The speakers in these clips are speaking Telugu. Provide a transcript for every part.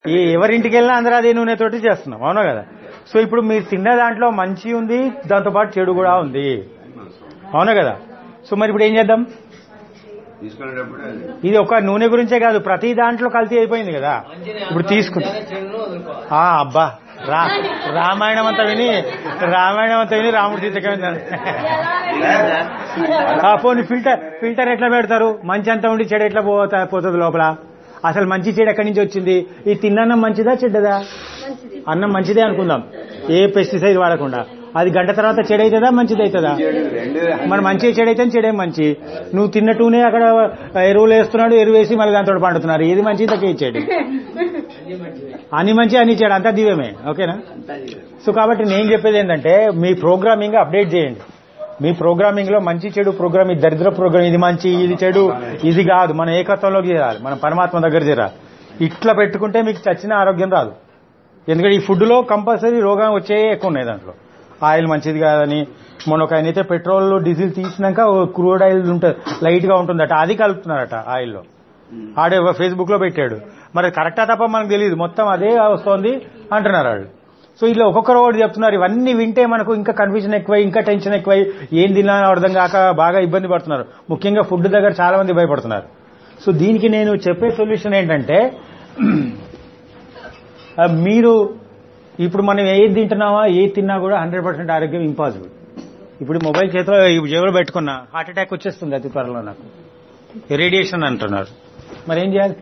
ఈ ఎవరింటికి వెళ్ళినా అందరూ అదే నూనెతోటి చేస్తున్నాం అవునా కదా సో ఇప్పుడు మీరు తిన్న దాంట్లో మంచి ఉంది దాంతో పాటు చెడు కూడా ఉంది అవునా కదా సో మరి ఇప్పుడు ఏం చేద్దాం తీసుకునేటప్పుడు అది ఇది ఒక నూనె గురించే కాదు ప్రతి దాంట్లో కల్తీ అయిపోయింది కదా ఇప్పుడు తీసుకు ఆ, అబ్బా రా రామాయణం అంతా విని రామాయణం అంతా విని రాముడి సీతకే పోనీ ఫిల్టర్ ఫిల్టర్ ఎట్లా పెడతారు మంచి అంతా ఉండి చెడు ఎట్లా పోతా పోతుంది లోపల అసలు మంచి చెడు ఎక్కడి నుంచి వచ్చింది ఈ తిన్నన్నం మంచిదా చెడ్డదా అన్నం మంచిదే అనుకుందాం ఏ పెస్టిసైడ్ వాడకుండా అది గంట తర్వాత చెడు అవుతుందా మంచిది అవుతుందా రెండు మన మంచి చెడైతే చెడే మంచి నువ్వు తిన్నట్టునే అక్కడ ఎరువులు వేస్తున్నాడు ఎరువు వేసి మళ్ళీ దాంతో పండుతున్నారు ఏది మంచి తక్కువ చెడు అన్ని మంచి అన్ని చెడు అంతా దివ్యమే ఓకేనా సో కాబట్టి నేను చెప్పేది ఏంటంటే మీ ప్రోగ్రామింగ్ అప్డేట్ చేయండి మీ ప్రోగ్రామింగ్ లో మంచి చెడు ప్రోగ్రామ్ ఇది దరిద్ర ప్రోగ్రామ్ ఇది మంచి ఇది చెడు ఇది కాదు మన ఏకత్వంలోకి చేరాలి మన పరమాత్మ దగ్గర చేరాలి ఇట్లా పెట్టుకుంటే మీకు చచ్చిన ఆరోగ్యం రాదు ఎందుకంటే ఈ ఫుడ్ లో కంపల్సరీ రోగం వచ్చే ఎక్కువ ఉన్నాయి దాంట్లో ఆయిల్ మంచిది కాదని మొన్న ఒక ఆయన అయితే పెట్రోల్ డీజిల్ తీసినాక క్రూడ్ ఆయిల్ ఉంటుంది లైట్ గా ఉంటుందట అది కలుపుతున్నారట ఆయిల్లో ఆడే ఫేస్బుక్ లో పెట్టాడు మరి కరెక్టా తప్ప మనకు తెలియదు మొత్తం అదే వస్తోంది అంటున్నారు వాళ్ళు సో ఇట్లా ఒక్కొక్కరు ఒకటి చెప్తున్నారు ఇవన్నీ వింటే మనకు ఇంకా కన్ఫ్యూజన్ ఎక్కువై ఇంకా టెన్షన్ ఎక్కువై ఏం తినాలని అర్థం కాక బాగా ఇబ్బంది పడుతున్నారు ముఖ్యంగా ఫుడ్ దగ్గర చాలా మంది భయపడుతున్నారు సో దీనికి నేను చెప్పే సొల్యూషన్ ఏంటంటే ఆ, మీరు ఇప్పుడు మనం ఏది తింటున్నామా ఏది తిన్నా కూడా హండ్రెడ్ పర్సెంట్ ఆరోగ్యం ఇంపాసిబుల్ ఇప్పుడు మొబైల్ చేతిలో ఈ జేబులో పెట్టుకున్నా హార్ట్ అటాక్ వచ్చేస్తుంది అతి త్వరలో నాకు రేడియేషన్ అంటున్నారు మరి ఏం చేయాలి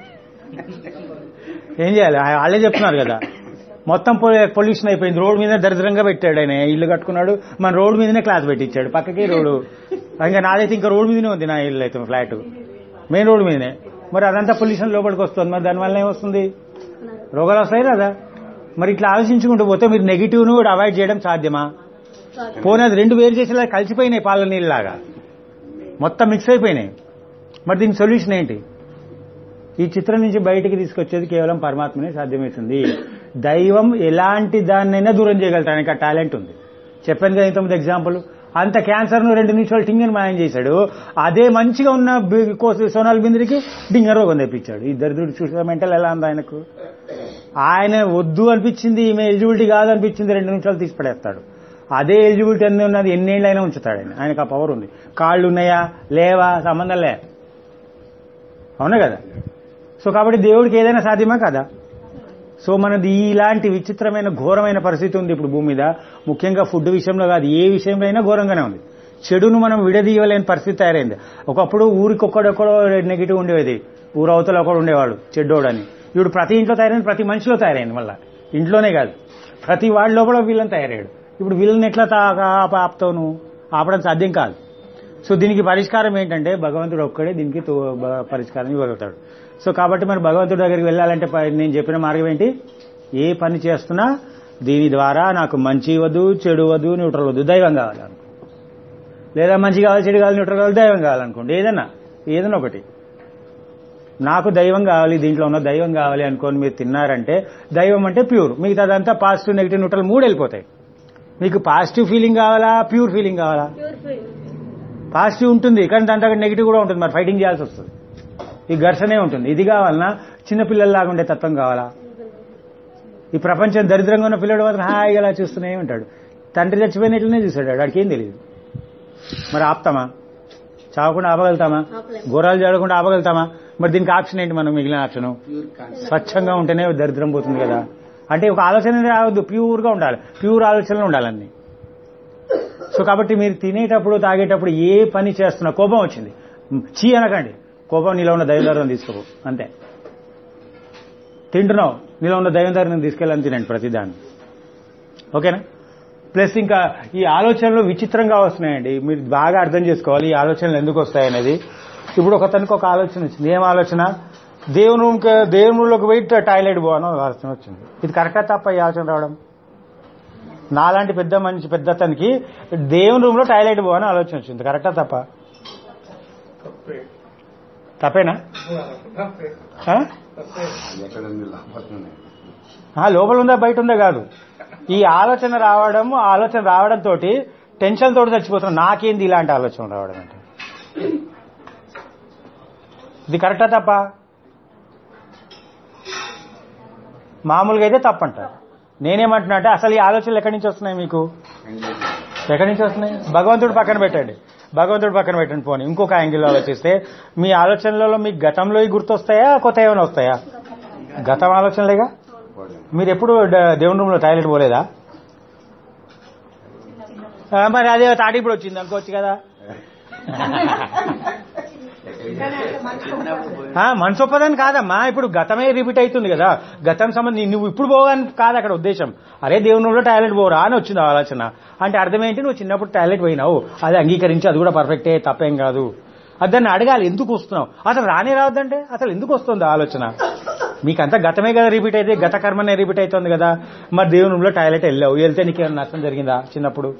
ఏం చేయాలి ఆ- వాళ్ళే చెప్తున్నారు కదా మొత్తం పొల్యూషన్ అయిపోయింది రోడ్ మీద దరిద్రంగా పెట్టాడు ఆయన ఇల్లు కట్టుకున్నాడు మన రోడ్ మీదనే క్లాత్ పెట్టించాడు పక్కకి రోడ్డు ఇంకా నాదైతే ఇంకా రోడ్ మీదనే ఉంది నా ఇల్లు అయితే ఫ్లాట్ మెయిన్ రోడ్ మీదనే మరి అదంతా పొల్యూషన్ లోపలికి వస్తుంది మరి దానివల్ల ఏమొస్తుంది రోగాలు వస్తాయి కదా మరి ఇట్లా ఆలోచించుకుంటూ పోతే మీరు నెగిటివ్ ను కూడా అవాయిడ్ చేయడం సాధ్యమా పోనీ అది రెండు వేరు చేసేలా కలిసిపోయినాయి పాల నీళ్ళలాగా మొత్తం మిక్స్ అయిపోయినాయి మరి దీని సొల్యూషన్ ఏంటి ఈ చిత్రం నుంచి బయటికి తీసుకొచ్చేది కేవలం పరమాత్మనే సాధ్యమవుతుంది దైవం ఎలాంటి దాన్నైనా దూరం చేయగలుగుతాడు ఆయనకి ఆ టాలెంట్ ఉంది చెప్పాను కదా ఇంతకుముందు ఎగ్జాంపుల్ అంత క్యాన్సర్ ను రెండు నిమిషాలు టింగర్ మాయం చేశాడు అదే మంచిగా ఉన్న బి- కోస- సోనాల్ బింద్రికి డింగర్ రోగం తెప్పించాడు ఈ దరిద్రుడు చూసిన మెంటల్ ఎలా ఉంది ఆయనకు ఆయన వద్దు అనిపించింది ఈమె ఎలిజిబిలిటీ కాదు అనిపించింది రెండు నిమిషాలు తీసి పడేస్తాడు అదే ఎలిజిబిలిటీ ఎన్ని ఉన్నది ఎన్నేళ్ళైనా ఉంచుతాడు ఆయన ఆయనకు ఆ పవర్ ఉంది కాళ్ళు ఉన్నాయా లేవా సంబంధం లే అవునా కదా సో కాబట్టి దేవుడికి ఏదైనా సాధ్యమా కదా సో మనది ఇలాంటి విచిత్రమైన ఘోరమైన పరిస్థితి ఉంది ఇప్పుడు భూమి మీద ముఖ్యంగా ఫుడ్ విషయంలో కాదు ఏ విషయంలో అయినా ఘోరంగానే ఉంది చెడును మనం విడదీయలేని పరిస్థితి తయారైంది ఒకప్పుడు ఊరికి ఒక్కడొక్కడో నెగిటివ్ ఉండేది ఊరు అవతల ఒకడు ఉండేవాడు చెడ్డోడని ఇప్పుడు ప్రతి ఇంట్లో తయారైంది ప్రతి మనిషిలో తయారైంది మళ్ళా ఇంట్లోనే కాదు ప్రతి వాడి లోపల వీళ్ళని తయారయ్యాడు ఇప్పుడు వీళ్ళని ఎట్లా తా- ఆప- ఆపుతావు నువ్వు ఆపడం సాధ్యం కాదు సో దీనికి పరిష్కారం ఏంటంటే భగవంతుడు ఒక్కడే దీనికి తో- బ- పరిష్కారం ఇవ్వగలుగుతాడు సో కాబట్టి మరి భగవంతుడి దగ్గరికి వెళ్ళాలంటే ప- నేను చెప్పిన మార్గం ఏంటి ఏ పని చేస్తున్నా దీని ద్వారా నాకు మంచి వద్దు చెడు వద్దు న్యూట్రల్ వద్దు దైవం కావాలి అనుకో లేదా మంచి కావాలి చెడు కావాలి న్యూట్రల్ కావాలి దైవం కావాలనుకోండి ఏదైనా ఏదైనా ఒకటి నాకు దైవం కావాలి దీంట్లో ఉన్న దైవం కావాలి అనుకోని మీరు తిన్నారంటే దైవం అంటే ప్యూర్ మిగతాదంతా పాజిటివ్ నెగిటివ్ న్యూట్రల్ మూడు వెళ్ళిపోతాయి మీకు పాజిటివ్ ఫీలింగ్ కావాలా ప్యూర్ ఫీలింగ్ కావాలా పాజిటివ్ ఉంటుంది కానీ దాంతో నెగిటివ్ కూడా ఉంటుంది మరి ఫైటింగ్ చేయాల్సి వస్తుంది ఈ ఘర్షణే ఉంటుంది ఇది కావాలన్నా చిన్నపిల్లల్లాగా ఉండే తత్వం కావాలా ఈ ప్రపంచం దరిద్రంగా ఉన్న పిల్లడు మాత్రం హాయిగా అలా చూస్తూనే ఉంటాడు తండ్రి చచ్చిపోయినట్లనే చూశాడు వాడికి ఏం తెలియదు మరి ఆపుతామా చావకుండా ఆపగలుగుతామా ఆపలేం. ఘోరాలు చేయకుండా ఆపగలుగుతామా మరి దీనికి ఆప్షన్ ఏంటి మనం మిగిలిన ఆప్షన్ స్వచ్ఛంగా ఉంటేనే దరిద్రం పోతుంది కదా అంటే ఒక ఆలోచన రావద్దు ప్యూర్ గా ఉండాలి ప్యూర్ ఆలోచనలు ఉండాలన్నీ సో కాబట్టి మీరు తినేటప్పుడు తాగేటప్పుడు ఏ పని చేస్తున్నా కోపం వచ్చింది చీ అనకండి కోపం నీలో ఉన్న దైవదారం తీసుకోవు అంతే తింటున్నావు నీలో ఉన్న దైవదారం తీసుకెళ్ళని తినండి ప్రతిదాన్ని ఓకేనా ప్లస్ ఇంకా ఈ ఆలోచనలు విచిత్రంగా వస్తున్నాయండి మీరు బాగా అర్థం చేసుకోవాలి ఈ ఆలోచనలు ఎందుకు వస్తాయనేది ఇప్పుడు ఒకతనికి ఒక ఆలోచన వచ్చింది ఏం ఆలోచన దేవుని రూమ్ దేవుని రూమ్లోకి పోయి టాయిలెట్ పోవాలని ఒక ఆలోచన వచ్చింది ఇది కరెక్టా తప్ప ఈ ఆలోచన రావడం నాలాంటి పెద్ద మనిషి పెద్ద అతనికి దేవుని రూమ్ లో టాయిలెట్ పోవాలని ఆలోచన వచ్చింది కరెక్టా తప్ప తప్పేనా ఆ? ఎక్కడ ఉంది లాభపడుతుంది ఆ, లోపల ఉందా బయట ఉందా కాదు ఈ ఆలోచన రావడం ఆ ఆలోచన రావడం తోటి టెన్షన్ తోటి చచ్చిపోతున్నాం నాకేంది ఇలాంటి ఆలోచన రావడం అంటే ఇది కరెక్టా తప్ప మామూలుగా అయితే తప్పంటారు నేనేమంటున్నా అంటే అసలు ఈ ఆలోచనలు ఎక్కడి నుంచి వస్తున్నాయి మీకు ఎక్కడి నుంచి వస్తున్నాయి భగవంతుడు పక్కన పెట్టండి భగవంతుడు పక్కన పెట్టండి పోనీ ఇంకొక యాంగిల్ ఆలోచిస్తే మీ ఆలోచనలలో మీకు గతంలో గుర్తొస్తాయా కొత్త ఏమైనా వస్తాయా గతం ఆలోచనలేగా మీరు ఎప్పుడు డ- దేవుని రూమ్ లో టాయిలెట్ పోలేదా ఆ, మరి అదే తాటి ఇప్పుడు వచ్చింది అనుకోవచ్చు కదా ఆ, మనసు ఒప్పదని కాదమ్మా ఇప్పుడు గతమే రిపీట్ అవుతుంది కదా గతం సంబంధం నువ్వు ఇప్పుడు పోవని కాదు అక్కడ ఉద్దేశం అరే దేవుని రూమ్లో టాయిలెట్ పోరా అని వచ్చింది ఆలోచన అంటే అర్థం ఏంటి నువ్వు చిన్నప్పుడు టాయిలెట్ పోయినావు అది అంగీకరించి అది కూడా పర్ఫెక్టే తప్పేం కాదు అది దాన్ని అడగాలి ఎందుకు వస్తున్నావు అసలు రానే రావద్దంటే అసలు ఎందుకు వస్తుంది ఆ ఆలోచన మీకంతా గతమే కదా రిపీట్ అయితే గత కర్మనే రిపీట్ అవుతుంది కదా మరి దేవుని రూమ్లో టాయిలెట్ వెళ్ళావు వెళ్తే నీకేమైనా నష్టం జరిగిందా చిన్నప్పుడు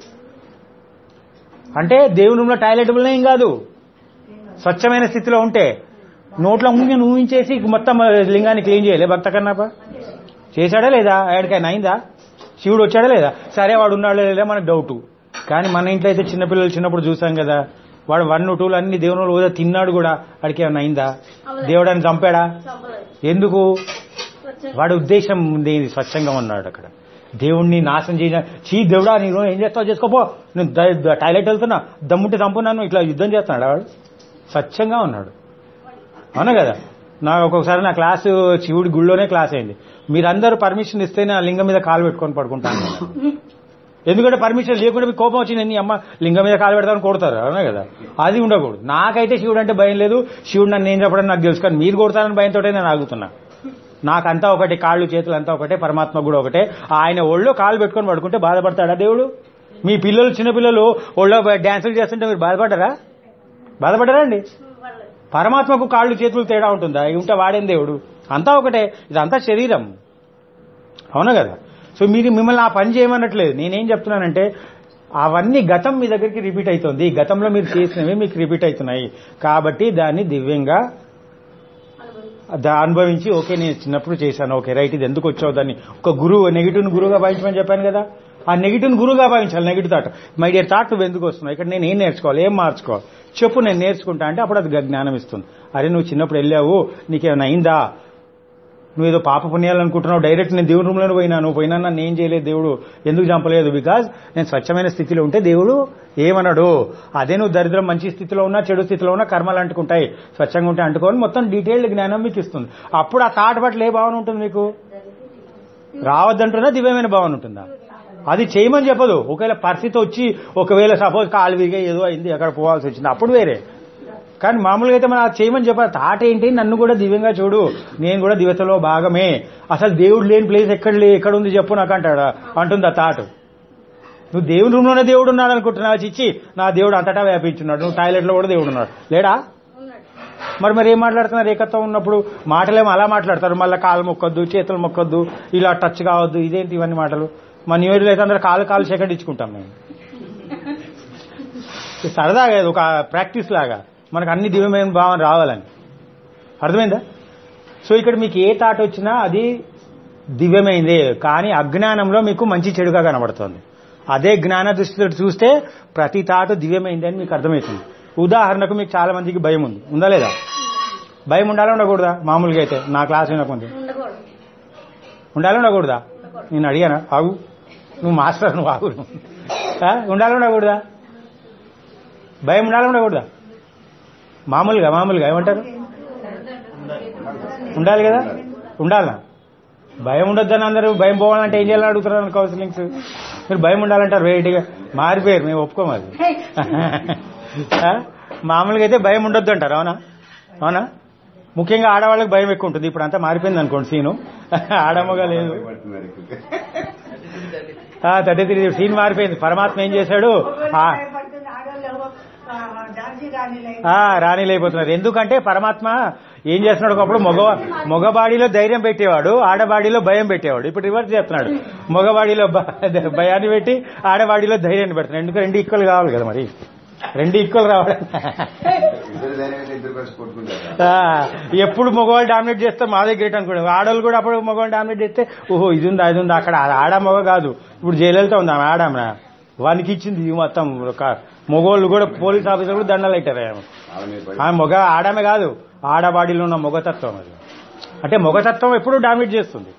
అంటే దేవుని రూమ్లో టాయిలెట్ వల్ల ఏం కాదు స్వచ్ఛమైన స్థితిలో ఉంటే నోట్లో ఉంగి ఊహించేసి మొత్తం లింగాన్ని క్లీన్ చేయలే భక్త కన్నప్ప చేశాడా లేదా ఆయనకైనా అయిందా శివుడు వచ్చాడా లేదా సరే వాడు ఉన్నాడో లేదా మనకు డౌట్ కానీ మన ఇంట్లో అయితే చిన్నపిల్లలు చిన్నప్పుడు చూసాం కదా వాడు వన్ టూలు అన్ని దేవుని వాళ్ళు కూడా తిన్నాడు కూడా వాడికి ఏమైనా అయిందా దేవుడాన్ని చంపాడా ఎందుకు వాడి ఉద్దేశం ఉంది స్వచ్ఛంగా ఉన్నాడు అక్కడ దేవుణ్ణి నాశనం చేయ చీ దేవుడా నేను ఏం చేస్తావు చేసుకోపో నేను ద- ద- టాయిలెట్ వెళ్తున్నా దమ్ముంటే చంపున్నాను ఇట్లా యుద్ధం చేస్తున్నాడు వాడు స్వచ్ఛంగా ఉన్నాడు అవునా కదా నా ఒక్కొక్కసారి నా క్లాసు శివుడి గుళ్ళోనే క్లాస్ అయింది మీరందరూ పర్మిషన్ ఇస్తేనే ఆ లింగం మీద కాలు పెట్టుకొని పడుకుంటాను నేను. ఎందుకంటే పర్మిషన్ లేకుండా మీకు కోపం వచ్చింది నీ అమ్మ లింగం మీద కాలు పెడతాను కొడతారు అవునా కదా అది ఉండకూడదు నాకైతే శివుడు అంటే భయం లేదు శివుడు నన్ను ఏం చెప్పడం నాకు తెలుసు కానీ మీరు కొడతారని భయంతో నేను ఆగుతున్నా నాకంతా ఒకటి కాళ్ళు చేతులు అంతా ఒకటే పరమాత్మ కూడా ఒకటే ఆయన ఒళ్ళో కాలు పెట్టుకొని పడుకుంటే బాధపడతాడా దేవుడు మీ పిల్లలు చిన్నపిల్లలు ఒళ్ళో డ్యాన్సులు చేస్తుంటే మీరు బాధపడ్డారా బాధపడ్డారా అండి పరమాత్మకు కాళ్ళు చేతులు తేడా ఉంటుందా ఇవి ఉంటే వాడేం దేవుడు అంతా ఒకటే ఇదంతా శరీరం అవునా కదా సో మీరు మిమ్మల్ని ఆ పని చేయమన్నట్లేదు నేనేం చెప్తున్నానంటే అవన్నీ గతం మీ దగ్గరికి రిపీట్ అవుతుంది గతంలో మీరు చేసినవి మీకు రిపీట్ అవుతున్నాయి కాబట్టి దాన్ని దివ్యంగా దా- అనుభవించి ఓకే నేను చిన్నప్పుడు చేశాను ఓకే రైట్ ఇది ఎందుకు వచ్చావు దాన్ని ఒక గురువు నెగిటివ్ గురువుగా భావించమని చెప్పాను కదా ఆ నెగిటివ్ గురువుగా భావించాలి negative thought my dear thought నువ్వు ఎందుకు వస్తున్నావు ఇక్కడ నేను ఏం నేర్చుకోవాలి ఏం మార్చుకోవాలి చెప్పు నేను నేర్చుకుంటా అంటే అప్పుడు అది జ్ఞానం ఇస్తుంది అరే నువ్వు చిన్నప్పుడు వెళ్ళావు నీకేమైనా అయిందా నువ్వు ఏదో పాప పుణ్యాలు అనుకుంటున్నావు డైరెక్ట్ నేను దేవుడి రూమ్లోనే పోయినా నువ్వు పోయినా నన్ను ఏం చేయలేదు దేవుడు ఎందుకు చంపలేదు బికాజ్ నేను స్వచ్ఛమైన స్థితిలో ఉంటే దేవుడు ఏమన్నాడు అదే నువ్వు దరిద్రం మంచి స్థితిలో ఉన్నా చెడు స్థితిలో ఉన్నా కర్మలు అంటుకుంటాయి స్వచ్ఛంగా ఉంటే అంటుకొని మొత్తం డీటెయిల్డ్ జ్ఞానం మీకు ఇస్తుంది అప్పుడు ఆ థాట్ పట్ల ఏ భావన ఉంటుంది మీకు రావద్దంటున్నా దివ్యమైన భావన ఉంటుందా అది చేయమని చెప్పదు ఒకవేళ పరిస్థితి వచ్చి ఒకవేళ సపోజ్ కాలు విరిగా ఏదో అయింది అక్కడ పోవాల్సి వచ్చింది అప్పుడు వేరే కానీ మామూలుగా అయితే మనం అది చేయమని చెప్పాలి తాట ఏంటి నన్ను కూడా దివ్యంగా చూడు నేను కూడా దివ్యతలో భాగమే అసలు దేవుడు లేని ప్లేస్ ఎక్కడ లే ఎక్కడ ఉంది చెప్పు నాకు అంటాడు అంటుంది ఆ తాటు నువ్వు దేవుని రూమ్లోనే దేవుడు ఉన్నాడు అనుకుంటున్నావు చిచ్చి నా దేవుడు అంతటా వ్యాపించున్నాడు నువ్వు టాయిలెట్లో కూడా దేవుడు ఉన్నాడు లేడా మరి మరి ఏం మాట్లాడుతున్నారు ఏకత్వం ఉన్నప్పుడు మాటలేమో అలా మాట్లాడతారు మళ్ళీ కాలు మొక్కొద్దు చేతులు మొక్కొద్దు ఇలా టచ్ కావద్దు ఇదేంటి ఇవన్నీ మాటలు మా న్యూ ఇయర్లో అయితే అందరూ కాలు కాలు సెకండ్ ఇచ్చుకుంటాం మేము ఇది సరదాగా ఇది ఒక ప్రాక్టీస్ లాగా మనకు అన్ని దివ్యమైన భావన రావాలని అర్థమైందా సో ఇక్కడ మీకు ఏ థాట్ వచ్చినా అది దివ్యమైందే కానీ అజ్ఞానంలో మీకు మంచి చెడుగా కనబడుతుంది అదే జ్ఞాన దృష్టితో చూస్తే ప్రతి తాటు దివ్యమైంది అని మీకు అర్థమవుతుంది ఉదాహరణకు మీకు చాలా మందికి భయం ఉంది ఉందా లేదా భయం ఉండాలా ఉండకూడదా మామూలుగా అయితే నా క్లాస్ వినకుంది ఉండకూడదు ఉండాలా ఉండకూడదా నేను అడిగానా ఆగు నువ్వు మాస్టర్ నువ్వు ఆగు ఆ? ఉండాలా ఉండకూడదా భయం ఉండాలా ఉండకూడదా మామూలుగా మామూలుగా ఏమంటారు ఉండాలి కదా ఉండాలా భయం ఉండొద్దని అందరూ భయం పోవాలంటే ఏం చేయాలని అడుగుతున్నారు కౌన్సిలింగ్స్ మీరు భయం ఉండాలంటారు వెరైటీగా మారిపోయారు మేము ఒప్పుకోము అది ఆ? మామూలుగా అయితే భయం ఉండొద్దు అంటారు అవునా అవునా ముఖ్యంగా ఆడవాళ్ళకి భయం ఎక్కువ ఉంటుంది ఇప్పుడు అంతా మారిపోయింది అనుకోండి సీను ఆడమ్మగా లేదు భయపడుతున్నారు ఇక్కడ. థర్టీ త్రీ సీన్ మారిపోయింది పరమాత్మ ఏం చేశాడు ఆ, ఆ, రాణి లేకపోతున్నారు ఎందుకంటే పరమాత్మ ఏం చేస్తున్నాడు ఒకప్పుడు మగ మగబాడిలో ధైర్యం పెట్టేవాడు ఆడబాడిలో భయం పెట్టేవాడు ఇప్పుడు రివర్స్ చేస్తున్నాడు మగబాడిలో భ- భయాన్ని పెట్టి ఆడబాడిలో ధైర్యాన్ని పెడుతున్నాడు ఎందుకు రెండు ఈక్వల్ కావాలి కదా మరి రెండు ఈక్వల్ రావాలి ఇద్దరు ధైర్యం అయితే ఇద్దరు కలిసి కొట్టుకుంటారు ఆ, ఎప్పుడు మగవాళ్ళు డామినేట్ చేస్తే మాదే గ్రేట్ అనుకోండి ఆడవాళ్ళు కూడా అప్పుడు మగవాళ్ళు డామినేట్ చేస్తే ఓహో ఇది ఉంది అది ఉంది అక్కడ అది ఆడ మగ కాదు ఇప్పుడు జయలలిత ఉంది ఆమె ఆడామె వానికి ఇచ్చింది ఇది మొత్తం ఒక మగవాళ్ళు కూడా పోలీస్ ఆఫీసర్ కూడా దండలు పెట్టారు ఆమె వాళ్ళ మీద పడి ఆమె మొగ ఆడమే కాదు ఆడబాడీలో ఉన్న మొగతత్వం అది అంటే మొగతత్వం ఎప్పుడు డామినేట్ చేస్తుంది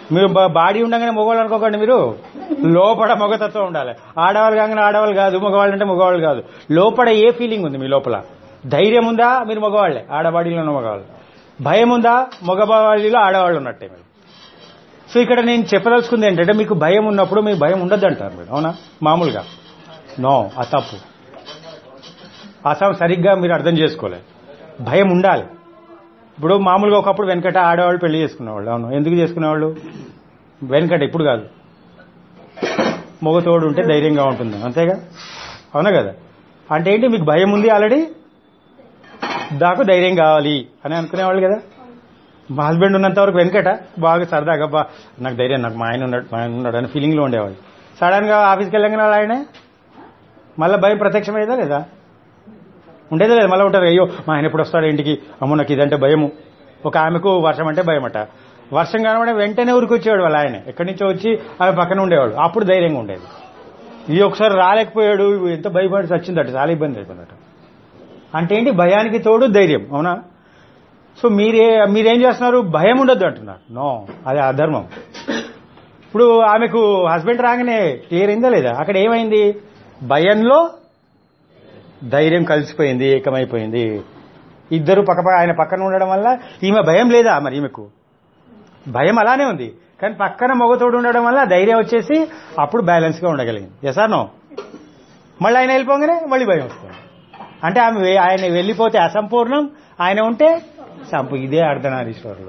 మీరు బా- బాడీ ఉండగానే మగవాళ్ళు అనుకోకండి మీరు లోపల మగతత్వం ఉండాలి ఆడవాళ్ళు కాగానే ఆడవాళ్ళు కాదు మగవాళ్ళు అంటే మగవాళ్ళు కాదు లోపల ఏ ఫీలింగ్ ఉంది మీ లోపల ధైర్యం ఉందా మీరు మగవాళ్లే ఆడబాడీలో ఉన్న మగవాళ్ళు భయం ఉందా మగబాడీలో ఆడవాళ్ళు ఉన్నట్టే మీరు సో ఇక్కడ నేను చెప్పదలుచుకుంది ఏంటంటే మీకు భయం ఉన్నప్పుడు మీకు భయం ఉండద్దు అంటారు మీరు అవునా మామూలుగా నో ఆ తప్పు అసలు సరిగ్గా మీరు అర్థం చేసుకోలేదు భయం ఉండాలి ఇప్పుడు మామూలుగా ఒకప్పుడు వెనకట ఆడవాళ్ళు పెళ్లి చేసుకునేవాళ్ళు అవును ఎందుకు చేసుకునేవాళ్ళు వెనకట ఇప్పుడు కాదు మొగతోడు ఉంటే ధైర్యంగా ఉంటుంది అంతేగా అవునా కదా అంటే ఏంటి మీకు భయం ఉంది ఆల్రెడీ దాకు ధైర్యం కావాలి అని అనుకునేవాళ్ళు కదా మా హస్బెండ్ ఉన్నంత వరకు వెనకట బాగా సరదాగా బా నాకు ధైర్యం నాకు మా ఆయన ఉన్నాడు మా ఆయన ఉన్నాడు అని ఫీలింగ్లో ఉండేవాళ్ళు సడన్ గా ఆఫీస్కి వెళ్ళగానే వాళ్ళ ఆయనే మళ్ళీ భయం ప్రత్యక్షమయ్యేదా లేదా ఉండేదే లేదు మళ్ళీ ఉంటారు అయ్యో మా ఆయన ఎప్పుడు వస్తాడు ఇంటికి అమ్మో నాకు ఇదంటే భయము ఒక ఆమెకు వర్షం అంటే భయమట వర్షం కనబడే వెంటనే ఊరికి వచ్చేవాడు వాళ్ళ ఆయన ఎక్కడి నుంచో వచ్చి ఆమె పక్కన ఉండేవాడు అప్పుడు ధైర్యంగా ఉండేది ఇది ఒకసారి రాలేకపోయాడు ఎంత భయపడి వచ్చిందట చాలా ఇబ్బంది అయిపోయిందట అంటే ఏంటి భయానికి తోడు ధైర్యం అవునా సో మీరే మీరేం చేస్తున్నారు భయం ఉండొద్దు అంటున్నారు నో అది అధర్మం ఇప్పుడు ఆమెకు హస్బెండ్ రాగానే క్లియర్ అయిందా లేదా అక్కడ ఏమైంది భయంలో ధైర్యం కలిసిపోయింది ఏకమైపోయింది ఇద్దరు పక్క ఆయన పక్కన ఉండడం వల్ల ఈమె భయం లేదా మరి ఈమెకు భయం అలానే ఉంది కానీ పక్కన మొగతోడు ఉండడం వల్ల ధైర్యం వచ్చేసి అప్పుడు బ్యాలెన్స్ గా ఉండగలిగింది ఎసార్ నో మళ్ళీ ఆయన వెళ్ళిపోగానే మళ్ళీ భయం వస్తుంది అంటే ఆమె వే- ఆయన వెళ్ళిపోతే అసంపూర్ణం ఆయన ఉంటే సంపు ఇదే అర్ధనారీశ్వరులు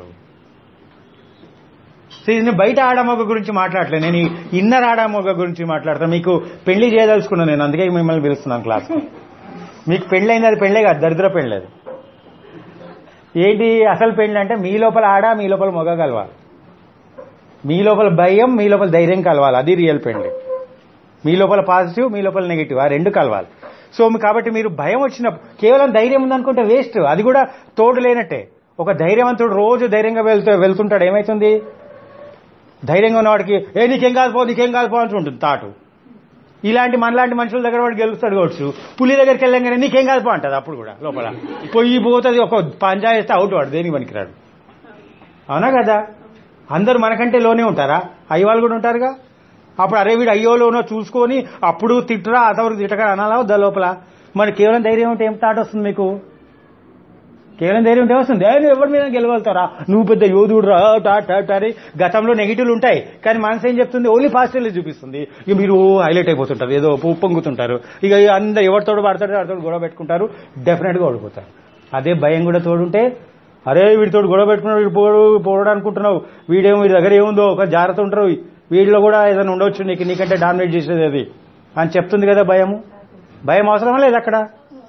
సో ఇది నేను బయట ఆడమొగ గురించి మాట్లాడలేదు నేను ఈ ఇన్నర్ ఆడమొగ గురించి మాట్లాడతాను మీకు పెళ్లి చేయదలుచుకున్నాను నేను అందుకే మిమ్మల్ని పిలుస్తున్నాను క్లాస్ మీకు పెళ్ళైంది అది పెళ్ళే కాదు దరిద్ర పెళ్ళలేదు ఏంటి అసలు పెళ్ళి అంటే మీ లోపల ఆడ మీ లోపల మొగ కలవాలి మీ లోపల భయం మీ లోపల ధైర్యం కలవాలి అది రియల్ పెళ్ళి మీ లోపల పాజిటివ్ మీ లోపల నెగిటివ్ ఆ రెండు కలవాలి సో మీ- కాబట్టి మీరు భయం వచ్చినప్పుడు కేవలం ధైర్యం ఉందనుకుంటే వేస్ట్ అది కూడా తోడు లేనట్టే ఒక ధైర్యవంతుడు రోజు ధైర్యంగా వెళ్తూ వెళ్తుంటాడు ఏమైతుంది ధైర్యంగా ఉన్నవాడికి ఏ నీకేం కాదు పో నీకేం కాదు పో అని ఉంటుంది తాటు ఇలాంటి మనలాంటి మనుషుల దగ్గర వాడు గెలుస్తాడు కావచ్చు పులి దగ్గరికి వెళ్ళంగానే నీకేం కాదు పో అంటది అప్పుడు కూడా లోపల పొయ్యి పోతుంది ఒక పంజా వేస్తే అవుట్ వాడు దేనికి పనికిరాడు అవునా కదా అందరూ మనకంటే లోనే ఉంటారా అయ్య వాళ్ళు కూడా ఉంటారుగా అప్పుడు అరే వీడు అయ్యోలోనో చూసుకొని అప్పుడు తిట్టరా అతవరకు తిట్టగా అనాలా వద్దా లోపల మరి కేవలం ధైర్యం ఉంటే ఏం తాట వస్తుంది మీకు కేవలం ధైర్యం ఉంటే వస్తుంది ఏ, నువ్వు ఎవరి మీద గెలవలుతారా నువ్వు పెద్ద యోధుడు రా టాట్ టాట్ అని గతంలో నెగిటివ్లు ఉంటాయి కానీ మనసు ఏం చెప్తుంది ఓన్లీ పాజిటివ్లు చూపిస్తుంది ఇక మీరు హైలైట్ అయిపోతుంటారు ఏదో పొంగుతుంటారు ఇక అందరు ఎవరితోడు పడతాడు వాడితో గొడవ పెట్టుకుంటారు డెఫినెట్ గా ఓడిపోతారు అదే భయం కూడా తోడుంటే అరే వీడితో గొడవ పెట్టుకున్నావు వీడు పోడు పోవడం అనుకుంటున్నావు వీడేమో వీడి దగ్గర ఏముందో ఒక జాగ్రత్త ఉంటారు వీడిలో కూడా ఏదైనా ఉండొచ్చు నీకు నీకంటే డామినేట్ చేసేది అది అని చెప్తుంది కదా భయము భయం అవసరం లేదు అక్కడ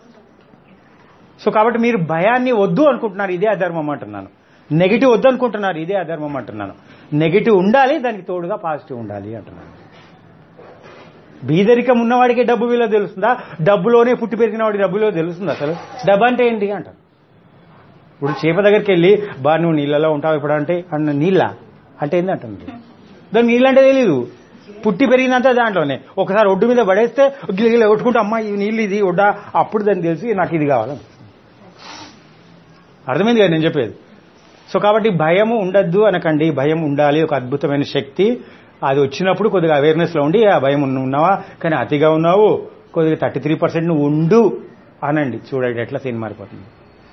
సో కాబట్టి మీరు భయాన్ని వద్దు అనుకుంటున్నారు ఇదే అధర్మం అంటున్నాను నెగిటివ్ వద్దు అనుకుంటున్నారు ఇదే అధర్మం అంటున్నాను నెగిటివ్ ఉండాలి దానికి తోడుగా పాజిటివ్ ఉండాలి అంటున్నాను బీదరికం ఉన్నవాడికి డబ్బు విలువ తెలుస్తుందా డబ్బులోనే పుట్టి పెరిగిన వాడికి డబ్బు విలువ తెలుస్తుందా అసలు డబ్బు అంటే ఏంటి అంటారు ఇప్పుడు చేప దగ్గరికి వెళ్ళి బా నువ్వు నీళ్ళలో ఉంటావు ఇప్పుడు అంటే అన్న నీళ్ళ అంటే ఏంది అంటుంది దానికి నీళ్ళంటే తెలీదు పుట్టి పెరిగినంత దాంట్లోనే ఒకసారి ఒడ్డు మీద పడేస్తే గిల గిల కొట్టుకుంటే అమ్మ ఈ నీళ్ళు ఇది ఒడ్డా అప్పుడు దాన్ని తెలిసి నాకు ఇది కావాలి అర్థమైంది కదా నేను చెప్పేది సో కాబట్టి భయము ఉండద్దు అనకండి భయం ఉండాలి ఒక అద్భుతమైన శక్తి అది వచ్చినప్పుడు కొద్దిగా అవేర్నెస్ లో ఉండి ఆ భయం ఉన్న- ఉన్నావా కానీ అతిగా ఉన్నావు కొద్దిగా థర్టీ త్రీ పర్సెంట్ నువ్వు ఉండు అనండి చూడండి ఎట్లా సీన్ మారిపోతుంది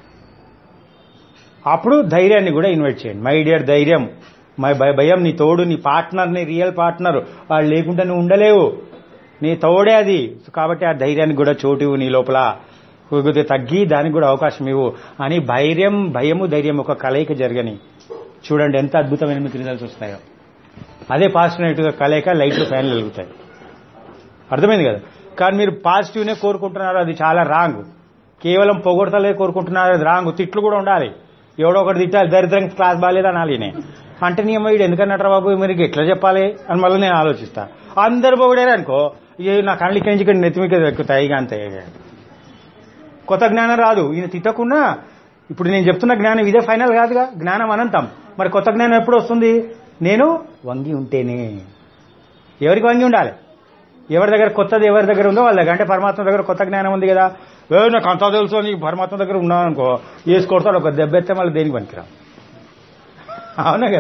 అప్పుడు ధైర్యాన్ని కూడా ఇన్వైట్ చేయండి మై డియర్ ధైర్యం మై భయ- భయం నీ తోడు నీ పార్ట్నర్ నీ రియల్ పార్ట్నర్ వాళ్ళు లేకుండా నువ్వు ఉండలేవు నీ తోడే అది సో కాబట్టి ఆ ధైర్యానికి కూడా చోటు ఇవ్వు నీ లోపల కొద్దిగా తగ్గి దానికి కూడా అవకాశం ఇవ్వు అని ధైర్యం భయము ధైర్యం ఒక కలయిక జరగని చూడండి ఎంత అద్భుతమైన మీకు రిజల్ట్స్ వస్తాయో అదే పాజిటివ్ నెగిటివ్ కలయిక లైట్లు ఫ్యాన్లు వెలుగుతాయి అర్థమైంది కదా కానీ మీరు పాజిటివ్నే కోరుకుంటున్నారు అది చాలా రాంగ్ కేవలం పొగడతలే కోరుకుంటున్నారు అది రాంగ్ తిట్లు కూడా ఉండాలి ఎవడో ఒకటి తిట్టాలి దరిద్రం క్లాస్ బాగాలేదు అనాలి నేను అంటే నీ అమ్మ వీడు ఎందుకన్నట్రా బాబు మీరు ఎట్లా చెప్పాలి అని మళ్ళీ నేను ఆలోచిస్తా అందరు పొగిడారు అనుకో ఇక నా కళ్ళు ఇక్కడి నుంచి ఇక్కడ నెత్తిమిక ఎక్కుతాయి ఇక అంతే కొత్త జ్ఞానం రాదు ఈయన తిట్టకున్నా ఇప్పుడు నేను చెప్తున్న జ్ఞానం ఇదే ఫైనల్ కాదుగా జ్ఞానం అనంతం మరి కొత్త జ్ఞానం ఎప్పుడు వస్తుంది నేను వంగి ఉంటేనే ఎవరికి వంగి ఉండాలి ఎవరి దగ్గర కొత్తది ఎవరి దగ్గర ఉందో వాళ్ళ దగ్గర అంటే పరమాత్మ దగ్గర కొత్త జ్ఞానం ఉంది కదా ఏ నాకు అంతా తెలుసు నీకు పరమాత్మ దగ్గర ఉన్నాను అనుకో వేసి కొడతాడు ఒక దెబ్బ ఎత్తే మళ్ళీ దేనికి పనికిరా అవునా కదా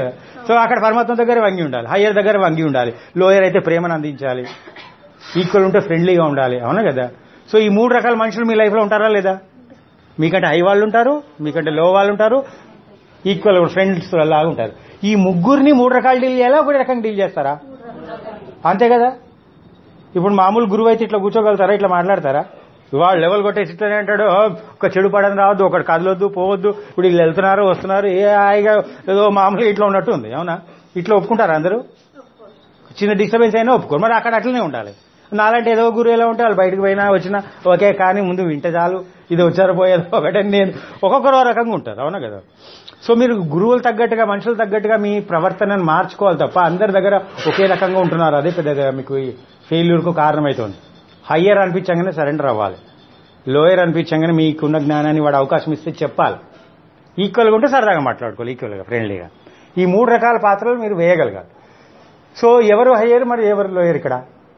సో అక్కడ పరమాత్మ దగ్గర వంగి ఉండాలి హయ్యర్ దగ్గర వంగి ఉండాలి లోయర్ అయితే ప్రేమను అందించాలి ఈక్వల్ ఉంటే ఫ్రెండ్లీగా ఉండాలి అవునా కదా సో ఈ మూడు రకాల మనుషులు మీ లైఫ్లో ఉంటారా లేదా మీకంటే హై వాళ్ళు ఉంటారు మీకంటే లో వాళ్ళు ఉంటారు ఈక్వల్ ఫ్రెండ్స్ లాగా ఉంటారు ఈ ముగ్గురిని మూడు రకాలు డీల్ చేయాలా ఒకటి రకంగా డీల్ చేస్తారా అంతే కదా ఇప్పుడు మామూలు గురువు అయితే ఇట్లా కూర్చోగలుగుతారా ఇట్లా మాట్లాడతారా వాళ్ళు లెవెల్ కొట్టేసి ఇట్లనే అంటాడు "ఓ, ఒక చెడు పడని రావద్దు ఒకటి కదలొద్దు పోవద్దు ఇప్పుడు వీళ్ళు వెళ్తున్నారు వస్తున్నారు ఏ హాయిగా ఏదో మామూలుగా ఇట్లా ఉన్నట్టు ఉంది అవునా ఇట్లా ఒప్పుకుంటారా అందరూ చిన్న డిస్టర్బెన్స్ అయినా ఒప్పుకోరు మరి అక్కడ అట్లనే ఉండాలి నాలంటే ఏదో గురువు ఎలా ఉంటే వాళ్ళు బయటకు పోయినా వచ్చినా ఓకే కానీ ముందు వింటే చాలు ఇది వచ్చారు పోయేది ఒకటని నేను ఒక్కొక్కరు ఒక రకంగా ఉంటారు అవునా కదా సో మీరు గురువులు తగ్గట్టుగా మనుషులు తగ్గట్టుగా మీ ప్రవర్తనను మార్చుకోవాలి తప్ప అందరి దగ్గర ఒకే రకంగా ఉంటున్నారు అదే పెద్దగా మీకు ఈ ఫెయిల్యూర్కు కారణమవుతుంది హయ్యర్ అనిపించగానే సరెండర్ అవ్వాలి లోయర్ అనిపించగానే మీకున్న జ్ఞానాన్ని వాడు అవకాశం ఇస్తే చెప్పాలి ఈక్వల్గా ఉంటే సరదాగా మాట్లాడుకోవాలి ఈక్వల్గా ఫ్రెండ్లీగా ఈ మూడు రకాల పాత్రలు మీరు వేయగలగాలి సో ఎవరు హయ్యర్ మరి ఎవరు లోయర్ ఇక్కడ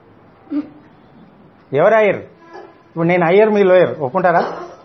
ఎవరు హయ్యర్ ఇప్పుడు నేను హయ్యర్ మీ లోయర్ ఒప్పుకుంటారా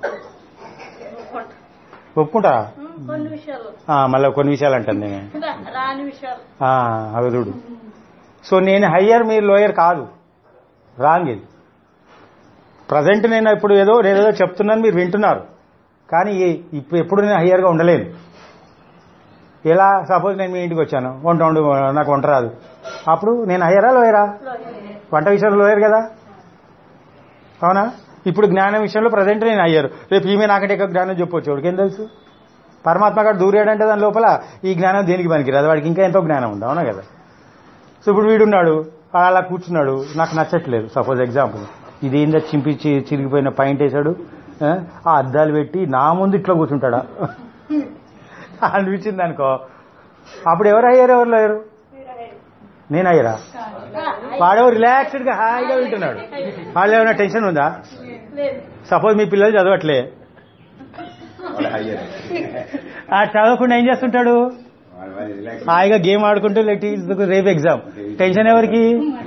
ఒప్పుకుంటారా కొన్ని విషయాలు ఆ, మళ్ళీ కొన్ని విషయాలు అంటాను నేను రా- రాని విషయాలు ఆ, అవి చూడు సో నేను హయ్యర్ మీరు లోయర్ కాదు రాంగ్ ఇది ప్రజెంట్ నేను ఇప్పుడు ఏదో నేను ఏదో చెప్తున్నాను మీరు వింటున్నారు కానీ ఈ- ఇప్పుడు ఎప్పుడు నేను హయ్యర్గా ఉండలేను ఎలా సపోజ్ నేను మీ ఇంటికి వచ్చాను వంట వండు నాకు వంట రాదు అప్పుడు నేను హయ్యరా లోయరా వంట విషయంలో లోయర్ కదా అవునా ఇప్పుడు జ్ఞానం విషయంలో ప్రజెంట్ నేను అయ్యారు రేపు ఈమె నాకంటే ఎక్కువ జ్ఞానం చెప్పొచ్చు వాడికి ఏం తెలుసు పరమాత్మ గారు దూరాడంటే దాని లోపల ఈ జ్ఞానం దేనికి పనికిరాదు వాడికి ఇంకా ఎంతో జ్ఞానం ఉంది అవునా కదా సో ఇప్పుడు వీడున్నాడు వాడు అలా కూర్చున్నాడు నాకు నచ్చట్లేదు సపోజ్ ఎగ్జాంపుల్ ఇదేందా చింపి చి- చిరిగిపోయిన పాయింట్ వేశాడు ఆ, ఆ అద్దాలు పెట్టి నా ముందు ఇట్లా కూర్చుంటాడా అనిపించింది అనుకో అప్పుడు ఎవరు అయ్యారు ఎవరు లేరు నేను అయ్యారా వాడేవో రిలాక్స్డ్ గా హాయిగా వింటున్నాడు వాళ్ళు ఏమైనా టెన్షన్ ఉందా లేదు సపోజ్ మీ పిల్లలు చదవట్లే వాడు హయ్యర్ ఆ చదవకుండా ఏం చేస్తుంటాడు వాడు వాడి రిలాక్స్ హాయిగా గేమ్ ఆడుకుంటూ లేట్ రేపు ఎగ్జామ్ టెన్షన్ ఎవరికి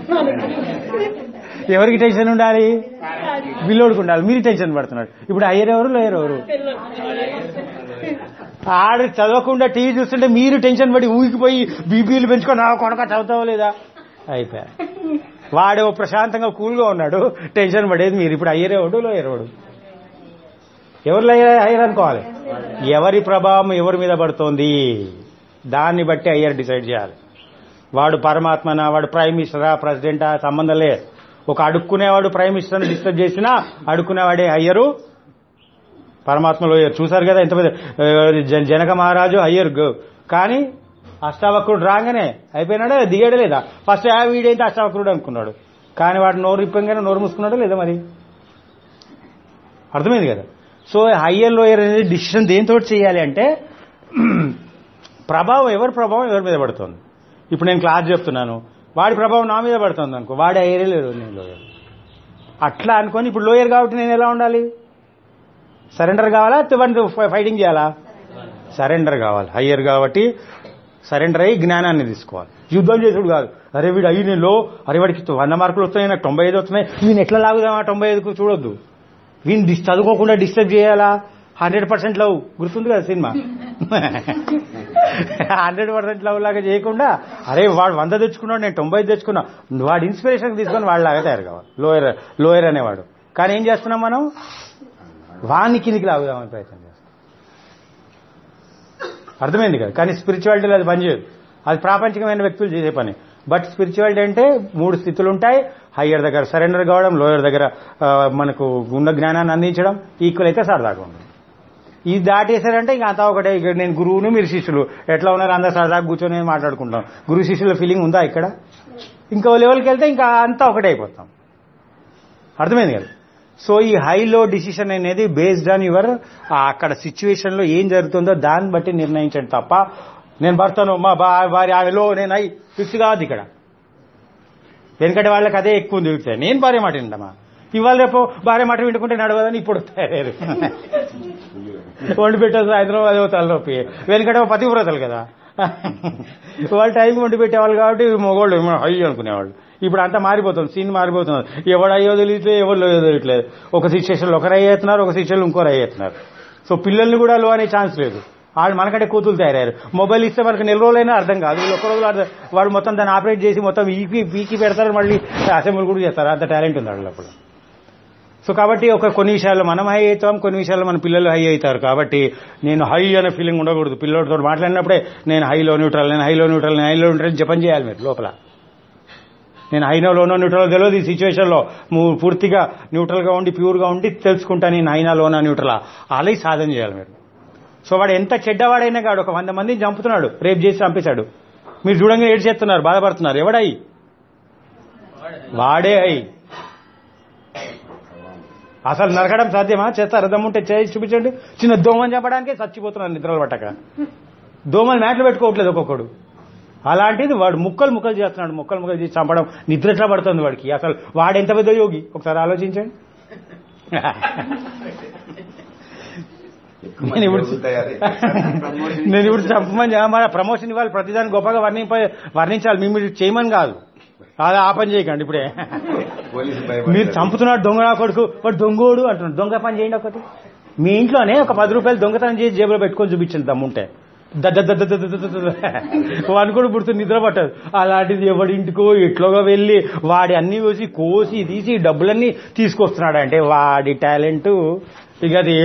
ఎవరికి టెన్షన్ ఉండాలి పిల్లోడికి ఉండాలి మీరు టెన్షన్ పడుతున్నాడు ఇప్పుడు అయ్యర్ ఎవరు లేరు ఎవరు ఆడు చదవకుండా టీవీ చూస్తుంటే మీరు టెన్షన్ పడి ఊగిపోయి బీపీలు పెంచుకొని నా కొనక చదువుతావో లేదా అయిపోయా వాడు ప్రశాంతంగా కూల్గా ఉన్నాడు టెన్షన్ పడేది మీరు ఇప్పుడు అయ్యరేవాడు లోయరేవాడు ఎవరు అయ్యర్ అనుకోవాలి ఎవరి ప్రభావం ఎవరి మీద పడుతోంది దాన్ని బట్టి అయ్యర్ డిసైడ్ చేయాలి వాడు పరమాత్మనా వాడు ప్రైమ్ మినిస్టరా ప్రెసిడెంటా సంబంధం లేదు ఒక అడుక్కునేవాడు ప్రైమ్ మినిస్టర్ని డిస్టర్బ్ చేసినా అడుక్కునేవాడే అయ్యరు పరమాత్మలో అయ్యర్ చూసారు కదా ఎంత పెద్ద ఆ, జన- జనక మహారాజు అయ్యర్ గ- కానీ అష్టావక్రుడు రాగానే అయిపోయినాడా దిగాడు లేదా ఫస్ట్ ఆ వీడైతే అష్టావక్రుడు అనుకున్నాడు కానీ వాడు నోరు ఇప్పంగానే నోరు మూసుకున్నాడు లేదా మరి అర్థమైంది కదా సో హయ్యర్ లోయర్ అనేది డిసిషన్ దేంతో చేయాలి అంటే ప్రభావం ఎవరి ప్రభావం ఎవరి మీద పడుతుంది ఇప్పుడు నేను క్లాస్ చెప్తున్నాను వాడి ప్రభావం నా మీద పడుతుంది అనుకో వాడి హయ్యరే లేడు నేను లోయర్ అట్లా అనుకొని ఇప్పుడు లోయర్ కాబట్టి నేను ఎలా ఉండాలి సరెండర్ కావాలా వాడిని ఫైటింగ్ చేయాలా సరెండర్ కావాలి హయ్యర్ కాబట్టి సరెండర్ అయ్యి జ్ఞానాన్ని తీసుకోవాలి యుద్ధం చేసుడు కాదు అరే వీడు అయ్యి నేను లో అరే వాడికి వంద మార్కులు వస్తున్నాయి నాకు తొంభై ఐదు వస్తున్నాయి వీని ఎట్లా లాగుదామా తొంభై ఐదుకు చూడొద్దు వీని డిస్ చదువుకోకుండా డిస్టర్బ్ చేయాలా హండ్రెడ్ పర్సెంట్ లవ్ గుర్తుంది కదా సినిమా హండ్రెడ్ పర్సెంట్ లవ్ లాగా చేయకుండా అరే వాడు వంద తెచ్చుకున్నాడు నేను తొంభై ఐదు తెచ్చుకున్నా వాడు ఇన్స్పిరేషన్ తీసుకొని వాడిలాగా తయారు కావాలి లోయర్ లోయర్ అనేవాడు కానీ ఏం చేస్తున్నాం మనం వాణ్ణి కిందికి లాగుదామని ప్రయత్నం చేస్తాం అర్థమైంది కదా కానీ స్పిరిచువాలిటీలో అది పనిచేయదు అది ప్రాపంచికమైన వ్యక్తులు చేసే పని బట్ స్పిరిచువాలిటీ అంటే మూడు స్థితులు ఉంటాయి హయ్యర్ దగ్గర సరెండర్ కావడం లోయర్ దగ్గర ఆ, మనకు ఉన్న జ్ఞానాన్ని అందించడం ఈక్వల్ అయితే సరదాగా ఉండడం ఇది దాటేశారంటే ఇంకా అంతా ఒకటే ఇక నేను గురువును మీరు శిష్యులు ఎట్లా ఉన్నారు అందరు సరదాగా కూర్చొని మాట్లాడుకుంటాం గురు శిష్యుల ఫీలింగ్ ఉందా ఇక్కడ ఇంకో లెవెల్కి వెళ్తే ఇంకా అంతా ఒకటే అయిపోతాం అర్థమైంది కదా సో ఈ హైలో డిసిషన్ అనేది బేస్డ్ ఆన్ యువర్ అక్కడ సిచ్యువేషన్ లో ఏం జరుగుతుందో దాన్ని బట్టి నిర్ణయించండి తప్ప నేను భర్తను మా బా వారి ఆమెలో నేను అయి ఫిక్స్ కాదు ఇక్కడ వెనకటి వాళ్ళకి అదే ఎక్కువ ఉంది ఫిక్స్ నేను భార్య మాట వింటామా ఇవాళ రేపు భార్య మాట వింటుకుంటే నడవదని ఇప్పుడు తయారు వండి పెట్టారు సాయంత్రం అదే తలనొప్పి వెనకట పతివ్రతలు కదా వాళ్ళు టైంకి వండి పెట్టేవాళ్ళు కాబట్టి మగవాళ్ళు హై అనుకునేవాళ్ళు ఇప్పుడు అంతా మారిపోతుంది సీన్ మారిపోతుంది ఎవడు అయ్యో తెలియట్లేదు ఎవరు లో తెలియట్లేదు ఒక సిచ్యువేషన్లో ఒకరు అయ్యేస్తున్నారు ఒక సిచ్యువేషన్ ఇంకోరు అయ్యేస్తున్నారు సో పిల్లల్ని కూడా లో అనే ఛాన్స్ లేదు వాళ్ళు మనకంటే కూతులు తయారయ్యారు మొబైల్ ఇస్తే మనకు నెల రోజులైనా అర్థం కాదు వీళ్ళు ఒక్క రోజులు అర్థం వాడు మొత్తం దాన్ని ఆపరేట్ చేసి మొత్తం ఈపీ పీకి పెడతారు మళ్ళీ అసెంబ్లీ కూడా చేస్తారు అంత టాలెంట్ ఉంది వాళ్ళు అప్పుడు సో కాబట్టి ఒక కొన్ని విషయాల్లో మనం హై అవుతాం కొన్ని విషయాల్లో మన పిల్లలు హై అవుతారు కాబట్టి నేను హై అనే ఫీలింగ్ ఉండకూడదు పిల్లలతో మాట్లాడినప్పుడే నేను హైలో న్యూట్రల్ నేను హైలో న్యూట్రల్ నేను హైలో న్యూట్రల్ జపం చేయాలి మీరు లోపల నేను హైనో లోనో న్యూట్రల్ తెలియదు ఈ సిచ్యువేషన్లో ము- పూర్తిగా న్యూట్రల్గా ఉండి ప్యూర్గా ఉండి తెలుసుకుంటా నేను హైనా లోనా న్యూట్రలా అలాగే సాధన చేయాలి మీరు సో వాడు ఎంత చెడ్డవాడైనా కాడు ఒక వంద మందిని చంపుతున్నాడు రేపు చేసి చంపేశాడు మీరు చూడంగా ఏడు చేస్తున్నారు బాధపడుతున్నారు ఎవడై వాడే అయి అసలు నరకడం సాధ్యమా చేస్తారు దమ్ముంటే చేసి చూపించండి చిన్న దోమని చంపడానికే చచ్చిపోతున్నాను నిద్రలు పట్టక దోమలు మ్యాట్లు పెట్టుకోవట్లేదు ఒక్కొక్కడు అలాంటిది వాడు ముక్కలు ముక్కలు చేస్తున్నాడు ముక్కలు ముక్కలు చేసి చంపడం నిద్ర ఎట్లా పడుతుంది వాడికి అసలు వాడు ఎంత పెద్ద యోగి ఒకసారి ఆలోచించండి నేను ఇప్పుడు నేను ఇప్పుడు చంపమని మన ప్రమోషన్ ఇవ్వాలి ప్రతిదాన్ని గొప్పగా వర్ణింప వర్ణించాలి మేము మీరు చేయమని కాదు అలా ఆ పని చేయకండి ఇప్పుడే పోలీసు మీరు చంపుతున్నాడు దొంగ నా కొడుకు వాడు దొంగోడు అంటున్నాడు దొంగ పని చేయండి ఒకటి మీ ఇంట్లోనే ఒక పది రూపాయలు దొంగతనం చేసి జేబులో పెట్టుకొని చూపించండి దమ్ముంటే దద్ద దద్ద దద్ద దద్ద దద్ద దద్ద. వాడు కూడా పుడుతుంది నిద్ర పట్టదు అలాంటిది ఎవడి ఇంటికో ఎట్లోగా వెళ్ళి వాడి అన్ని కోసి కోసి తీసి డబ్బులన్నీ తీసుకొస్తున్నాడు అంటే వాడి టాలెంట్ ఇక అది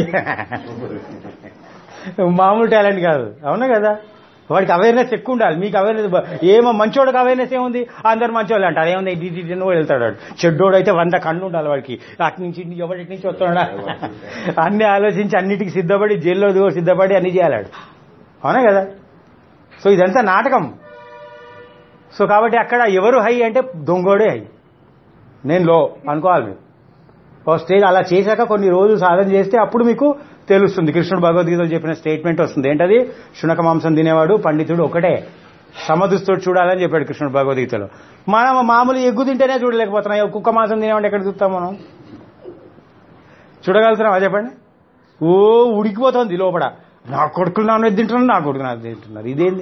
మామూలు టాలెంట్ కాదు అవునా కదా వాడికి అవేర్నెస్ ఎక్కువ ఉండాలి మీకు అవేర్నెస్ ఏమో మంచోడికి అవేర్నెస్ ఏముంది అందరు మంచోళ్ళు అంటారు ఏముంది ఇది ఇది అని కూడా వెళ్తాడు వాడు. చెడ్డోడు అయితే వంద కళ్ళు ఉండాలి వాడికి అటు నుంచి ఇటు ఎవరి నుంచి వస్తున్నాడా అన్ని ఆలోచించి అన్నిటికీ సిద్ధపడి జైల్లో దిగో సిద్ధపడి అన్ని చేయాలాడు అవునా కదా సో ఇదంతా నాటకం సో కాబట్టి అక్కడ ఎవరు హై అంటే దొంగోడే హై నేను లో అనుకోవాలి మీరు ఓ స్టేజ్ అలా చేశాక కొన్ని రోజులు సాధన చేస్తే అప్పుడు మీకు తెలుస్తుంది కృష్ణుడు భగవద్గీతలో చెప్పిన స్టేట్మెంట్ వస్తుంది ఏంటది శునక మాంసం తినేవాడు పండితుడు ఒకటే సమదుస్తుడు చూడాలని చెప్పాడు కృష్ణుడు భగవద్గీతలో మనం మామూలు ఎగ్గు తింటేనే చూడలేకపోతున్నాం ఈ కుక్క మాంసం తినేవాడు ఎక్కడ చూస్తాం మనం చూడగలుగుతున్నావా చెప్పండి ఓ ఉడికిపోతుంది లోపల నా కొడుకులు నాన్ వెజ్ తింటున్నారు నా కొడుకు నాన్ వెజ్ తింటున్నారు ఇదేంది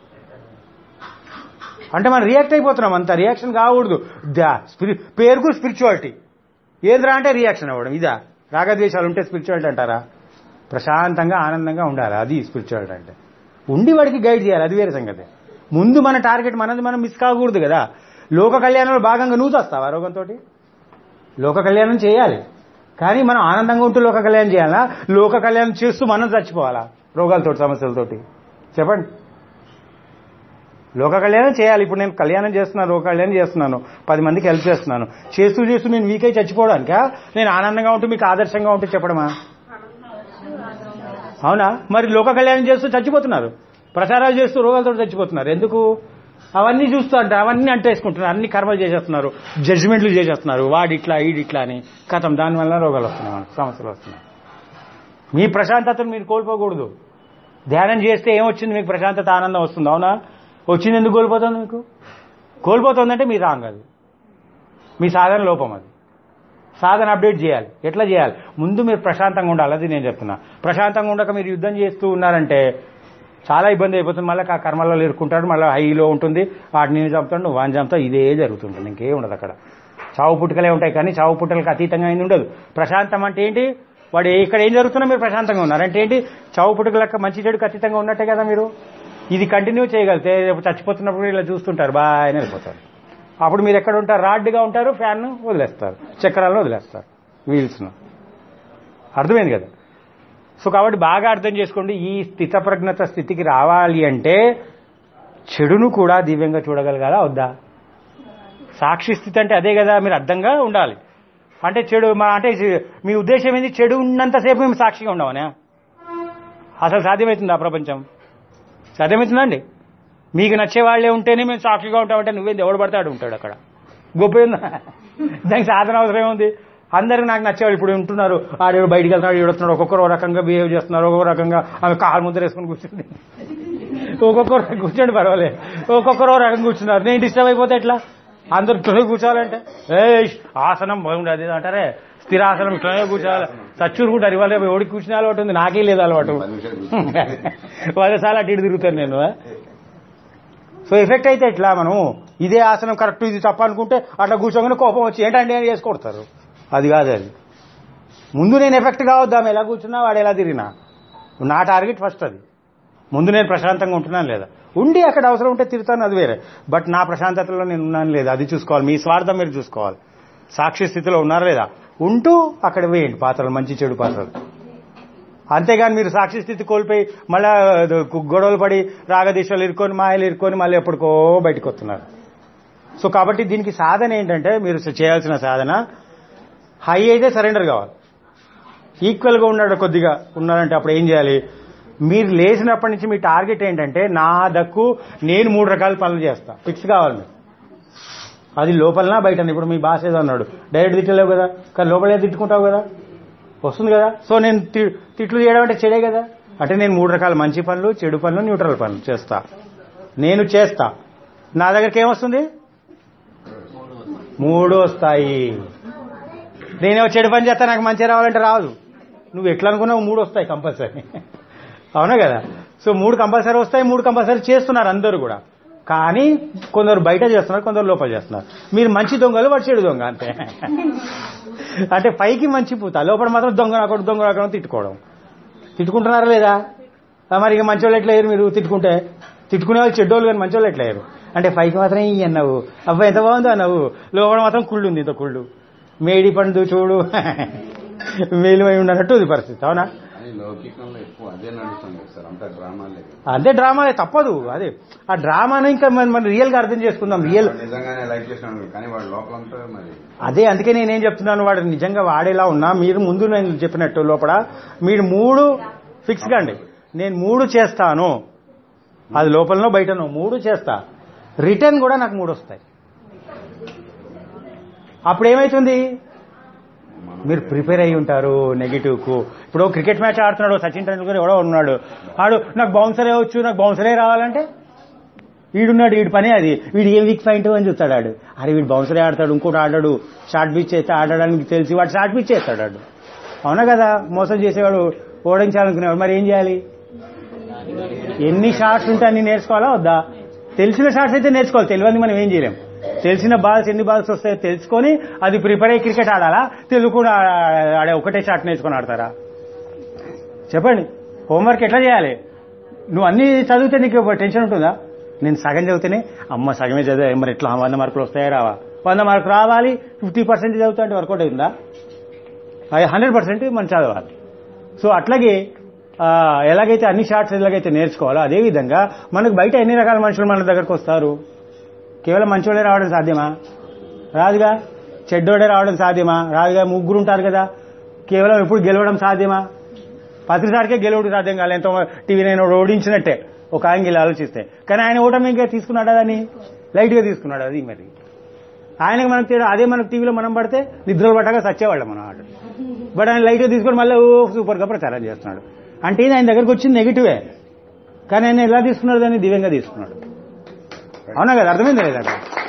అంటే మనం రియాక్ట్ అయిపోతున్నాం అంత రియాక్షన్ కాకూడదు దా స్పిరి పేరుకు స్పిరిచువాలిటీ ఏంద్రా అంటే రియాక్షన్ అవ్వడం ఇదా రాగద్వేషాలు ఉంటే స్పిరిచువాలిటీ అంటారా ప్రశాంతంగా ఆనందంగా ఉండాలి అది స్పిరిచువాలిటీ అంటే ఉండి వాడికి గైడ్ చేయాలి అది వేరే సంగతి ముందు మన టార్గెట్ మనది మనం మిస్ కాకూడదు కదా లోక కళ్యాణంలో భాగంగా నువ్వు వస్తావా రోగంతో లోక కళ్యాణం చేయాలి కానీ మనం ఆనందంగా ఉంటూ లోక కళ్యాణం చేయాలా లోక కళ్యాణం చేస్తూ మనం చచ్చిపోవాలా రోగాలతోటి సమస్యలతోటి చెప్పండి లోక కళ్యాణం చేయాలి ఇప్పుడు నేను కళ్యాణం చేస్తున్నాను లోక కళ్యాణం చేస్తున్నాను పది మందికి హెల్ప్ చేస్తున్నాను చేస్తూ చేస్తూ నేను వీక్ అయి చచ్చిపోవడానికా నేను ఆనందంగా ఉంటూ మీకు ఆదర్శంగా ఉంటూ చెప్పడమా అవునా మరి లోక కళ్యాణం చేస్తూ చచ్చిపోతున్నారు ప్రచారాలు చేస్తూ రోగాలతో చచ్చిపోతున్నారు ఎందుకు అవన్నీ చూస్తూ అంటే అవన్నీ అంటేసుకుంటున్నారు అన్ని కర్మలు చేసేస్తున్నారు జడ్జిమెంట్లు చేసేస్తున్నారు వాడి ఇట్లా ఈడి ఇట్లా అని కథం దానివల్ల రోగాలు వస్తున్నాయి మనకు సమస్యలు వస్తున్నాయి మీ ప్రశాంతతను మీరు కోల్పోకూడదు ధ్యానం చేస్తే ఏమొచ్చింది మీకు ప్రశాంతత ఆనందం వస్తుంది అవునా వచ్చింది ఎందుకు కోల్పోతుంది మీకు కోల్పోతుందంటే మీ రాంగ్ అది మీ సాధన లోపం అది సాధన అప్డేట్ చేయాలి ఎట్లా చేయాలి ముందు మీరు ప్రశాంతంగా ఉండాలి అది నేను చెప్తున్నా ప్రశాంతంగా ఉండక మీరు యుద్ధం చేస్తూ ఉన్నారంటే చాలా ఇబ్బంది అయిపోతుంది మళ్ళీ ఆ కర్మల్లో ఇరుక్కుంటాడు మళ్ళీ హైలో ఉంటుంది వాటిని నేను చంపుతాడు నువ్వు వాడిని చంపుతావు ఇదే జరుగుతుంటుంది ఇంకేం ఉండదు అక్కడ చావు పుట్టుకలే ఉంటాయి కానీ చావు పుట్టుకలకు అతీతంగా అయింది ఉండదు ప్రశాంతం అంటే ఏంటి వాడు ఇక్కడ ఏం జరుగుతున్నా మీరు ప్రశాంతంగా ఉన్నారు అంటే ఏంటి చావు పుట్టుకలకు మంచి చెడుకు అతీతంగా ఉన్నట్టే కదా మీరు ఇది కంటిన్యూ చేయగలిగితే రేపు చచ్చిపోతున్నప్పుడు ఇలా చూస్తుంటారు బాగా వెళ్ళిపోతారు అప్పుడు మీరు ఎక్కడ ఉంటారు రాడ్గా ఉంటారు ఫ్యాన్ వదిలేస్తారు చక్రాలను వదిలేస్తారు వీల్స్ను అర్థమైంది కదా సో కాబట్టి బాగా అర్థం చేసుకోండి ఈ స్థితప్రజ్ఞత స్థితికి రావాలి అంటే చెడును కూడా దివ్యంగా చూడగలగాలా వద్దా సాక్షి స్థితి అంటే అదే కదా మీరు అర్థంగా ఉండాలి అంటే చెడు మా అంటే మీ ఉద్దేశం ఏంది చెడు ఉన్నంతసేపు మేము సాక్షిగా ఉండమనే అసలు సాధ్యమవుతుందా ప్రపంచం సాధ్యమవుతుందండి మీకు నచ్చే వాళ్ళే ఉంటేనే మేము సాక్షిగా ఉంటామంటే నువ్వేంది ఎవడు పడతాడు ఉంటాడు అక్కడ గొప్ప ఏందా దానికి సాధన అవసరం ఉంది అందరికి నాకు నచ్చేవాళ్ళు ఇప్పుడు ఉంటున్నారు ఆడేవాడు బయటికి వెళ్తున్నాడు ఏడుస్తున్నాడు ఒక్కొక్కరు ఒక రకంగా బిహేవ్ చేస్తున్నారు ఒక్కొక్క రకంగా ఆమె కాలు ముద్ర వేసుకుని కూర్చుంది ఒక్కొక్కరు కూర్చోండి పర్వాలేదు ఒక్కొక్కరు రకం కూర్చున్నారు నేను డిస్టర్బ్ అయిపోతే ఎట్లా అందరు ఇట్లనే కూర్చోవాలంటే ఏ ఆసనం బాగుండదు అది అంటారే స్థిరాసనం ఇట్లనే కూర్చోవాలి సచ్చూరు కూడా ఇవాళ ఎవడికి కూర్చునే అలవాటు ఉంది నాకే లేదు అలవాటు పది నిమిషాలు కూర్చో. వాళ్ళ చాలా అటు ఇటు తిరుగుతాను నేను సో ఎఫెక్ట్ అయితే ఎట్లా మనం ఇదే ఆసనం కరెక్ట్ ఇది తప్ప అనుకుంటే అట్లా కూర్చోగానే కోపం వచ్చి ఏంటంటే అని చేసి కొడతారు అది కాదు అది ముందు నేను ఎఫెక్ట్ కావద్దాం ఎలా కూర్చున్నా వాడు ఎలా తిరిగినా నా టార్గెట్ ఫస్ట్ అది ముందు నేను ప్రశాంతంగా ఉంటున్నాను లేదా ఉండి అక్కడ అవసరం ఉంటే తిరుగుతాను అది వేరే బట్ నా ప్రశాంతతలో నేను ఉన్నాను లేదా అది చూసుకోవాలి మీ స్వార్థం మీరు చూసుకోవాలి సాక్షి స్థితిలో ఉన్నారా లేదా ఉంటూ అక్కడ వేయండి పాత్రలు మంచి చెడు పాత్రలు అంతేగాని మీరు సాక్షి స్థితి కోల్పోయి మళ్ళా గొడవలు పడి రాగదీశాలు ఇరుక్కొని మాయలు ఇరుక్కొని మళ్ళీ ఎప్పటికో బయటకు వస్తున్నారు సో కాబట్టి దీనికి సాధన ఏంటంటే మీరు చేయాల్సిన సాధన హై అయితే సరెండర్ కావాలి ఈక్వల్గా ఉన్నాడు కొద్దిగా ఉన్నారంటే అప్పుడు ఏం చేయాలి మీరు లేచినప్పటి నుంచి మీ టార్గెట్ ఏంటంటే నా దక్కు నేను మూడు రకాల పనులు చేస్తా ఫిక్స్ కావాలి మీరు అది లోపలనా బయట ఇప్పుడు మీ బాస్ ఏదో అన్నాడు డైరెక్ట్ తిట్టలేవు కదా కానీ లోపలే తిట్టుకుంటావు కదా వస్తుంది కదా సో నేను తి- తిట్లు చేయడం అంటే చెడే కదా అంటే నేను మూడు రకాల మంచి పనులు చెడు పనులు న్యూట్రల్ పనులు చేస్తా నేను చేస్తా నా దగ్గరికి ఏమొస్తుంది మూడు వస్తాయి నేనేమో చెడు పని చేస్తా నాకు మంచి రావాలంటే రాదు నువ్వు ఎట్లా అనుకున్నావు మూడు వస్తాయి కంపల్సరీ అవునా కదా సో మూడు కంపల్సరీ వస్తాయి మూడు కంపల్సరీ చేస్తున్నారు అందరూ కూడా కానీ కొందరు బయట చేస్తున్నారు కొందరు లోపల చేస్తున్నారు మీరు మంచి దొంగలు వాడు చెడు దొంగ అంతే అంటే పైకి మంచి పూత లోపల మాత్రం దొంగ నాకొడు దొంగ నాకొడు తిట్టుకోవడం తిట్టుకుంటున్నారా లేదా ఆ మరి ఇక మంచోళ్ళు ఎట్లా అయ్యారు మీరు తిట్టుకుంటే తిట్టుకునే వాళ్ళు చెడ్డోళ్ళు కానీ మంచోళ్ళు ఎట్లా అయ్యారు అంటే పైకి మాత్రం ఈ అన్నావు అబ్బాయి ఎంత బాగుందో అన్నావు లోపల మాత్రం కుళ్ళు ఉంది ఇంత కుళ్ళు మేడి పండు చూడు మేలుమై ఉండనట్టు ఉంది పరిస్థితి అవునా అని లౌకికంలో ఎక్కువ అదే నడుస్తుంది కదా సార్ అంతా డ్రామాలే కదా. అదే డ్రామాలే తప్పదు అదే ఆ డ్రామాను ఇంకా మనం మనం రియల్ గా అర్థం చేసుకుందాం రియల్ వాడు నిజంగానే లైక్ చేసినాడు కానీ వాడు లోపలంతా మరి అదే అందుకే నేనేం చెప్తున్నాను వాడు నిజంగా వాడేలా ఉన్నా మీరు ముందు నేను చెప్పినట్టు లోపల మీరు మూడు ఫిక్స్ కండి నేను మూడు చేస్తాను అది లోపలనో బయటనో మూడు చేస్తా రిటర్న్ కూడా నాకు మూడు వస్తాయి అప్పుడు ఏమైతుంది మీరు ప్రిపేర్ అయి ఉంటారు నెగిటివ్ కు ఇప్పుడు క్రికెట్ మ్యాచ్ ఆడుతున్నాడు సచిన్ టెండూల్కర్ ఎవడో ఉన్నాడు ఆడు నాకు బౌన్సరే వచ్చు నాకు బౌన్సరే రావాలంటే వీడున్నాడు వీడి పనే అది వీడు ఏం వీక్ పాయింట్ అని చూస్తాడు ఆడు అరే వీడు బౌన్సరే ఆడతాడు ఇంకోటి ఆడాడు షార్ట్ పిచ్ చేస్తే ఆడడానికి తెలిసి వాడు షార్ట్ పిచ్ చేస్తాడు ఆడు అవునా కదా మోసం చేసేవాడు ఓడించాలనుకునేవాడు మరి ఏం చేయాలి ఎన్ని షార్ట్స్ ఉంటే అన్ని నేర్చుకోవాలా వద్దా తెలిసిన షార్ట్స్ అయితే నేర్చుకోవాలి తెలియని మనం ఏం చేయలేం తెలిసిన బాల్స్ ఎన్ని బాల్స్ వస్తాయో తెలుసుకొని అది ప్రిపేర్ అయ్యి క్రికెట్ ఆడాలా తెలుగుకుండా ఆడే ఒకటే షాట్ నేర్చుకొని ఆడతారా చెప్పండి హోంవర్క్ ఎట్లా చేయాలి నువ్వు అన్ని చదివితే నీకు టెన్షన్ ఉంటుందా నేను సగం చదివితేనే అమ్మ సగమే చదివా మరి ఎట్లా వంద మార్కులు వస్తాయా రావా వంద మార్కులు రావాలి ఫిఫ్టీ పర్సెంట్ చదువుతా అంటే వర్కౌట్ అవుతుందా అది హండ్రెడ్ పర్సెంట్ మనం చదవాలి సో అట్లాగే ఆ, ఎలాగైతే అన్ని షార్ట్స్ ఎలాగైతే నేర్చుకోవాలో అదే విధంగా మనకు బయట ఎన్ని రకాల మనుషులు మన దగ్గరకు వస్తారు కేవలం మంచోళ్ళే రావడం సాధ్యమా రాదుగా చెడ్డోడే రావడం సాధ్యమా రాదుగా ముగ్గురు ఉంటారు కదా కేవలం ఎప్పుడు గెలవడం సాధ్యమా పత్రిసారికే గెలవడం సాధ్యం కాదు ఎంతో టీవీ నేను ఓడించినట్టే ఒక యాంగిల్ ఆలోచిస్తే కానీ ఆయన ఓటమి ఇంకా తీసుకున్నాడా దాన్ని లైట్గా తీసుకున్నాడు అది మరి ఆయనకు మనకు తేడా అదే మనకు టీవీలో మనం పడితే నిద్రలు పట్టగా సచ్చేవాళ్ళం మనం ఆట బట్ ఆయన లైట్గా తీసుకొని మళ్ళీ ఓ సూపర్గా ప్రచారం చేస్తున్నాడు అంటే ఇది ఆయన దగ్గరకు వచ్చింది నెగిటివే కానీ ఆయన ఎలా తీసుకున్నాడు దాన్ని దివ్యంగా తీసుకున్నాడు అవునా కదా అర్థమైంది లేదా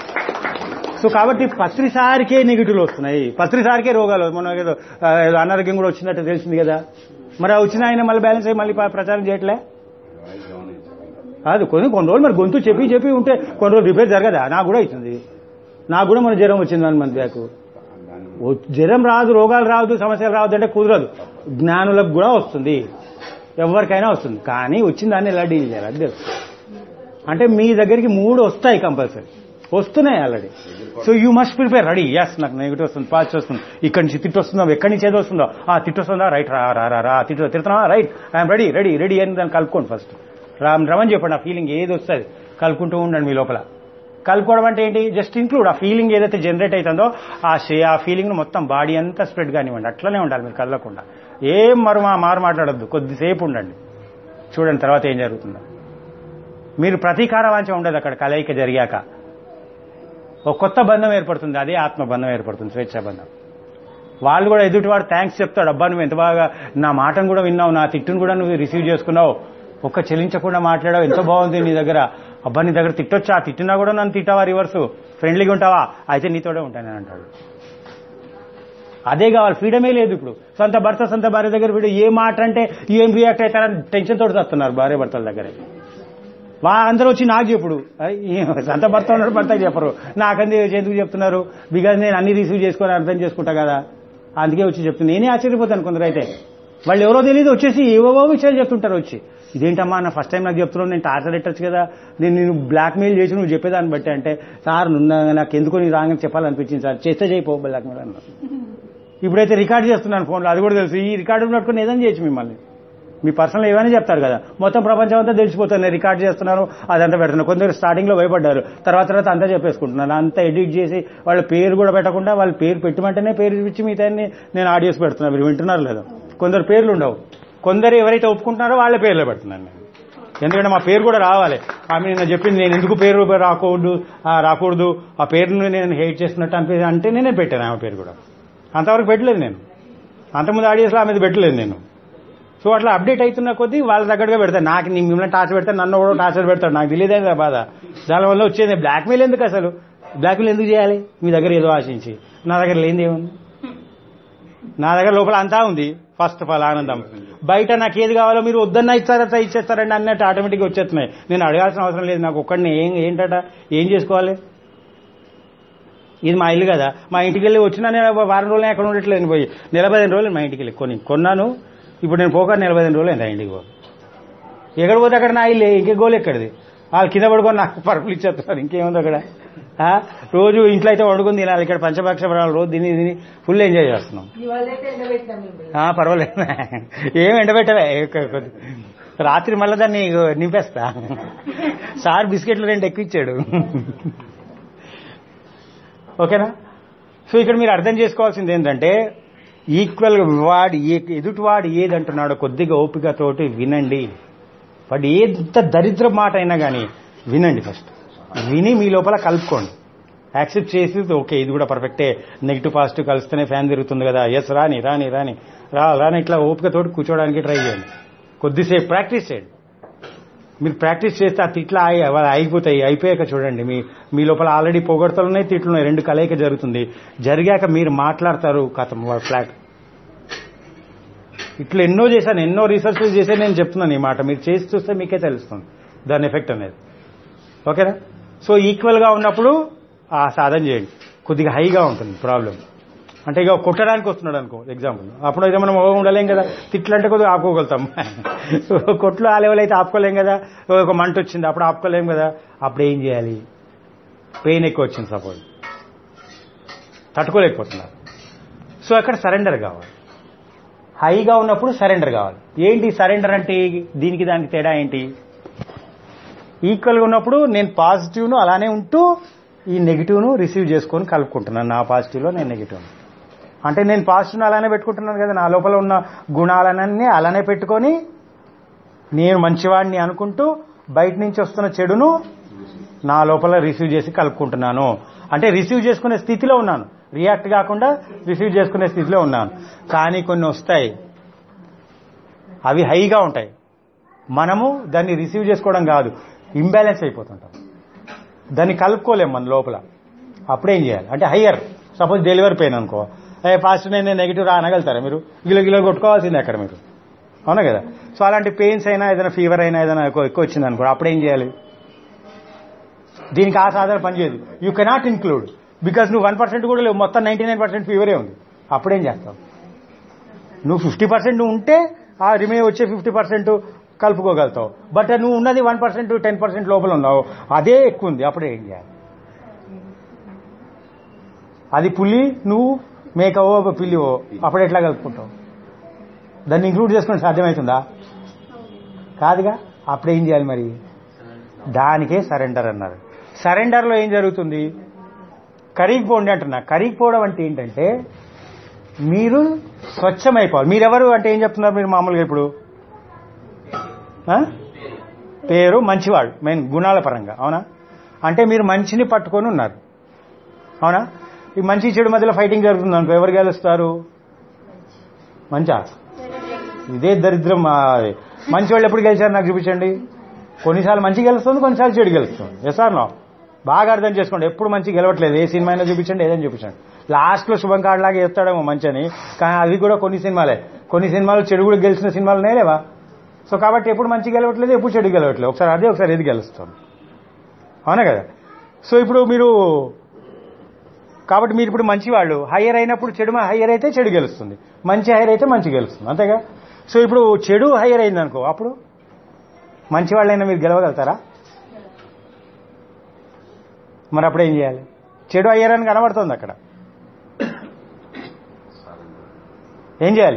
సో కాబట్టి పత్రిసారికే నెగిటివ్లు వస్తున్నాయి పత్రిసారికే రోగాలు మన ఏదో ఆ, ఏదో అనారోగ్యం కూడా వచ్చినట్టు తెలిసింది కదా మరి ఆ వచ్చిన ఆయన మళ్ళీ బ్యాలెన్స్ అయ్యి మళ్ళీ ప్ర- ప్రచారం చేయట్లే వాయిస్ గమనించాలి అది కొన్ని కొన్ని రోజులు మరి గొంతు చెప్పి చెప్పి ఉంటే కొన్ని రోజులు రిపేర్ జరగదా నాకు కూడా అవుతుంది నాకు కూడా మన జ్వరం వచ్చింది వన్ మంత్ బ్యాక్ దాన్ని ఓ- జ్వరం రాదు రోగాలు రావద్దు సమస్యలు రావద్దు అంటే కుదరదు జ్ఞానులకు కూడా వస్తుంది ఎవరికైనా వస్తుంది కానీ వచ్చిన దాన్ని ఎలా డీల్ చేయాలి అది తెలుసు అంటే మీ దగ్గరికి మూడు వస్తాయి కంపల్సరీ వస్తున్నాయి already so you must prepare ready yes నాకు నెగిటివ్ వస్తుంది పాజిటివ్ వస్తుంది ఇక్కడి నుంచి తిట్టు వస్తుందో ఎక్కడి నుంచి ఏదో వస్తుందో ఆ తిట్టు వస్తుందా రైట్ రా రా రా రా తిట్టు తిడుతున్నావా right I'm ready ready ready అని దాన్ని కలుపుకోండి ఫస్ట్ రామ్ రమని చెప్పండి ఆ ఫీలింగ్ ఏది వస్తుంది కలుపుకుంటూ ఉండండి మీ లోపల కలుపుకోవడం అంటే ఏంటి జస్ట్ ఇంక్లూడ్ ఆ ఫీలింగ్ ఏదైతే జనరేట్ అవుతుందో ఆ షే ఆ ఫీలింగ్ మొత్తం బాడీ అంతా స్ప్రెడ్ కానివ్వండి అట్లనే ఉండాలి మీరు కదలకుండా ఏం మరు మా మారు మాట్లాడొద్దు కొద్దిసేపు ఉండండి చూడండి తర్వాత ఏం జరుగుతుందో మీరు ప్రతీకార వాంఛ ఉండదు అక్కడ కలయిక జరిగాక ఒక కొత్త బంధం ఏర్పడుతుంది అదే ఆత్మ బంధం ఏర్పడుతుంది స్వేచ్ఛా బంధం వాళ్ళు కూడా ఎదుటివాడు థ్యాంక్స్ చెప్తాడు అబ్బా నువ్వు ఎంత బాగా నా మాటను కూడా విన్నావు నా తిట్టును కూడా నువ్వు రిసీవ్ చేసుకున్నావు ఒక్క చెలించకుండా మాట్లాడావు ఎంత బాగుంది నీ దగ్గర అబ్బా నీ దగ్గర తిట్టొచ్చా తిట్టినా కూడా నన్ను తిట్టావా రివర్స్ ఫ్రెండ్లీగా ఉంటావా అయితే నీతోనే ఉంటానని అంటాడు అదే కావాలి ఫ్రీడమే లేదు ఇప్పుడు సొంత భర్త సొంత భార్య దగ్గర వీడు ఏ మాట అంటే ఏం రియాక్ట్ అవుతారని టెన్షన్ తోటి వస్తున్నారు భార్య భర్తల దగ్గర వా అందరూ వచ్చి నాకు చెప్పుడు అయ్, ఈ సొంత భర్త ఉన్నాడు భర్తకి చెప్పరు నాకంది ఎందుకు చెప్తున్నారు బికాజ్ నేను అన్ని రిసీవ్ చేసుకొని అర్థం చేసుకుంటా కదా అందుకే వచ్చి చెప్తున్నా నేనే ఆశ్చర్యపోతాను కొందరు అయితే వాళ్ళు ఎవరో తెలియదు వచ్చేసి ఏవో విషయాలు చెప్తుంటారు వచ్చి ఇదేంటమ్మా నా ఫస్ట్ టైం నాకు చెప్తున్నావు నేను టార్చర్ పెట్టచ్చు కదా నేను నేను బ్లాక్ మెయిల్ చేసి నువ్వు చెప్పేదాన్ని బట్టి అంటే సార్ నున్న నాకు ఎందుకు నీ రాగానే చెప్పాలనిపించింది సార్ చేస్తే చేయిపో బ్లాక్ మెయిల్ అన్నా ఇప్పుడైతే రికార్డ్ చేస్తున్నాను ఫోన్లో అది కూడా తెలుసు ఈ రికార్డు ఉన్నట్టుకుని ఏదైనా చేయొచ్చు మిమ్మల్ని మీ పర్సనల్ ఏమైనా చెప్తారు కదా మొత్తం ప్రపంచం అంతా తెలిసిపోతుంది నేను రికార్డ్ చేస్తున్నాను అదంతా పెడుతున్నాను కొందరు స్టార్టింగ్ లో భయపడ్డారు తర్వాత తర్వాత అంతా చెప్పేసుకుంటున్నాను అంతా ఎడిట్ చేసి వాళ్ళ పేరు కూడా పెట్టకుండా వాళ్ళ పేరు పెట్టమంటేనే పేరు ఇచ్చి మిగతా నేను ఆడియోస్ పెడుతున్నాను మీరు వింటున్నారు లేదా కొందరు పేర్లు ఉండవు కొందరు ఎవరైతే ఒప్పుకుంటున్నారో వాళ్ళ పేర్లు పెడుతున్నాను నేను ఎందుకంటే మా పేరు కూడా రావాలి ఆమె నిన్న చెప్పింది నేను ఎందుకు పేరు రాకూడదు ఆ, రాకూడదు ఆ పేరును నేను హేట్ చేస్తున్నట్టు అనిపి అంటే నేనే పెట్టాను ఆమె పేరు కూడా అంతవరకు పెట్టలేదు నేను అంతకుముందు ఆడియోస్లో ఆమె పెట్టలేదు నేను సో అట్లా అప్డేట్ అవుతున్న కొద్దీ వాళ్ళ దగ్గరగా పెడతాను నాకు నీ మిమ్మల్ని టార్చర్ పెడతాను నన్ను కూడా టార్చర్ పెడతాడు నాకు తెలియదే కదా బాధ దానివల్ల వచ్చేది బ్లాక్మెయిల్ ఎందుకు అసలు బ్లాక్మెయిల్ ఎందుకు చేయాలి మీ దగ్గర ఏదో ఆశించి నా దగ్గర లేనిది ఏముంది నా దగ్గర లోపల అంతా ఉంది ఫస్ట్ ఆఫ్ ఆల్ ఆనందం బయట నాకు ఏది కావాలో మీరు వద్దన్నా ఇస్తారా ఇచ్చేస్తారండి అన్నట్టు ఆటోమేటిక్గా వచ్చేస్తున్నాయి నేను అడగాల్సిన అవసరం లేదు నాకు ఒక్కడిని ఏం ఏంటట ఏం చేసుకోవాలి ఇది మా ఇల్లు కదా మా ఇంటికి వెళ్ళి వచ్చినా నేను వారం రోజులు ఎక్కడ ఉండట్లేదు పోయి నెల పదిహేను రోజులు మా ఇంటికి వెళ్ళి కొని కొన్నాను ఇప్పుడు నేను పోక నెల పదిహేను రోజులు ఎంత ఇంటికి పో ఎక్కడ పోతే అక్కడ నా ఇల్లు ఇంకే గోలు ఎక్కడిది వాళ్ళు కింద పడుకొని నాకు పరుపులు ఇచ్చేస్తున్నారు ఇంకేముంది అక్కడ ఆ? రోజు ఇంట్లో అయితే వండుకుని తినాలి ఇక్కడ పంచపక్ష ప్రాణాలు రోజు తిని తిని ఫుల్ ఎంజాయ్ చేస్తున్నాం ఇవాళైతే ఎండబెట్టాం మిమ్మల్ని ఆ, పర్వాలేదు ఏం ఎండబెట్టలే కొ- కొ- రాత్రి మళ్ళీ దాన్ని నింపేస్తా సార్ బిస్కెట్లు రెండు ఎక్కువ ఇచ్చాడు ఓకేనా సో ఇక్కడ మీరు అర్థం చేసుకోవాల్సింది ఏంటంటే ఈక్వల్ వాడు ఏ ఎదుటి వాడు ఏది అంటున్నాడో కొద్దిగా ఓపికతోటి వినండి వాడు ఎంత దరిద్ర మాట అయినా కానీ వినండి ఫస్ట్ విని మీ లోపల కలుపుకోండి యాక్సెప్ట్ చేసి ఓకే ఇది కూడా పర్ఫెక్టే నెగిటివ్ పాజిటివ్ కలిస్తేనే ఫ్యాన్ తిరుగుతుంది కదా ఎస్ రాని రాని రాని రా రాని ఇట్లా ఓపికతోటి కూర్చోవడానికి ట్రై చేయండి కొద్దిసేపు ప్రాక్టీస్ చేయండి మీరు ప్రాక్టీస్ చేస్తే ఆ తిట్లు ఆగి అవి ఆగిపోతాయి అయిపోయాక చూడండి మీ మీ లోపల ఆల్రెడీ పొగడతలు ఉన్నాయి తిట్లు ఉన్నాయి రెండు కలయిక జరుగుతుంది జరిగాక మీరు మాట్లాడతారు కథ ఫ్లాట్ ఇట్లా ఎన్నో చేశాను ఎన్నో రీసెర్చ్ చేసే నేను చెప్తున్నాను ఈ మాట మీరు చేసి చూస్తే మీకే తెలుస్తుంది దాని ఎఫెక్ట్ అనేది ఓకేనా సో ఈక్వల్గా ఉన్నప్పుడు ఆ సాధన చేయండి కొద్దిగా హైగా ఉంటుంది ప్రాబ్లం అంటే ఇక కొట్టడానికి వస్తున్నాడు అనుకో ఎగ్జాంపుల్ అప్పుడు అయితే మనం ఓ ఉండలేం కదా తిట్లంటే కొద్దిగా ఆపుకోగలుగుతాం కొట్లు ఆ లెవెల్ అయితే ఆపుకోలేం కదా ఒక మంట వచ్చింది అప్పుడు ఆపుకోలేం కదా అప్పుడు ఏం చేయాలి పెయిన్ ఎక్కువ వచ్చింది సపోజ్ తట్టుకోలేకపోతున్నారు సో అక్కడ సరెండర్ కావాలి హైగా ఉన్నప్పుడు సరెండర్ కావాలి ఏంటి సరెండర్ అంటే దీనికి దానికి తేడా ఏంటి ఈక్వల్గా ఉన్నప్పుడు నేను పాజిటివ్ను అలానే ఉంటూ ఈ నెగిటివ్ను రిసీవ్ చేసుకొని కలుపుకుంటున్నాను నా పాజిటివ్లో నేను నెగిటివ్ను అంటే నేను పాజిటివ్ను అలానే పెట్టుకుంటున్నాను కదా నా లోపల ఉన్న గుణాలన్నీ అలానే పెట్టుకొని నేను మంచివాడిని అనుకుంటూ బయట నుంచి వస్తున్న చెడును నా లోపల రిసీవ్ చేసి కలుపుకుంటున్నాను అంటే రిసీవ్ చేసుకునే స్థితిలో ఉన్నాను రియాక్ట్ కాకుండా రిసీవ్ చేసుకునే స్థితిలో ఉన్నాను కానీ కొన్ని వస్తాయి అవి హైగా ఉంటాయి మనము దాన్ని రిసీవ్ చేసుకోవడం కాదు ఇంబ్యాలెన్స్ అయిపోతుంటాం దాన్ని కలుపుకోలేం మన లోపల అప్పుడేం చేయాలి అంటే హయ్యర్ సపోజ్ డెలివరీ పెయిన్ అనుకో ఏ ఫాస్ట్ నేను నెగిటివ్ రా అనగలుగుతారా మీరు గిలో గిలో కొట్టుకోవాల్సిందే అక్కడ మీరు అవునా కదా సో అలాంటి పెయిన్స్ అయినా ఏదైనా ఫీవర్ అయినా ఏదైనా ఎక్కువ ఎక్కువ వచ్చింది అనుకో అప్పుడేం చేయాలి దీనికి ఆ సాధన పనిచేయదు యూ కెనాట్ ఇన్క్లూడ్ బికాస్ నువ్వు వన్ పర్సెంట్ కూడా లేవు మొత్తం నైన్టీ నైన్ పర్సెంట్ ఫీవరే ఉంది అప్పుడేం చేస్తావు నువ్వు ఫిఫ్టీ పర్సెంట్ ఉంటే ఆ రిమైన్ వచ్చే ఫిఫ్టీ పర్సెంట్ కలుపుకోగలుగుతావు బట్ నువ్వు ఉన్నది వన్ పర్సెంట్ టెన్ పర్సెంట్ లోపల ఉన్నావు అదే ఎక్కువ ఉంది అప్పుడే ఏం చేయాలి అది పులి నువ్వు మేకవో పిల్లివో అప్పుడు ఎట్లా కలుపుకుంటావు దాన్ని ఇంక్లూడ్ చేసుకుని సాధ్యమవుతుందా కాదుగా అప్పుడేం చేయాలి మరి దానికే సరెండర్ అన్నారు సరెండర్లో ఏం జరుగుతుంది కరిగిపోండి అంటున్నా కరిగిపోవడం అంటే ఏంటంటే మీరు స్వచ్ఛమైపోవాలి మీరెవరు అంటే ఏం చెప్తున్నారు మీరు మామూలుగా ఇప్పుడు ఆ? పేరు మంచివాడు మెయిన్ గుణాల పరంగా అవునా అంటే మీరు మంచిని పట్టుకొని ఉన్నారు అవునా ఈ మంచి చెడు మధ్యలో ఫైటింగ్ జరుగుతుంది అనుకో ఎవరు గెలుస్తారు మంచా ఇదే దరిద్రం ఆ, మంచి వాళ్ళు ఎప్పుడు గెలిచారు నాకు చూపించండి కొన్నిసార్లు మంచి గెలుస్తుంది కొన్నిసార్లు చెడు గెలుస్తుంది ఎస్ ఆర్ నో బాగా అర్థం చేసుకోండి ఎప్పుడు మంచి గెలవట్లేదు ఏ సినిమా అయినా చూపించండి ఏదైనా చూపించండి లాస్ట్ లో శుభం కార్డు లాగా చెప్తాడేమో మంచి అని కానీ అవి కూడా కొన్ని సినిమాలే కొన్ని సినిమాలు చెడు కూడా గెలిచిన సినిమాలు నేలేవా సో కాబట్టి ఎప్పుడు మంచి గెలవట్లేదు ఎప్పుడు చెడు గెలవట్లేదు ఒకసారి అదే ఒకసారి ఏది గెలుస్తుంది అవునా కదా సో ఇప్పుడు మీరు కాబట్టి మీరు ఇప్పుడు మంచి వాళ్ళు హయ్యర్ అయినప్పుడు చెడు హయ్యర్ అయితే చెడు గెలుస్తుంది మంచి హైయర్ అయితే మంచి గెలుస్తుంది అంతేగా సో ఇప్పుడు చెడు హయ్యర్ అయింది అనుకో అప్పుడు మంచి వాళ్ళైనా మీరు గెలవగలుగుతారా మరి అప్పుడు ఏం చేయాలి చెడు అయ్యారని కనబడుతుంది అక్కడ ఏం చేయాలి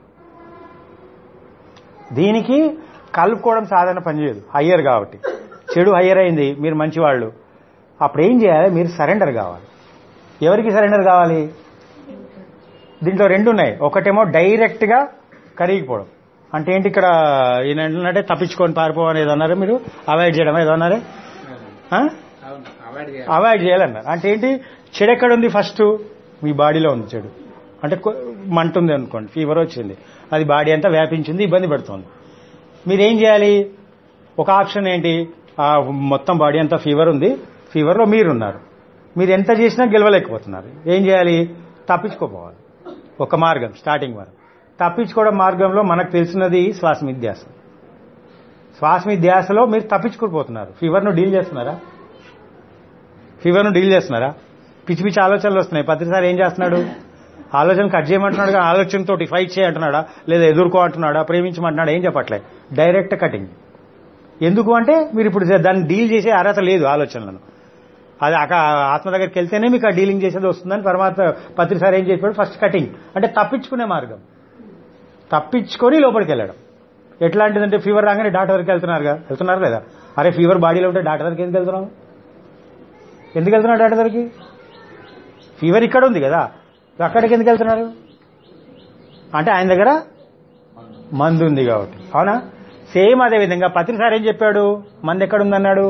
దీనికి కలుపుకోవడం సాధారణ పనిచేయదు హయ్యర్ కాబట్టి చెడు హయ్యర్ అయింది మీరు మంచివాళ్ళు అప్పుడు ఏం చేయాలి మీరు సరెండర్ కావాలి ఎవరికి సరెండర్ కావాలి దీంట్లో రెండు ఉన్నాయి ఒకటేమో డైరెక్ట్గా కరిగిపోవడం అంటే ఏంటి ఇక్కడ ఈయన ఏంటంటే తప్పించుకొని పారిపోవని ఏదో అన్నారా మీరు అవాయిడ్ చేయడం ఏదో అన్నారే ఆ? అవును అవాయిడ్ చేయాలి అవాయిడ్ చేయాలన్నారు అంటే ఏంటి చెడు ఎక్కడ ఉంది ఫస్ట్ మీ బాడీలో ఉంది చెడు అంటే కొ- మంట ఉంది అనుకోండి ఫీవర్ వచ్చింది అది బాడీ అంతా వ్యాపించింది ఇబ్బంది పెడుతుంది మీరేం చేయాలి ఒక ఆప్షన్ ఏంటి ఆ మొత్తం బాడీ అంతా ఫీవర్ ఉంది ఫీవర్లో మీరున్నారు మీరు ఎంత చేసినా గెలవలేకపోతున్నారు ఏం చేయాలి తప్పించుకోపోవాలి ఒక మార్గం స్టార్టింగ్ వరకు తప్పించుకోవడం మార్గంలో మనకు తెలిసినది శ్వాసమిధ్యాస శ్వాసమిధ్యాసలో మీరు తప్పించుకోపోతున్నారు ఫీవర్ను డీల్ చేస్తున్నారా ఫీవర్ను డీల్ చేస్తున్నారా పిచ్చి పిచ్చి ఆలోచనలు వస్తున్నాయి ప్రతిసారి ఏం చేస్తున్నాడు ఆలోచన కట్ చేయమంటున్నాడు కానీ ఆలోచనతోటి ఫైట్ చేయంటున్నాడా లేదా ఎదుర్కో అంటున్నాడా ప్రేమించమంటున్నాడా ఏం చెప్పట్లే డైరెక్ట్ కటింగ్ ఎందుకు అంటే మీరు ఇప్పుడు దాన్ని డీల్ చేసే అర్హత లేదు ఆలోచనలను అది అక ఆత్మ దగ్గరికి వెళ్తేనే మీకు ఆ డీలింగ్ చేసేది వస్తుందని పరమాత్మ పత్రిసారి ఏం చెప్పాడు ఫస్ట్ కటింగ్ అంటే తప్పించుకునే మార్గం తప్పించుకొని లోపలికి వెళ్ళడం ఎట్లాంటిదంటే ఫీవర్ రాగానే డాక్టర్ దగ్గరికి వెళ్తున్నారుగా వెళ్తున్నారు లేదా అరే ఫీవర్ బాడీలో ఉంటే డాక్టర్ దగ్గరికి ఎందుకు వెళ్తున్నాం ఎందుకు వెళ్తున్నారు డాక్టర్ దగ్గరికి ఫీవర్ ఇక్కడ ఉంది కదా అక్కడికి ఎందుకు వెళ్తున్నారు అంటే ఆయన దగ్గర మందు ఉంది కాబట్టి అవునా సేమ్ అదే విధంగా పత్రిసారి ఏం చెప్పాడు మంది ఎక్కడ ఉందన్నాడు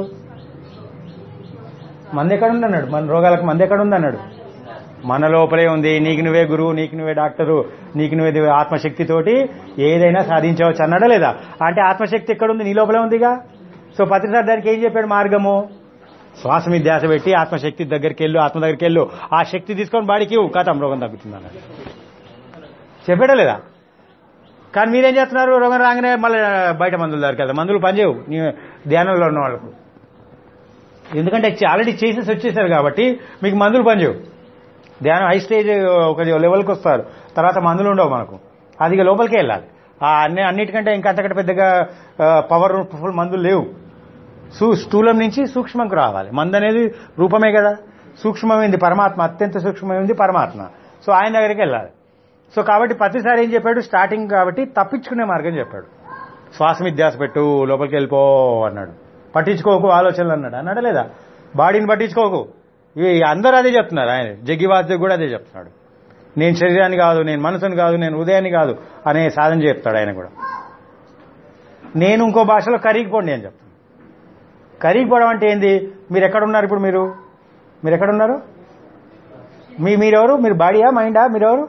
మంది ఎక్కడ ఉందన్నాడు మన రోగాలకు మంది ఎక్కడ ఉందన్నాడు మన లోపలే ఉంది నీకు నువ్వే గురువు నీకు నువ్వే డాక్టరు నీకు నువ్వే దివ్య ఆత్మశక్తితోటి ఏదైనా సాధించవచ్చు అన్నాడా లేదా అంటే ఆత్మశక్తి ఎక్కడ ఉంది నీ లోపలే ఉందిగా సో పత్రిసారి దానికి ఏం చెప్పాడు మార్గము శ్వాస మీద ధ్యాస పెట్టి ఆత్మశక్తి దగ్గరికి వెళ్ళు ఆత్మ దగ్గరికి వెళ్ళు ఆ శక్తి తీసుకొని బాడీకి ఇవ్వు కథం రోగం తగ్గుతుంది అన్నాడు చెప్పాడా లేదా కానీ మీరేం చేస్తున్నారు రోగం రాగానే మళ్ళీ బయట మందుల దగ్గరికి వెళ్తారు మందులు పనిచేయవు నీ ధ్యానంలో ఉన్న వాళ్ళకు ఎందుకంటే ఆల్రెడీ చేసేసి వచ్చేసారు కాబట్టి మీకు మందులు పనిచేయవు ధ్యానం హై స్టేజ్ ఒక లెవెల్కి వస్తారు తర్వాత మందులు ఉండవు మనకు అది ఇక లోపలికే వెళ్ళాలి ఆ అన్ని అన్నిటికంటే ఇంకా అంతకంటే పెద్దగా పవర్ ఫుల్ మందులు లేవు సూ స్థూలం నుంచి సూక్ష్మంకు రావాలి మందు అనేది రూపమే కదా సూక్ష్మమైంది పరమాత్మ అత్యంత సూక్ష్మమైంది పరమాత్మ సో ఆయన దగ్గరికి వెళ్ళాలి సో కాబట్టి ప్రతిసారి ఏం చెప్పాడు స్టార్టింగ్ కాబట్టి తప్పించుకునే మార్గం చెప్పాడు శ్వాస మీద ధ్యాస పెట్టు లోపలికి వెళ్ళిపో అన్నాడు పట్టించుకోకు ఆలోచనలు అన్నాడు అన్నాడా లేదా బాడీని పట్టించుకోకు ఇవి అందరూ అదే చెప్తున్నారు ఆయన జగ్గివాద్య కూడా అదే చెప్తున్నాడు నేను శరీరాన్ని కాదు నేను మనసుని కాదు నేను హృదయాన్ని కాదు అనే సాధన చెప్తాడు ఆయన కూడా నేను ఇంకో భాషలో కరిగిపోండి అని చెప్తాను కరిగిపోవడం అంటే ఏంది మీరు ఎక్కడున్నారు ఇప్పుడు మీరు మీరు ఎక్కడున్నారు మీ మీరెవరు మీరు బాడీయా మైండా మీరెవరు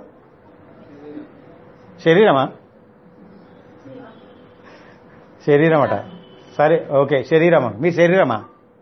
శరీరమా శరీరం అట సరే ఓకే శరీరమా మీ శరీరమా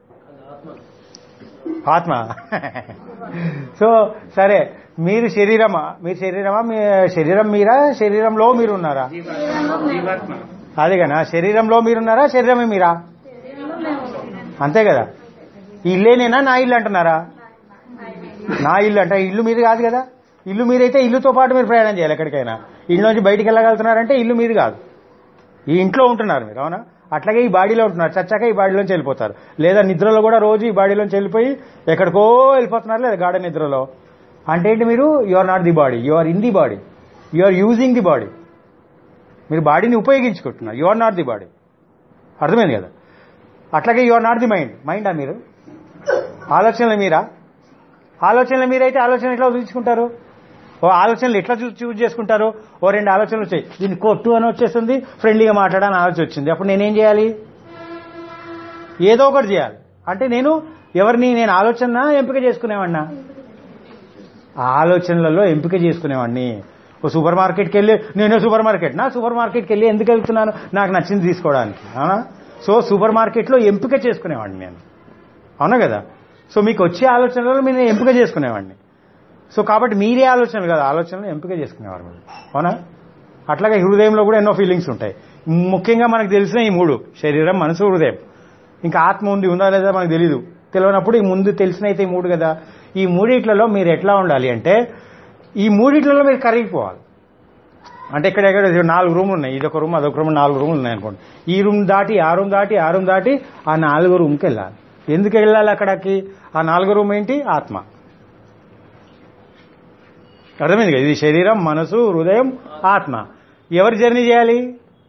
ఆత్మ సో సరే మీరు శరీరమా మీరు శరీరమా మీ శరీరం మీరా శరీరంలో మీరు ఉన్నారా జీవాత్మ అదే కదా శరీరంలో మీరున్నారా శరీరమే మీరా అంతే కదా ఈ ఇల్లేనేనా నా ఇల్లు అంటున్నారా నా ఇల్లు అంటే ఇల్లు మీది కాదు కదా ఇల్లు మీరైతే ఇల్లుతో పాటు మీరు ప్రయాణం చేయాలి ఎక్కడికైనా ఇల్లు నుంచి బయటికి వెళ్ళగలుగుతున్నారంటే ఇల్లు మీది కాదు ఈ ఇంట్లో ఉంటున్నారు మీరు అవునా అట్లాగే ఈ బాడీలో ఉంటున్నారు చచ్చాక ఈ బాడీలోంచి వెళ్ళిపోతారు లేదా నిద్రలో కూడా రోజు ఈ బాడీలోంచి వెళ్ళిపోయి ఎక్కడికో వెళ్ళిపోతున్నారు లేదా గాఢ నిద్రలో అంటే ఏంటి మీరు you are not the body you are in the body you are using the body మీరు బాడీని ఉపయోగించుకుంటున్నారు you are not the body అర్థమైంది కదా అట్లాగే you are not the mind మైండా మీరు ఆలోచనలు మీరా ఆలోచనలు మీరైతే ఆలోచన ఎట్లా వదిలించుకుంటారు ఓ ఆలోచనలు ఎట్లా చూ చూజ్ చేసుకుంటారు ఓ రెండు ఆలోచనలు వచ్చాయి దీన్ని కొట్టు అని వచ్చేస్తుంది ఫ్రెండ్లీగా మాట్లాడని ఆలోచన వచ్చింది అప్పుడు నేనేం చేయాలి ఏదో ఒకటి చేయాలి అంటే నేను ఎవరిని నేను ఆలోచన ఎంపిక చేసుకునేవాడినా ఆ ఆలోచనలలో ఎంపిక చేసుకునేవాడిని ఓ సూపర్ మార్కెట్కి వెళ్ళి నేనే సూపర్ మార్కెట్ నా సూపర్ మార్కెట్కి వెళ్ళి ఎందుకు వెళ్తున్నాను నాకు నచ్చింది తీసుకోవడానికి అవునా సో సూపర్ మార్కెట్లో ఎంపిక చేసుకునేవాడిని నేను అవునా కదా సో మీకు వచ్చే ఆలోచనలలో మీరు ఎంపిక చేసుకునేవాడిని సో కాబట్టి మీరే ఆలోచనలు కదా ఆలోచనలు ఎంపిక చేసుకునేవారు మీరు అవునా అట్లాగే హృదయంలో కూడా ఎన్నో ఫీలింగ్స్ ఉంటాయి ముఖ్యంగా మనకు తెలిసిన ఈ మూడు శరీరం మనసు హృదయం ఇంకా ఆత్మ ఉంది ఉందా లేదా మనకు తెలియదు తెలియనప్పుడు ఈ ముందు తెలిసినైతే ఈ మూడు కదా ఈ మూడిట్లలో మీరు ఎట్లా ఉండాలి అంటే ఈ మూడిట్లలో మీరు కరిగిపోవాలి అంటే ఇక్కడ ఎక్కడ ఇది నాలుగు రూమ్లు ఉన్నాయి ఇదొక రూమ్ అదొక రూమ్ నాలుగు రూమ్లు ఉన్నాయి అనుకోండి ఈ రూమ్ దాటి ఆ రూమ్ దాటి ఆ రూమ్ దాటి ఆ నాలుగో రూమ్కి వెళ్ళాలి ఎందుకు వెళ్ళాలి అక్కడికి ఆ నాలుగో రూమ్ ఏంటి ఆత్మ అర్థమైంది కదా ఇది శరీరం మనసు హృదయం ఆత్మ ఎవరు జర్నీ చేయాలి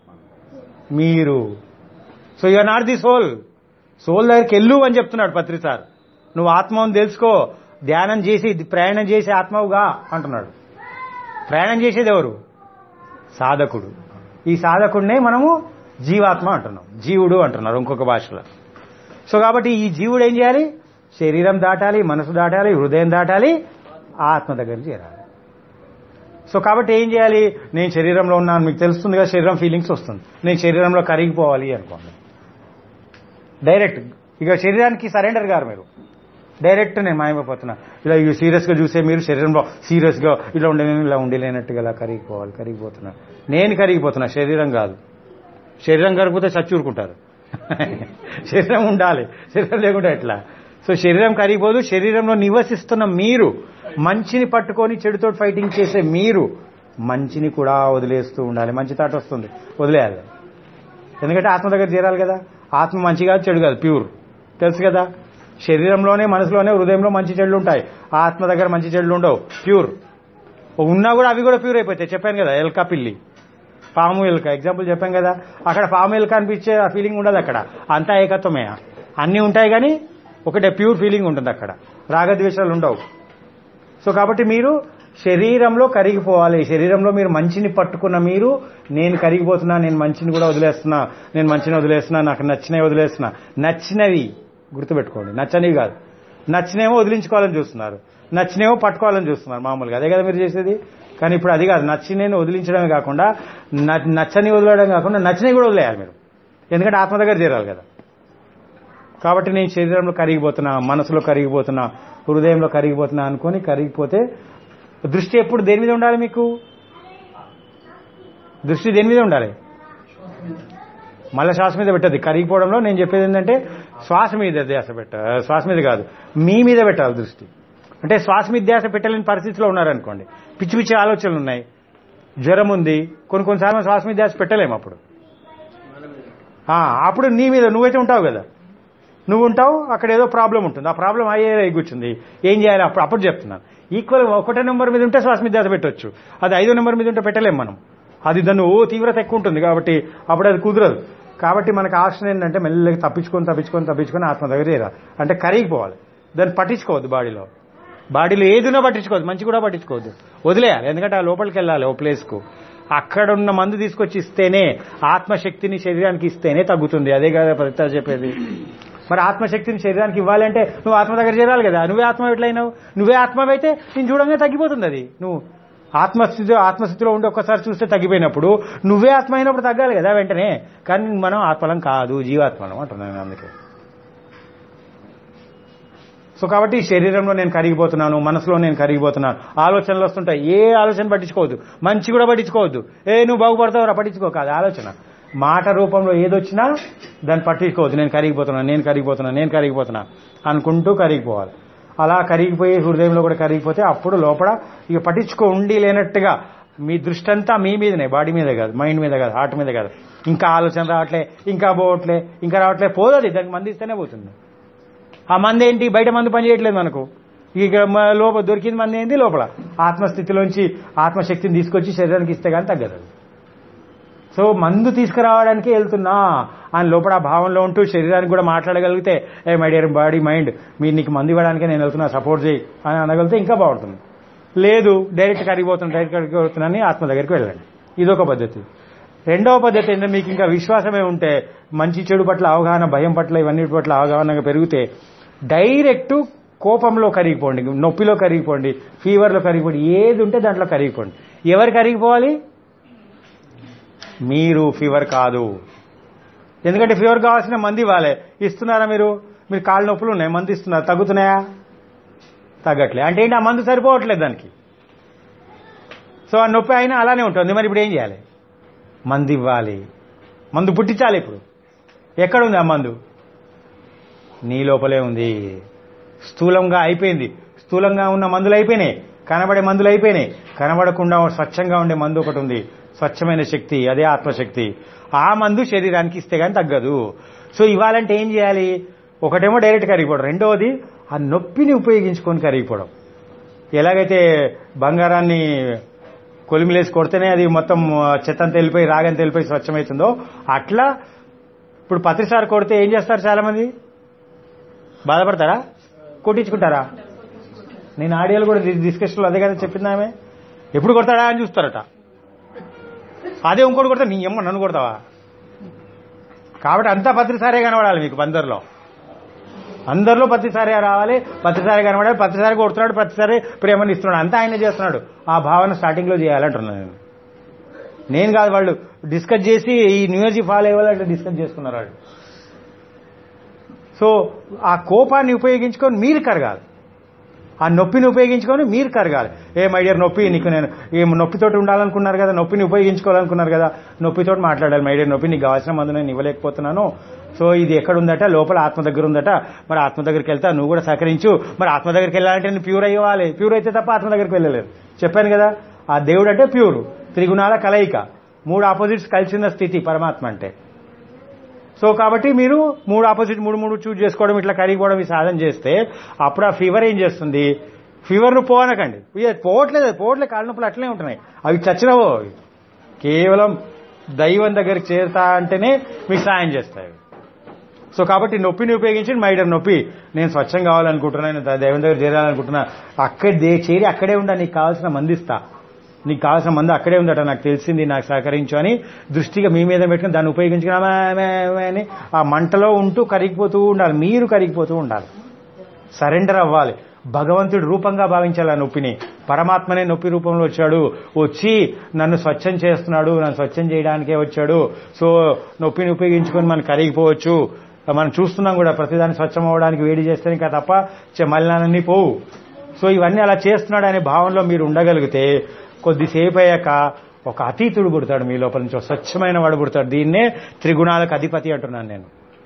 మీరు so you are not the soul soul దగ్గరికి వెళ్ళు అని చెప్తున్నాడు పత్రి సార్ నువ్వు ఆత్మను తెలుసుకో ధ్యానం చేసి ప్రయాణం చేసి ఆత్మవుగా అంటున్నాడు ప్రయాణం చేసేది ఎవరు సాధకుడు ఈ సాధకుడినే మనము జీవాత్మ అంటున్నాం జీవుడు అంటున్నారు ఇంకొక భాషలో సో కాబట్టి ఈ జీవుడు ఏం చేయాలి శరీరం దాటాలి మనసు దాటాలి హృదయం దాటాలి ఆత్మ దగ్గర చేరాలి సో కాబట్టి ఏం చేయాలి నేను శరీరంలో ఉన్నాను మీకు తెలుస్తుంది కదా శరీరం ఫీలింగ్స్ వస్తుంది నేను శరీరంలో కరిగిపోవాలి అనుకోండి డైరెక్ట్ ఇక శరీరానికి సరెండర్ గారు మీరు డైరెక్ట్ నేను మాయమైపోతున్నా ఇలా ఇవి సీరియస్గా చూసే మీరు శరీరంలో సీరియస్గా ఇలా ఉండే నేను ఇలా ఉండలేనట్టుగా ఇలా కరిగిపోవాలి కరిగిపోతున్నా నేను కరిగిపోతున్నా శరీరం కాదు శరీరం కరిగిపోతే చచ్చూరుకుంటారు శరీరం ఉండాలి శరీరం లేకుండా ఎట్లా సో శరీరం కరిగిపోదు శరీరంలో నివసిస్తున్న మీరు మంచిని పట్టుకొని చెడుతో ఫైటింగ్ చేసే మీరు మంచిని కూడా వదిలేస్తూ ఉండాలి మంచి తాట వస్తుంది వదిలేయాలి ఎందుకంటే ఆత్మ దగ్గర చేరాలి కదా ఆత్మ మంచి కాదు చెడు కాదు ప్యూర్ తెలుసు కదా శరీరంలోనే మనసులోనే హృదయంలో మంచి చెడులు ఉంటాయి ఆత్మ దగ్గర మంచి చెడులు ఉండవు ప్యూర్ ఉన్నా కూడా అవి కూడా ప్యూర్ అయిపోతాయి చెప్పాను కదా ఎల్కా పిల్లి పాము ఎలుక ఎగ్జాంపుల్ చెప్పాం కదా అక్కడ పాము ఎలుక అనిపించే ఆ ఫీలింగ్ ఉండదు అక్కడ అంతా ఏకత్వమే అన్నీ ఉంటాయి కానీ ఒకటే ప్యూర్ ఫీలింగ్ ఉంటుంది అక్కడ రాగద్వేషాలు ఉండవు సో కాబట్టి మీరు శరీరంలో కరిగిపోవాలి శరీరంలో మీరు మంచిని పట్టుకున్న మీరు నేను కరిగిపోతున్నా నేను మంచిని కూడా వదిలేస్తున్నా నేను మంచిని వదిలేస్తున్నా నాకు నచ్చినవి వదిలేస్తున్నా నచ్చినవి గుర్తుపెట్టుకోండి నచ్చనివి కాదు నచ్చినేమో వదిలించుకోవాలని చూస్తున్నారు నచ్చినేమో పట్టుకోవాలని చూస్తున్నారు మామూలుగా అదే కదా మీరు చేసేది కానీ ఇప్పుడు అది కాదు నచ్చినేని వదిలించడమే కాకుండా న- నచ్చని వదిలేయడం కాకుండా నచ్చినవి కూడా వదిలేయాలి మీరు ఎందుకంటే ఆత్మ దగ్గర చేరాలి కదా కాబట్టి నేను శరీరంలో కరిగిపోతున్నా మనసులో కరిగిపోతున్నా హృదయంలో కరిగిపోతున్నా అనుకొని కరిగిపోతే దృష్టి ఎప్పుడు దేని మీద ఉండాలి మీకు దృష్టి దేని మీద ఉండాలి మళ్ళీ శ్వాస మీద పెట్టద్ది కరిగిపోవడంలో నేను చెప్పేది ఏంటంటే శ్వాస మీద ధ్యాస పెట్ట శ్వాస మీద కాదు మీ మీద పెట్టాలి దృష్టి అంటే శ్వాస మీద ధ్యాస పెట్టలేని పరిస్థితిలో ఉన్నారనుకోండి పిచ్చి పిచ్చి ఆలోచనలు ఉన్నాయి జ్వరం ఉంది కొన్ని కొన్నిసార్లు శ్వాస మీద ధ్యాస పెట్టలేము అప్పుడు ఆ, అప్పుడు నీ మీద నువ్వైతే ఉంటావు కదా నువ్వు ఉంటావు అక్కడ ఏదో ప్రాబ్లం ఉంటుంది ఆ ప్రాబ్లం అయ్యే కూర్చుంది ఏం చేయాలి అప్పుడు అప్పుడు చెప్తున్నాను ఈక్వల్ ఒకటే నెంబర్ మీద ఉంటే శ్వాస మీద ధ్యాస పెట్టొచ్చు అది ఐదో నెంబర్ మీద ఉంటే పెట్టలేం మనం అది దాన్ని ఓ తీవ్రత ఎక్కువ ఉంటుంది కాబట్టి అప్పుడు అది కుదరదు కాబట్టి మనకు ఆప్షన్ ఏంటంటే మెల్లగా తప్పించుకొని తప్పించుకొని తప్పించుకొని ఆత్మ దగ్గర చేరాలి అంటే కరిగిపోవాలి దాన్ని పట్టించుకోవద్దు బాడీలో బాడీలో ఏదినా పట్టించుకోవద్దు మంచి కూడా పట్టించుకోవద్దు వదిలేయాలి ఎందుకంటే ఆ లోపలికి వెళ్ళాలి ఓ ప్లేస్కు అక్కడ ఉన్న మందు తీసుకొచ్చి ఇస్తేనే ఆత్మశక్తిని శరీరానికి ఇస్తేనే తగ్గుతుంది అదే కదా ప్రతిత చెప్పేది మరి ఆత్మశక్తిని శరీరానికి ఇవ్వాలంటే నువ్వు ఆత్మ దగ్గర చేరాలి కదా నువ్వే ఆత్మ ఎట్లయినావు నువ్వే ఆత్మవైతే నేను చూడంగా తగ్గిపోతుంది అది నువ్వు ఆత్మస్థితి ఆత్మస్థితిలో ఉండి ఒక్కసారి చూస్తే తగ్గిపోయినప్పుడు నువ్వే ఆత్మ అయినప్పుడు తగ్గాలి కదా వెంటనే కానీ మనం ఆత్మలం కాదు జీవాత్మలం అంటున్నాను నేను అందుకే సో కాబట్టి శరీరంలో నేను కరిగిపోతున్నాను మనసులో నేను కరిగిపోతున్నాను ఆలోచనలు వస్తుంటాయి ఏ ఆలోచన పట్టించుకోవద్దు మంచి కూడా పట్టించుకోవద్దు ఏ నువ్వు బాగుపడతావు పట్టించుకో కాదు ఆలోచన మాట రూపంలో ఏదొచ్చినా దాన్ని పట్టించుకోవద్దు నేను కరిగిపోతున్నా నేను కరిగిపోతున్నా నేను కరిగిపోతున్నా అనుకుంటూ కరిగిపోవాలి అలా కరిగిపోయి హృదయంలో కూడా కరిగిపోతే అప్పుడు లోపల ఇక పట్టించుకో ఉండి లేనట్టుగా మీ దృష్టి అంతా మీ మీదనే బాడీ మీద కాదు మైండ్ మీద కాదు హార్ట్ మీద కాదు ఇంకా ఆలోచన రావట్లే ఇంకా పోవట్లే ఇంకా రావట్లే పోదది దానికి మంది ఇస్తేనే పోతుంది ఆ మంది ఏంటి బయట మందు పనిచేయట్లేదు మనకు ఇక మ- లోపల దొరికింది మంది ఏంటి లోపల ఆత్మస్థితిలోంచి ఆత్మశక్తిని తీసుకొచ్చి శరీరానికి ఇస్తే కానీ తగ్గదు అది. సో మందు తీసుకురావడానికి వెళ్తున్నా అని లోపల ఆ భావంలో ఉంటూ శరీరానికి కూడా మాట్లాడగలిగితే ఏ మై డియర్ బాడీ మైండ్ మీరు నీకు మందు ఇవ్వడానికి నేను వెళ్తున్నా సపోర్ట్ చేయి అని అనగలిగితే ఇంకా బాగుంటుంది లేదు డైరెక్ట్ కరిగిపోతున్నా డైరెక్ట్ కరిగిపోతున్నాని ఆత్మ దగ్గరికి వెళ్ళండి ఇదొక పద్ధతి రెండవ పద్ధతి ఏంటంటే మీకు ఇంకా విశ్వాసమే ఉంటే మంచి చెడు పట్ల అవగాహన భయం పట్ల ఇవన్నీ పట్ల అవగాహన పెరిగితే డైరెక్ట్ కోపంలో కరిగిపోండి నొప్పిలో కరిగిపోండి ఫీవర్లో కరిగిపోండి ఏది ఉంటే దాంట్లో కరిగిపోండి ఎవరు కరిగిపోవాలి మీరు ఫీవర్ కాదు ఎందుకంటే ఫీవర్ కావాల్సిన మంది ఇవ్వాలి ఇస్తున్నారా మీరు మీరు కాళ్ళ నొప్పులు ఉన్నాయి మంది ఇస్తున్నారు తగ్గుతున్నాయా తగ్గట్లే అంటే ఏంటి ఆ మందు సరిపోవట్లేదు దానికి సో ఆ నొప్పి అయినా అలానే ఉంటుంది మరి ఇప్పుడు ఏం చేయాలి మందు ఇవ్వాలి మందు పుట్టించాలి ఇప్పుడు ఎక్కడుంది ఆ మందు నీ లోపలే ఉంది స్థూలంగా అయిపోయింది స్థూలంగా ఉన్న మందులు అయిపోయినాయి కనబడే మందులు అయిపోయినాయి కనబడకుండా స్వచ్ఛంగా ఉండే మందు ఒకటి ఉంది స్వచ్ఛమైన శక్తి అదే ఆత్మశక్తి ఆ మందు శరీరానికి ఇస్తే గానీ తగ్గదు సో ఇవాళంటే ఏం చేయాలి ఒకటేమో డైరెక్ట్ కరిగిపోవడం రెండవది ఆ నొప్పిని ఉపయోగించుకొని కరిగిపోవడం ఎలాగైతే బంగారాన్ని కొలిమిలేసి కొడితేనే అది మొత్తం చెత్తంత వెళ్ళిపోయి రాగంత వెళ్ళిపోయి స్వచ్ఛమవుతుందో అట్లా ఇప్పుడు పత్రిసారి కొడితే ఏం చేస్తారు చాలా మంది బాధపడతారా కొట్టించుకుంటారా నేను ఆడియోలో కూడా డిస్కషన్లో అదే కదా చెప్పింది ఆమె ఎప్పుడు కొడతాడా అని చూస్తారట అదే ఇంకోటి కొడతా నీ అమ్మ నన్ను కొడతావా కాబట్టి అంతా పత్రిసారే కనబడాలి మీకు అందరిలో అందరిలో ప్రతిసారి రావాలి ప్రతిసారి కనబడాలి ప్రతిసారి కొడుతున్నాడు ప్రతిసారి ప్రేమని ఇస్తున్నాడు అంతా ఆయన చేస్తున్నాడు ఆ భావన స్టార్టింగ్ లో చేయాలంటున్నాను నేను నేను కాదు వాళ్ళు డిస్కస్ చేసి ఈ న్యూ ఇయర్జీ ఫాలో అయ్యేవాళ్ళు డిస్కస్ చేసుకున్నారు వాళ్ళు సో ఆ కోపాన్ని ఉపయోగించుకొని మీరు కరగాలి ఆ నొప్పిని ఉపయోగించుకొని మీరు కరగాలి ఏ మైడియర్ నొప్పి నీకు నేను ఈ నొప్పితోటి ఉండాలనుకున్నారు కదా నొప్పిని ఉపయోగించుకోవాలనుకున్నారు కదా నొప్పితోటి మాట్లాడాలి మైడియర్ నొప్పి నీకు కావాల్సిన మందు నేను ఇవ్వలేకపోతున్నాను సో ఇది ఎక్కడ ఉందట లోపల ఆత్మ దగ్గర ఉందట మరి ఆత్మ దగ్గరికి వెళ్తా నువ్వు కూడా సహకరించు మరి ఆత్మ దగ్గరికి వెళ్ళాలంటే నేను ప్యూర్ అయ్యాలి ప్యూర్ అయితే తప్ప ఆత్మ దగ్గరికి వెళ్ళలేదు చెప్పాను కదా ఆ దేవుడు అంటే ప్యూర్ త్రిగుణాల కలయిక మూడు ఆపోజిట్స్ కలిసిన స్థితి పరమాత్మ అంటే సో కాబట్టి మీరు మూడు ఆపోజిట్ మూడు మూడు చూజ్ చేసుకోవడం ఇట్లా కరిగిపోవడం ఈ సాధన చేస్తే అప్పుడు ఆ ఫీవర్ ఏం చేస్తుంది ఫీవర్ను పోనకండి ఇక పోవట్లేదు పోవట్లేదు కాళ్ళ నొప్పులు అట్లనే ఉంటున్నాయి అవి చచ్చినవో అవి. కేవలం దైవం దగ్గరికి చేరుతా అంటేనే మీకు సాయం చేస్తాయి సో కాబట్టి నొప్పిని ఉపయోగించి మైడర్ నొప్పి నేను స్వచ్ఛం కావాలనుకుంటున్నా నేను దైవం దగ్గర చేరాలనుకుంటున్నా అక్కడే చేరి అక్కడే ఉండా నీకు కావాల్సిన మందిస్తా నీకు కావాల్సిన మంది అక్కడే ఉందట నాకు తెలిసింది నాకు సహకరించు అని దృష్టిగా మీ మీద పెట్టుకుని దాన్ని ఉపయోగించుకుని ఆమె, ఆమె, ఆమె అని ఆ మంటలో ఉంటూ కరిగిపోతూ ఉండాలి మీరు కరిగిపోతూ ఉండాలి సరెండర్ అవ్వాలి భగవంతుడు రూపంగా భావించాలి ఆ నొప్పిని పరమాత్మనే నొప్పి రూపంలో వచ్చాడు వచ్చి నన్ను స్వచ్ఛం చేస్తున్నాడు నన్ను స్వచ్ఛం చేయడానికే వచ్చాడు సో నొప్పిని ఉపయోగించుకొని మనం కరిగిపోవచ్చు మనం చూస్తున్నాం కూడా ప్రతిదాన్ని స్వచ్ఛం అవ్వడానికి వేడి చేస్తే ఇంకా తప్ప చె- మలినాలన్నీ పోవు సో ఇవన్నీ అలా చేస్తున్నాడు అనే భావంలో మీరు ఉండగలిగితే కొద్దిసేపు అయ్యాక ఒక అతీతుడు పుడతాడు మీ లోపల నుంచి ఒక స్వచ్ఛమైన వాడు పుడతాడు దీన్నే త్రిగుణాలకు అధిపతి అంటున్నాను నేను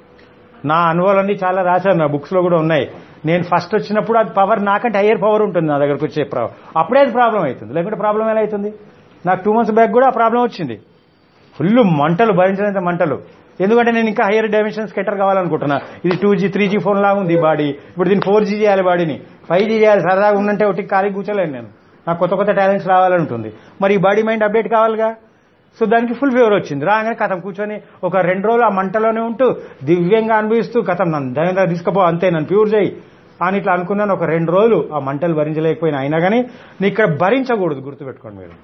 నా అనుభవాలన్నీ చాలా రాశాను నా బుక్స్ లో కూడా ఉన్నాయి నేను ఫస్ట్ వచ్చినప్పుడు అది పవర్ నాకంటే హయ్యర్ పవర్ ఉంటుంది నా దగ్గరకు వచ్చే ప్రా- అప్పుడే అది ప్రాబ్లం అవుతుంది లేకుంటే ప్రాబ్లం ఎలా అవుతుంది నాకు టూ మంత్స్ బ్యాక్ కూడా ఆ ప్రాబ్లం వచ్చింది ఫుల్ మంటలు భరించినంత మంటలు ఎందుకంటే నేను ఇంకా హైయర్ డైమెన్షన్స్ కెటర్ కావాలనుకుంటున్నా ఇది two G three G phone లాగా ఉంది ఈ బాడీ ఇప్పుడు దీన్ని ఫోర్ జీ చేయాలి బాడీని ఫైవ్ జీ చేయాలి సరదాగా ఉందంటే ఒకటి ఖాళీ కూర్చోలేను నేను నాకు కొత్త కొత్త టాలెంట్స్ రావాలంటుంది మరి ఈ బాడీ మైండ్ అప్డేట్ కావాలిగా సో దానికి ఫుల్ ఫేవర్ వచ్చింది రాగానే కథం కూర్చొని ఒక రెండు రోజులు ఆ మంటలోనే ఉంటూ దివ్యంగా అనుభవిస్తూ కథం నన్ను ధైర్యంగా తీసుకుపో అంతే నన్ను ప్యూర్ చేయి అని ఇట్లా అనుకున్నాను ఒక రెండు రోజులు ఆ మంటలు భరించలేకపోయినా అయినా కానీ నీ ఇక్కడ భరించకూడదు గుర్తుపెట్టుకోండి మీరు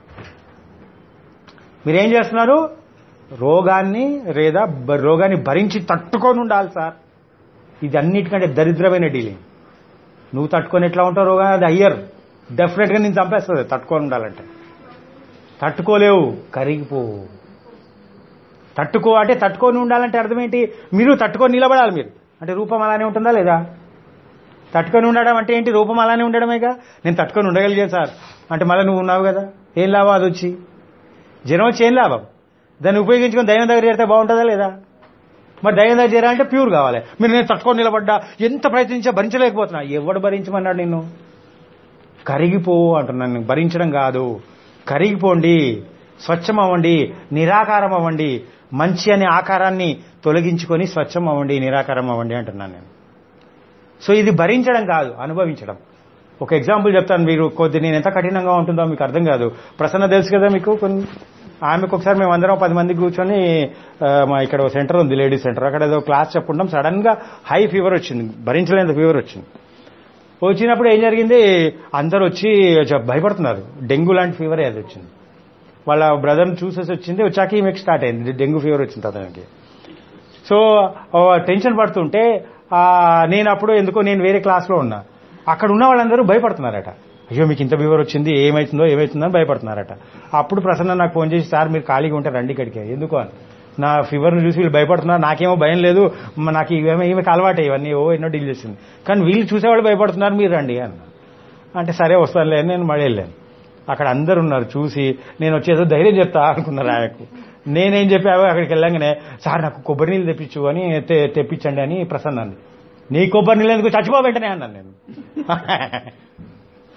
మీరేం చేస్తున్నారు రోగాన్ని లేదా బ- రోగాన్ని భరించి తట్టుకొని ఉండాలి సార్ ఇది అన్నిటికంటే దరిద్రమైన డీలింగ్ నువ్వు తట్టుకొని ఎట్లా ఉంటావు రోగాన్ని అది అయ్యర్ డెఫినెట్గా నేను చంపేస్తుంది తట్టుకొని ఉండాలంటే తట్టుకోలేవు కరిగిపోవు తట్టుకో అంటే తట్టుకొని ఉండాలంటే అర్థం ఏంటి మీరు తట్టుకొని నిలబడాలి మీరు అంటే రూపం అలానే ఉంటుందా లేదా తట్టుకొని ఉండడం అంటే ఏంటి రూపం అలానే ఉండడమేగా నేను తట్టుకొని ఉండగలిగాను సార్ అంటే మళ్ళీ నువ్వు ఉన్నావు కదా ఏం లాభం అది వచ్చి జనం వచ్చి ఏం లాభం దాన్ని ఉపయోగించుకొని దైవం దగ్గర చేరితే బాగుంటుందా లేదా మరి దైవం దగ్గర చేరాలంటే ప్యూర్ కావాలి మీరు నేను తట్టుకొని నిలబడ్డా ఎంత ప్రయత్నించా భరించలేకపోతున్నా ఎవడు భరించమన్నాడు నిన్ను కరిగిపో అంటున్నాను నేను. భరించడం కాదు కరిగిపోండి స్వచ్ఛం అవ్వండి నిరాకారం అవ్వండి మంచి అనే ఆకారాన్ని తొలగించుకొని స్వచ్ఛం అవ్వండి నిరాకారం అవ్వండి అంటున్నాను నేను సో ఇది భరించడం కాదు అనుభవించడం ఒక ఎగ్జాంపుల్ చెప్తాను మీరు కొద్ది నేను ఎంత కఠినంగా ఉంటుందో మీకు అర్థం కాదు ప్రసన్న తెలుసు కదా మీకు కొన్ని ఆమెకు ఒకసారి మేము అందరం పది మంది కూర్చొని ఆ, మా ఇక్కడ ఒక సెంటర్ ఉంది లేడీస్ సెంటర్ అక్కడ ఏదో క్లాస్ చెప్పుకుంటాం సడన్ గా హై ఫీవర్ వచ్చింది భరించలేని ఫీవర్ వచ్చింది వచ్చినప్పుడు ఏం జరిగింది అందరు వచ్చి చ- భయపడుతున్నారు డెంగ్యూ లాంటి ఫీవర్ అది వచ్చింది వాళ్ళ బ్రదర్ని చూసేసి వచ్చింది వచ్చాక ఈమెకి స్టార్ట్ అయింది డెంగ్యూ ఫీవర్ వచ్చింది అతనికి సో ఆ, టెన్షన్ పడుతుంటే ఆ, నేను అప్పుడు ఎందుకో నేను వేరే క్లాస్లో ఉన్నా అక్కడ ఉన్న వాళ్ళందరూ భయపడుతున్నారట అయ్యో మీకు ఇంత ఫీవర్ వచ్చింది ఏమవుతుందో ఏమవుతుందో అని భయపడుతున్నారట అప్పుడు ప్రసన్న నాకు ఫోన్ చేసి సార్ మీరు ఖాళీగా ఉంటే రండి ఇక్కడికి ఎందుకు అని నా ఫీవర్ని చూసి వీళ్ళు భయపడుతున్నారు నాకేమో భయం లేదు మ- నాకు ఇవేమో ఈమెకి అలవాటే ఇవన్నీ ఓ ఎన్నో డీల్ చేసింది కానీ వీళ్ళు చూసేవాళ్ళు భయపడుతున్నారు మీరు రండి అని అంటే సరే వస్తానులే అని నేను మళ్ళీ వెళ్ళాను అక్కడ అందరు ఉన్నారు చూసి నేను వచ్చేదో ధైర్యం చెప్తా అనుకున్నారు ఆయనకు నేనేం చెప్పావో అక్కడికి వెళ్ళంగానే సార్ నాకు కొబ్బరి నీళ్ళు తెప్పించు అని తె- తెప్పించండి అని ప్రసన్న అంది నీ కొబ్బరి నీళ్ళు ఎందుకు చచ్చిపో వెంటనే అన్నాను నేను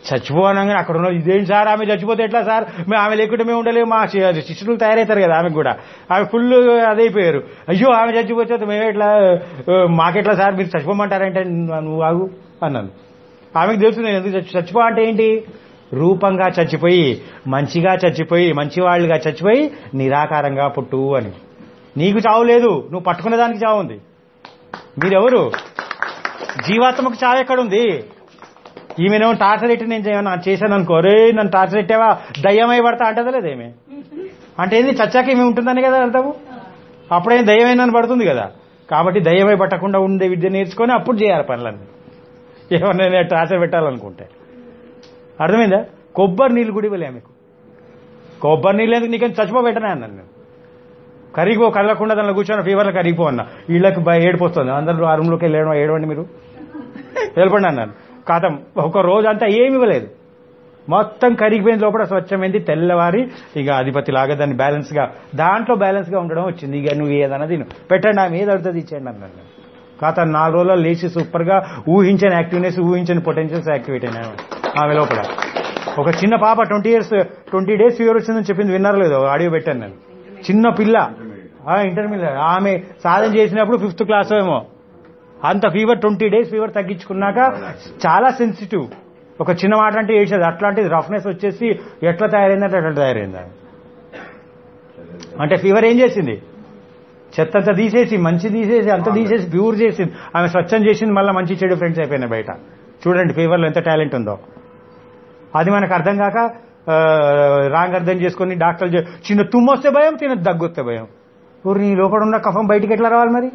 చచ్చిపోనగానే అక్కడ ఉన్న ఇదేం సార్ ఆమె చచ్చిపోతే ఎట్లా సార్ మేము ఆమె లేకుంటే మేము ఉండలేము మా శి- శిష్యులు తయారవుతారు కదా ఆమెకు కూడా ఆమె ఫుల్ అదైపోయారు అయ్యో ఆమె చచ్చిపోతే మేము ఎట్లా ఆ, మాకెట్లా సార్ మీరు చచ్చిపోమంటారంటే నువ్వు ఆగు అన్నాను ఆమెకు తెలుసు నేను ఎందుకు చచ్చి చచ్చిపో అంటే ఏంటి రూపంగా చచ్చిపోయి మంచిగా చచ్చిపోయి మంచివాళ్ళుగా చచ్చిపోయి నిరాకారంగా పుట్టు అని నీకు చావు లేదు నువ్వు పట్టుకునే దానికి చావు ఉంది మీరెవరు జీవాత్మకు చావు ఎక్కడుంది ఈమెనేమో టార్చర్ ఎట్టి నేను ఏమన్నా చేశాను అనుకో రే నన్ను టార్చర్ ఎట్టావా దయ్యమై పడతా అంటదా లేదేమే అంటే ఏంది చచ్చాక ఏమి ఉంటుందని కదా అర్థము అప్పుడేం దయ్యమైందని పడుతుంది కదా కాబట్టి దయ్యమై పట్టకుండా ఉండే విద్య నేర్చుకొని అప్పుడు చేయాలి పనులన్నీ ఏమన్నా నేను టార్చర్ పెట్టాలనుకుంటే అర్థమైందా కొబ్బరి నీళ్ళు కూడా ఇవ్వలే మీకు కొబ్బరి నీళ్ళు ఎందుకు నీకేం చచ్చిపోబెట్టనే అన్నాను నేను కరిగిపో కదలకుండా దానిలో కూర్చొని ఫీవర్లో కరిగిపో అన్న వీళ్ళకి భయ ఏడిపోతుంది అందరూ ఆ రూమ్లోకి వెళ్ళడం ఏడవండి మీరు వెళ్ళిపోండి అన్నాను కాతం ఒక రోజు అంతా ఏమి ఇవ్వలేదు మొత్తం కరిగిపోయిన లోపల స్వచ్ఛమైంది తెల్లవారి ఇక అధిపతి లాగా దాన్ని బ్యాలెన్స్ గా దాంట్లో బ్యాలెన్స్ గా ఉండడం వచ్చింది ఇక నువ్వు ఏదన్నా తిను పెట్టండి ఆమె ఏది అడుగుతుంది ఇచ్చేయండి అన్నాను నేను. కాత నాలుగు రోజుల్లో లేచి సూపర్ గా ఊహించని యాక్టివ్నెస్ ఊహించని పొటెన్షియల్స్ యాక్టివేట్ అయినాయి ఆమె. ఆమె లోపల ఒక చిన్న పాప twenty years twenty days fever వచ్చిందని చెప్పింది విన్నారు లేదు ఆడియో పెట్టాను నేను చిన్న పిల్ల ఇంటర్మీడియట్ ఆమె సాధన చేసినప్పుడు ఫిఫ్త్ క్లాస్ ఏమో అంత ఫీవర్ ట్వంటీ డేస్ ఫీవర్ తగ్గించుకున్నాక చాలా సెన్సిటివ్ ఒక చిన్న మాట అంటే ఏడ్చేది అట్లాంటిది రఫ్నెస్ వచ్చేసి ఎట్లా తయారైందంటే అట్లా తయారైంది ఆమె. అంటే ఫీవర్ ఏం చేసింది చెత్త అంతా తీసేసి మంచి తీసేసి అంత తీసేసి ప్యూర్ చేసింది ఆమె స్వచ్ఛం చేసింది మళ్ళీ మంచి చెడు ఫ్రెండ్స్ అయిపోయినాయి బయట చూడండి ఫీవర్లో ఎంత టాలెంట్ ఉందో అది మనకు అర్థం కాక ఆ, రాంగ్ అర్థం చేసుకొని డాక్టర్లు చె- చిన్న తుమ్ము వస్తే భయం చిన్న దగ్గు వస్తే భయం ఊరు నీ లోపల ఉన్న కఫం బయటికి ఎట్లా రావాలి మరి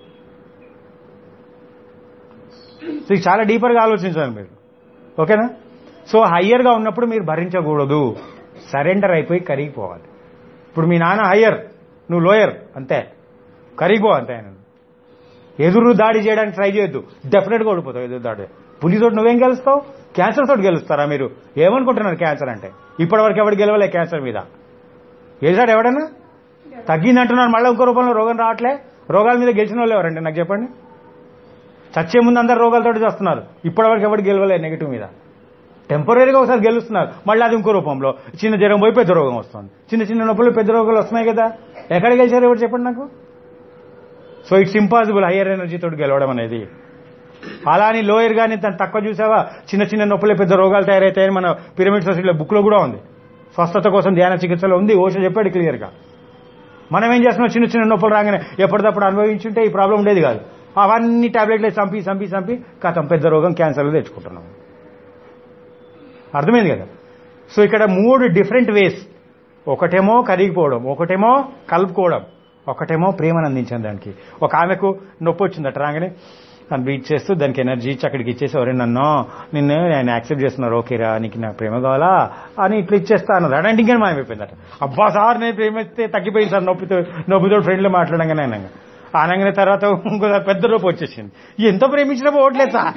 సో ఇది చాలా డీపర్గా ఆలోచించాలి మీరు ఓకేనా సో హయ్యర్గా ఉన్నప్పుడు మీరు భరించకూడదు సరెండర్ అయిపోయి కరిగిపోవాలి ఇప్పుడు మీ నాన్న హయ్యర్ నువ్వు లోయర్ అంతే కరిగిపో అంతే ఆయన ఎదురు దాడి చేయడానికి ట్రై చేయొద్దు డెఫినెట్గా ఓడిపోతావు ఎదురు దాడి పులితోటి నువ్వేం గెలుస్తావు క్యాన్సర్ తోటి గెలుస్తారా మీరు ఏమనుకుంటున్నారు క్యాన్సర్ అంటే ఇప్పటివరకు ఎవరు గెలవలే క్యాన్సర్ మీద గెలిచాడు ఎవడన్నా తగ్గింది అంటున్నారు మళ్ళీ ఇంకో రూపంలో రోగం రావట్లే రోగాల మీద గెలిచిన వాళ్ళు ఎవరండి నాకు చెప్పండి చచ్చే ముందు అందరు రోగాలతోటి చేస్తున్నారు ఇప్పటివరకు ఎవరు గెలవలే నెగిటివ్ మీద టెంపరీగా ఒకసారి గెలుస్తున్నారు మళ్ళీ అది ఇంకో రూపంలో చిన్న జ్వరం పోయి పెద్ద రోగం వస్తుంది చిన్న చిన్న నొప్పులు పెద్ద రోగాలు వస్తున్నాయి కదా ఎక్కడ గెలిచారు ఎవరు చెప్పండి నాకు so it's impossible higher energy తోటి గెలవడం అనేది అలా అని లోయర్ గాని దాన్ని తక్కువ చూసావా చిన్న చిన్న నొప్పులే పెద్ద రోగాలు తయారవుతాయని మన పిరమిడ్ సొసైటీలో బుక్ లో కూడా ఉంది స్వస్థత కోసం ధ్యాన చికిత్సలో ఉంది ఓషో చెప్పాడు క్లియర్ గా మనం ఏం చేస్తున్నాం చిన్న చిన్న నొప్పులు రాగానే ఎప్పటికప్పుడు అనుభవించుంటే ఈ ప్రాబ్లం ఉండేది కాదు అవన్నీ టాబ్లెట్లు చంపి చంపి చంపి కథం పెద్ద రోగం క్యాన్సర్లు తెచ్చుకుంటున్నాం అర్థమైంది కదా సో ఇక్కడ మూడు డిఫరెంట్ వేస్ ఒకటేమో కరిగిపోవడం ఒకటేమో కలుపుకోవడం ఒకటేమో ప్రేమను అందించడం దానికి ఒక ఆమెకు నొప్పి వచ్చింది అట్లా రాగానే తను బీట్ చేస్తూ దానికి ఎనర్జీ ఇచ్చి అక్కడికి ఇచ్చేసి ఎవరే నన్ను నిన్ను ఆయన యాక్సెప్ట్ చేస్తున్నారు ఓకేరా నీకు నా ప్రేమ కావాలా అని ఇట్లా ఇచ్చేస్తా అన్నది అడంటే ఇంకా మాయమైపోయిందట అబ్బా సార్ నేను ప్రేమిస్తే తగ్గిపోయింది సార్ నొప్పితో నొప్పితో ఫ్రెండ్లో మాట్లాడంగానే అనగా అనగానే తర్వాత ఇంకోసారి పెద్ద నొప్పి వచ్చేసింది ఎంత ప్రేమించినా పోవట్లేదు సార్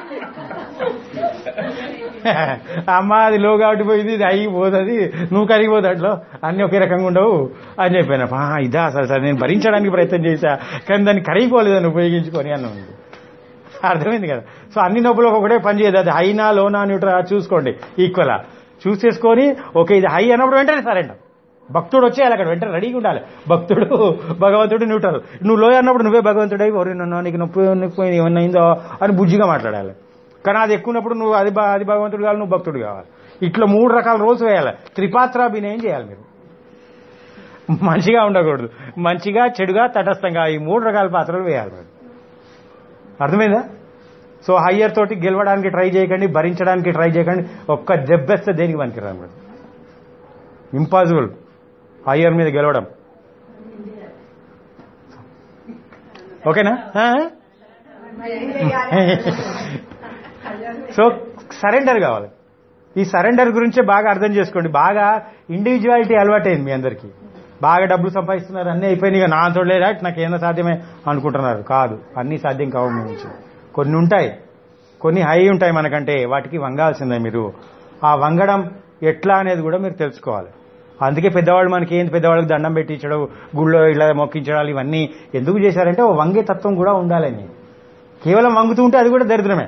అమ్మ అది లో కాబట్టి పోయింది ఇది అయ్యి పోతుంది నువ్వు కరిగిపోదు అట్లో అన్ని ఒకే రకంగా ఉండవు అని చెప్పాను "ఆ, ఇదా అసలు సార్ నేను భరించడానికి ప్రయత్నం చేశా కానీ దాన్ని కరిగిపోలేదని ఉపయోగించుకొని అన్నాను అర్థమైంది కదా సో అన్ని నొప్పులకు ఒకటే పని చేయదు అది హైనా లోనా న్యూట్రా చూసుకోండి ఈక్వల్ చూస్ చేసుకొని ఓకే ఇది హై అన్నప్పుడు వెంటనే సరెండర్ భక్తుడు వచ్చేయాలి అక్కడ వెంటనే రెడీగా ఉండాలి భక్తుడు భగవంతుడు న్యూట్రల్ నువ్వు లోయ అన్నప్పుడు నువ్వే భగవంతుడై ఒరే నన్ను నీకు నొప్పి నొప్పి ఏమన్నా అయిందో అని బుజ్జిగా మాట్లాడాలి కానీ అది ఎక్కువన్నప్పుడు నువ్వు అది భ- అది భగవంతుడు కావాలి నువ్వు భక్తుడు కావాలి ఇట్లా మూడు రకాల రోల్స్ వేయాలి త్రిపాత్రాభినయం చేయాలి మీరు మంచిగా ఉండకూడదు మంచిగా చెడుగా తటస్థంగా ఈ మూడు రకాల పాత్రలు వేయాలి మీరు అర్థమైందా సో హయ్యర్ తోటి గెలవడానికి ట్రై చేయకండి భరించడానికి ట్రై చేయకండి ఒక్క దెబ్బేస్తే దేనికి పనికిరాదు మేడం ఇంపాసిబుల్ హయ్యర్ మీద గెలవడం ఓకేనా ఆ? సో సరెండర్ కావాలి ఈ సరెండర్ గురించే బాగా అర్థం చేసుకోండి బాగా ఇండివిజువాలిటీ అలవాటైంది మీ అందరికీ బాగా డబ్బులు సంపాదిస్తున్నారు అన్నీ అయిపోయినాయి ఇక నా చూడలేదా నాకు ఏదో సాధ్యమే అనుకుంటున్నారు కాదు అన్నీ సాధ్యం కావు మీ నుంచి కొన్ని ఉంటాయి కొన్ని హై ఉంటాయి మనకంటే వాటికి వంగాల్సిందే మీరు ఆ వంగడం ఎట్లా అనేది కూడా మీరు తెలుసుకోవాలి అందుకే పెద్దవాళ్ళు మనకి ఏంటి పెద్దవాళ్ళకి దండం పెట్టించడం గుళ్ళో ఇలా మొక్కించడాలు ఇవన్నీ ఎందుకు చేశారంటే ఓ వంగే తత్వం కూడా ఉండాలని కేవలం వంగుతూ ఉంటే అది కూడా దరిద్రమే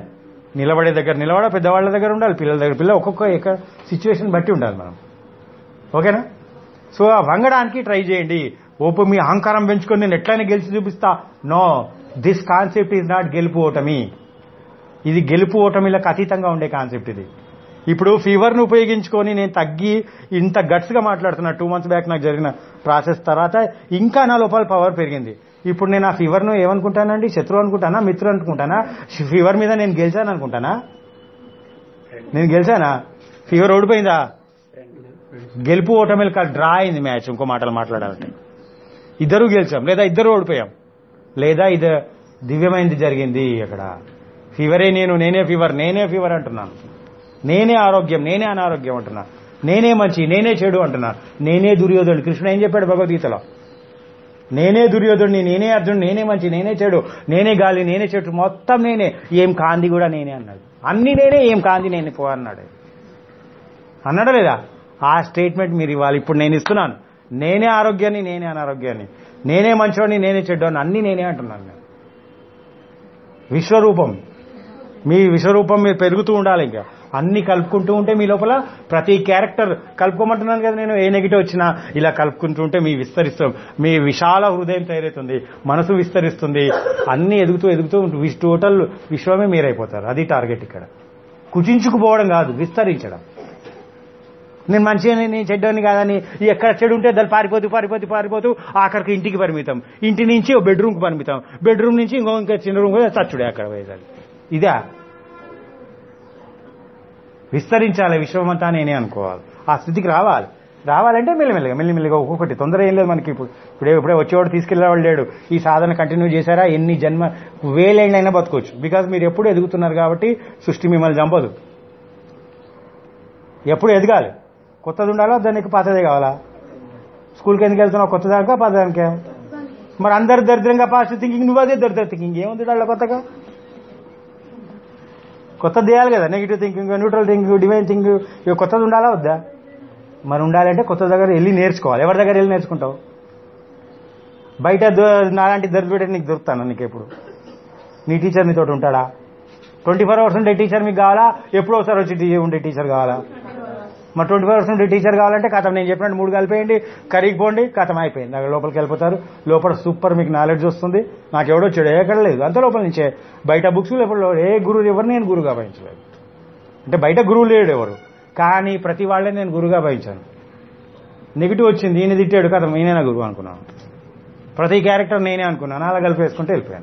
నిలబడే దగ్గర నిలబడ పెద్దవాళ్ళ దగ్గర ఉండాలి పిల్లల దగ్గర పిల్ల ఒక్కొక్క ఎక్కడ సిచ్యువేషన్ బట్టి ఉండాలి మనం ఓకేనా సో ఆ వంగడానికి ట్రై చేయండి ఓపు మీ అహంకారం పెంచుకొని నేను ఎట్లయినా గెలిచి చూపిస్తా no this concept is not గెలుపు ఓటమి ఇది గెలుపు ఓటమిలకు అతీతంగా ఉండే కాన్సెప్ట్ ఇది ఇప్పుడు ఫీవర్ను ఉపయోగించుకొని నేను తగ్గి ఇంత గట్స్గా మాట్లాడుతున్నా టూ మంత్స్ బ్యాక్ నాకు జరిగిన ప్రాసెస్ తర్వాత ఇంకా నా లోపల పవర్ పెరిగింది ఇప్పుడు నేను ఆ ఫీవర్ను ఏమనుకుంటానండి శత్రువు అనుకుంటానా మిత్రుడు అనుకుంటానా ఫీవర్ మీద నేను గెలిచాను అనుకుంటానా నేను గెలిచానా ఫీవర్ ఓడిపోయిందా గెలుపు ఓటమిలు కాదు డ్రా అయింది మ్యాచ్ ఇంకో మాటలు మాట్లాడాలంటే ఇద్దరు గెలిచాం లేదా ఇద్దరు ఓడిపోయాం లేదా ఇది దివ్యమైనది జరిగింది అక్కడ ఫీవరే నేను నేనే ఫీవర్ నేనే ఫీవర్ అంటున్నాను నేనే ఆరోగ్యం నేనే అనారోగ్యం అంటున్నా నేనే మంచి నేనే చెడు అంటున్నా నేనే దుర్యోధనుడు కృష్ణుడు ఏం చెప్పాడు భగవద్గీతలో నేనే దుర్యోధుడిని నేనే అర్జునుడు నేనే మంచి నేనే చెడు నేనే గాలి నేనే చెట్టు మొత్తం నేనే ఏం కాంది కూడా నేనే అన్నాడు అన్ని నేనే ఏం కాంది నేనే పో అన్నాడు అన్నాడా లేదా ఆ స్టేట్మెంట్ మీరు ఇవ్వాలి ఇప్పుడు నేను ఇస్తున్నాను నేనే ఆరోగ్యాన్ని నేనే అనారోగ్యాన్ని నేనే మంచోడిని నేనే చెడ్డోని అన్ని నేనే అంటున్నాను నేను విశ్వరూపం మీ విశ్వరూపం మీరు పెరుగుతూ ఉండాలి ఇంకా అన్ని కలుపుకుంటూ ఉంటే మీ లోపల ప్రతి క్యారెక్టర్ కలుపుకోమంటున్నాను కదా నేను ఏ నెగిటివ్ వచ్చినా ఇలా కలుపుకుంటూ ఉంటే మీ విస్తరిస్తాం మీ విశాల హృదయం తయారవుతుంది మనసు విస్తరిస్తుంది అన్ని ఎదుగుతూ ఎదుగుతూ ఉంటుంది టోటల్ విశ్వమే మీరైపోతారు అది టార్గెట్ ఇక్కడ కుచించుకుపోవడం కాదు విస్తరించడం నేను మంచిగా నేను చెడ్డని కాదని ఎక్కడ చెడు ఉంటే దాన్ని పారిపోతూ పారిపోతూ పారిపోతూ ఆఖరికి ఇంటికి పరిమితం ఇంటి నుంచి ఓ బెడ్రూమ్కి పరిమితం బెడ్రూమ్ నుంచి ఇంకో ఇంకా చిన్న రూమ్ చచ్చుడే అక్కడ పోయేదాన్ని ఇదా విస్తరించాలి విశ్వమంతా నేనే అనుకోవాలి ఆ స్థితికి రావాలి రావాలంటే మెల్లిమెల్లిగా మెల్లిమెల్లిగా ఒక్కొక్కటి తొందర ఏం లేదు మనకి ఇప్పుడు ఇప్పుడే ఇప్పుడే వచ్చేవాడు తీసుకెళ్ళేవాడు లేడు ఈ సాధన కంటిన్యూ చేశారా ఎన్ని జన్మ వేలేళ్ళైనా బతకొచ్చు బికాజ్ మీరు ఎప్పుడు ఎదుగుతున్నారు కాబట్టి సృష్టి మిమ్మల్ని చంపదు ఎప్పుడు ఎదగాలి కొత్తది ఉండాలా దానికి పాతదే కావాలా స్కూల్కి ఎందుకు వెళ్తున్నావు కొత్త దానికా పాత దానికా మరి అందరు దరిద్రంగా పాజిటివ్ థింకింగ్ నువ్వు అదే దరిద్ర థింకింగ్ ఏముంది వాళ్ళ కొత్తగా కొత్తది చేయాలి కదా negative thinking neutral thinking divine thinking ఇవి కొత్తది ఉండాలా వద్దా మరి ఉండాలంటే కొత్త దగ్గర వెళ్ళి నేర్చుకోవాలి ఎవరి దగ్గర వెళ్ళి నేర్చుకుంటావు బయట దో- నాలాంటి దరిద్రుడు నీకు దొరుకుతాను నీకు ఎప్పుడు నీ టీచర్ నీతో ఉంటాడా ట్వంటీ ఫోర్ అవర్స్ ఉండే టీచర్ మీకు కావాలా ఎప్పుడో ఒకసారి వచ్చి టీ- ఉండే టీచర్ కావాలా మరి ట్వంటీ ఫోర్ అవర్స్ ఉండే టీచర్ కావాలంటే కథం నేను చెప్పినట్టు మూడు కలిపేయండి కరిగి పోండి కథం అయిపోయింది అక్కడ లోపలికి వెళ్ళిపోతారు లోపల సూపర్ మీకు నాలెడ్జ్ వస్తుంది నాకు ఎవడో చెడు ఎక్కడ లేదు అంత లోపల నుంచే బయట బుక్స్ లోపల ఏ గురువు ఎవరు నేను గురువుగా భావించలేదు అంటే బయట గురువు లేడు ఎవరు కానీ ప్రతి వాళ్ళని నేను గురువుగా భావించాను నెగిటివ్ వచ్చింది ఈయన తిట్టాడు కదా ఈయన నా గురువు అనుకున్నాను ప్రతి క్యారెక్టర్ నేనే అనుకున్నాను అలా కలిపేసుకుంటే వెళ్ళిపోయాను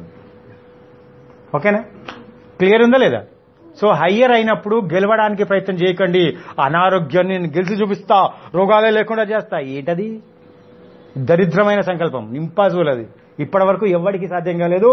ఓకేనా క్లియర్ ఉందా లేదా సో హయ్యర్ అయినప్పుడు గెలవడానికి ప్రయత్నం చేయకండి అనారోగ్యాన్ని నేను గెలిచి చూపిస్తా రోగాలే లేకుండా చేస్తా ఏంటది దరిద్రమైన సంకల్పం ఇంపాసిబుల్ అది ఇప్పటి వరకు ఎవరికి సాధ్యం కాలేదు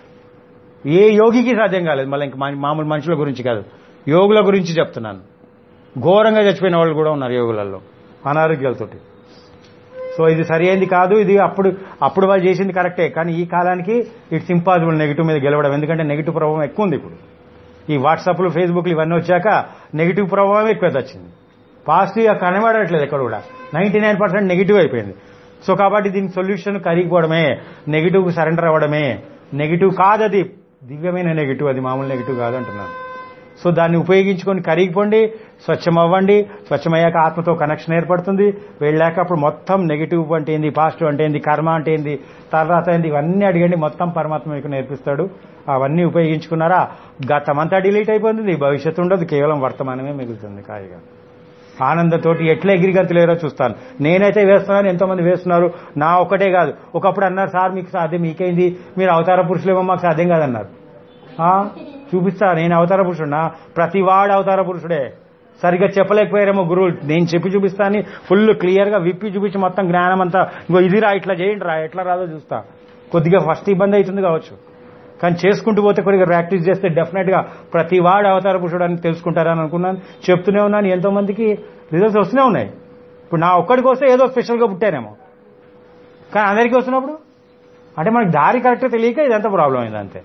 ఏ యోగికి సాధ్యం కాలేదు మళ్ళీ ఇంక మా- మామూలు మనుషుల గురించి కాదు యోగుల గురించి చెప్తున్నాను ఘోరంగా చచ్చిపోయిన వాళ్ళు కూడా ఉన్నారు యోగులలో అనారోగ్యాలతోటి సో ఇది సరి అయింది కాదు ఇది అప్పుడు అప్పుడు వాళ్ళు చేసింది కరెక్టే కానీ ఈ కాలానికి ఇట్స్ ఇంపాసిబుల్ నెగిటివ్ మీద గెలవడం ఎందుకంటే నెగిటివ్ ప్రభావం ఎక్కువ ఉంది ఇప్పుడు ఈ వాట్సాప్లు ఫేస్బుక్లు ఇవన్నీ వచ్చాక నెగిటివ్ ప్రభావం ఎక్కువ వచ్చింది పాజిటివ్ కనబడట్లేదు ఎక్కడ కూడా నైన్టీ నైన్ పర్సెంట్ నెగిటివ్ అయిపోయింది సో కాబట్టి దీనికి సొల్యూషన్ కరిగిపోవడమే నెగిటివ్కి సరెండర్ అవ్వడమే నెగిటివ్ కాదు అది దివ్యమైన నెగిటివ్ అది మామూలు నెగిటివ్ కాదు అంటున్నాను సో దాన్ని ఉపయోగించుకొని కరిగిపోండి స్వచ్ఛం అవ్వండి స్వచ్ఛమయ్యాక ఆత్మతో కనెక్షన్ ఏర్పడుతుంది వెళ్ళాక అప్పుడు మొత్తం నెగిటివ్ అంటే ఏంది పాజిటివ్ అంటే ఏంది కర్మ అంటే ఏంది తర్వాత ఏంది ఇవన్నీ అడిగండి మొత్తం పరమాత్మ మీకు నేర్పిస్తాడు అవన్నీ ఉపయోగించుకున్నారా గతమంతా డిలీట్ అయిపోతుంది భవిష్యత్తు ఉండదు కేవలం వర్తమానమే మిగులుతుంది కాయిగా ఆనందంతోటి ఎట్లా ఎగిరిగంతులేరో చూస్తాను నేనైతే వేస్తున్నాను ఎంతో మంది వేస్తున్నారు నా ఒక్కటే కాదు ఒకప్పుడు అన్నారు సార్ మీకు సాధ్యం మీకేంది మీరు అవతార పురుషులేమో మాకు సాధ్యం కాదన్నారు ఆ, చూపిస్తా నేను అవతార పురుషుడునా ప్రతి వాడు అవతార పురుషుడే సరిగ్గా చెప్పలేకపోయారేమో గురువులు నేను చెప్పి చూపిస్తా అని ఫుల్ క్లియర్ గా విప్పి చూపించి మొత్తం జ్ఞానం అంతా ఇంకో ఇది రా ఇట్లా చేయండి రా ఎట్లా రాదో చూస్తా కొద్దిగా ఫస్ట్ ఇబ్బంది అవుతుంది కావచ్చు కానీ చేసుకుంటూ పోతే కొద్దిగా ప్రాక్టీస్ చేస్తే డెఫినెట్ గా ప్రతి వాడు అవతార పురుషుడు అని తెలుసుకుంటారని అనుకున్నాను చెప్తూనే ఉన్నాను ఎంతో మందికి రిజల్ట్స్ వస్తూనే ఉన్నాయి ఇప్పుడు నా ఒక్కడికి వస్తే ఏదో స్పెషల్ గా పుట్టానేమో కానీ అందరికీ వస్తున్నప్పుడు అంటే మనకి దారి కరెక్ట్ తెలియక ఇదంతా ప్రాబ్లం అయింది అంతే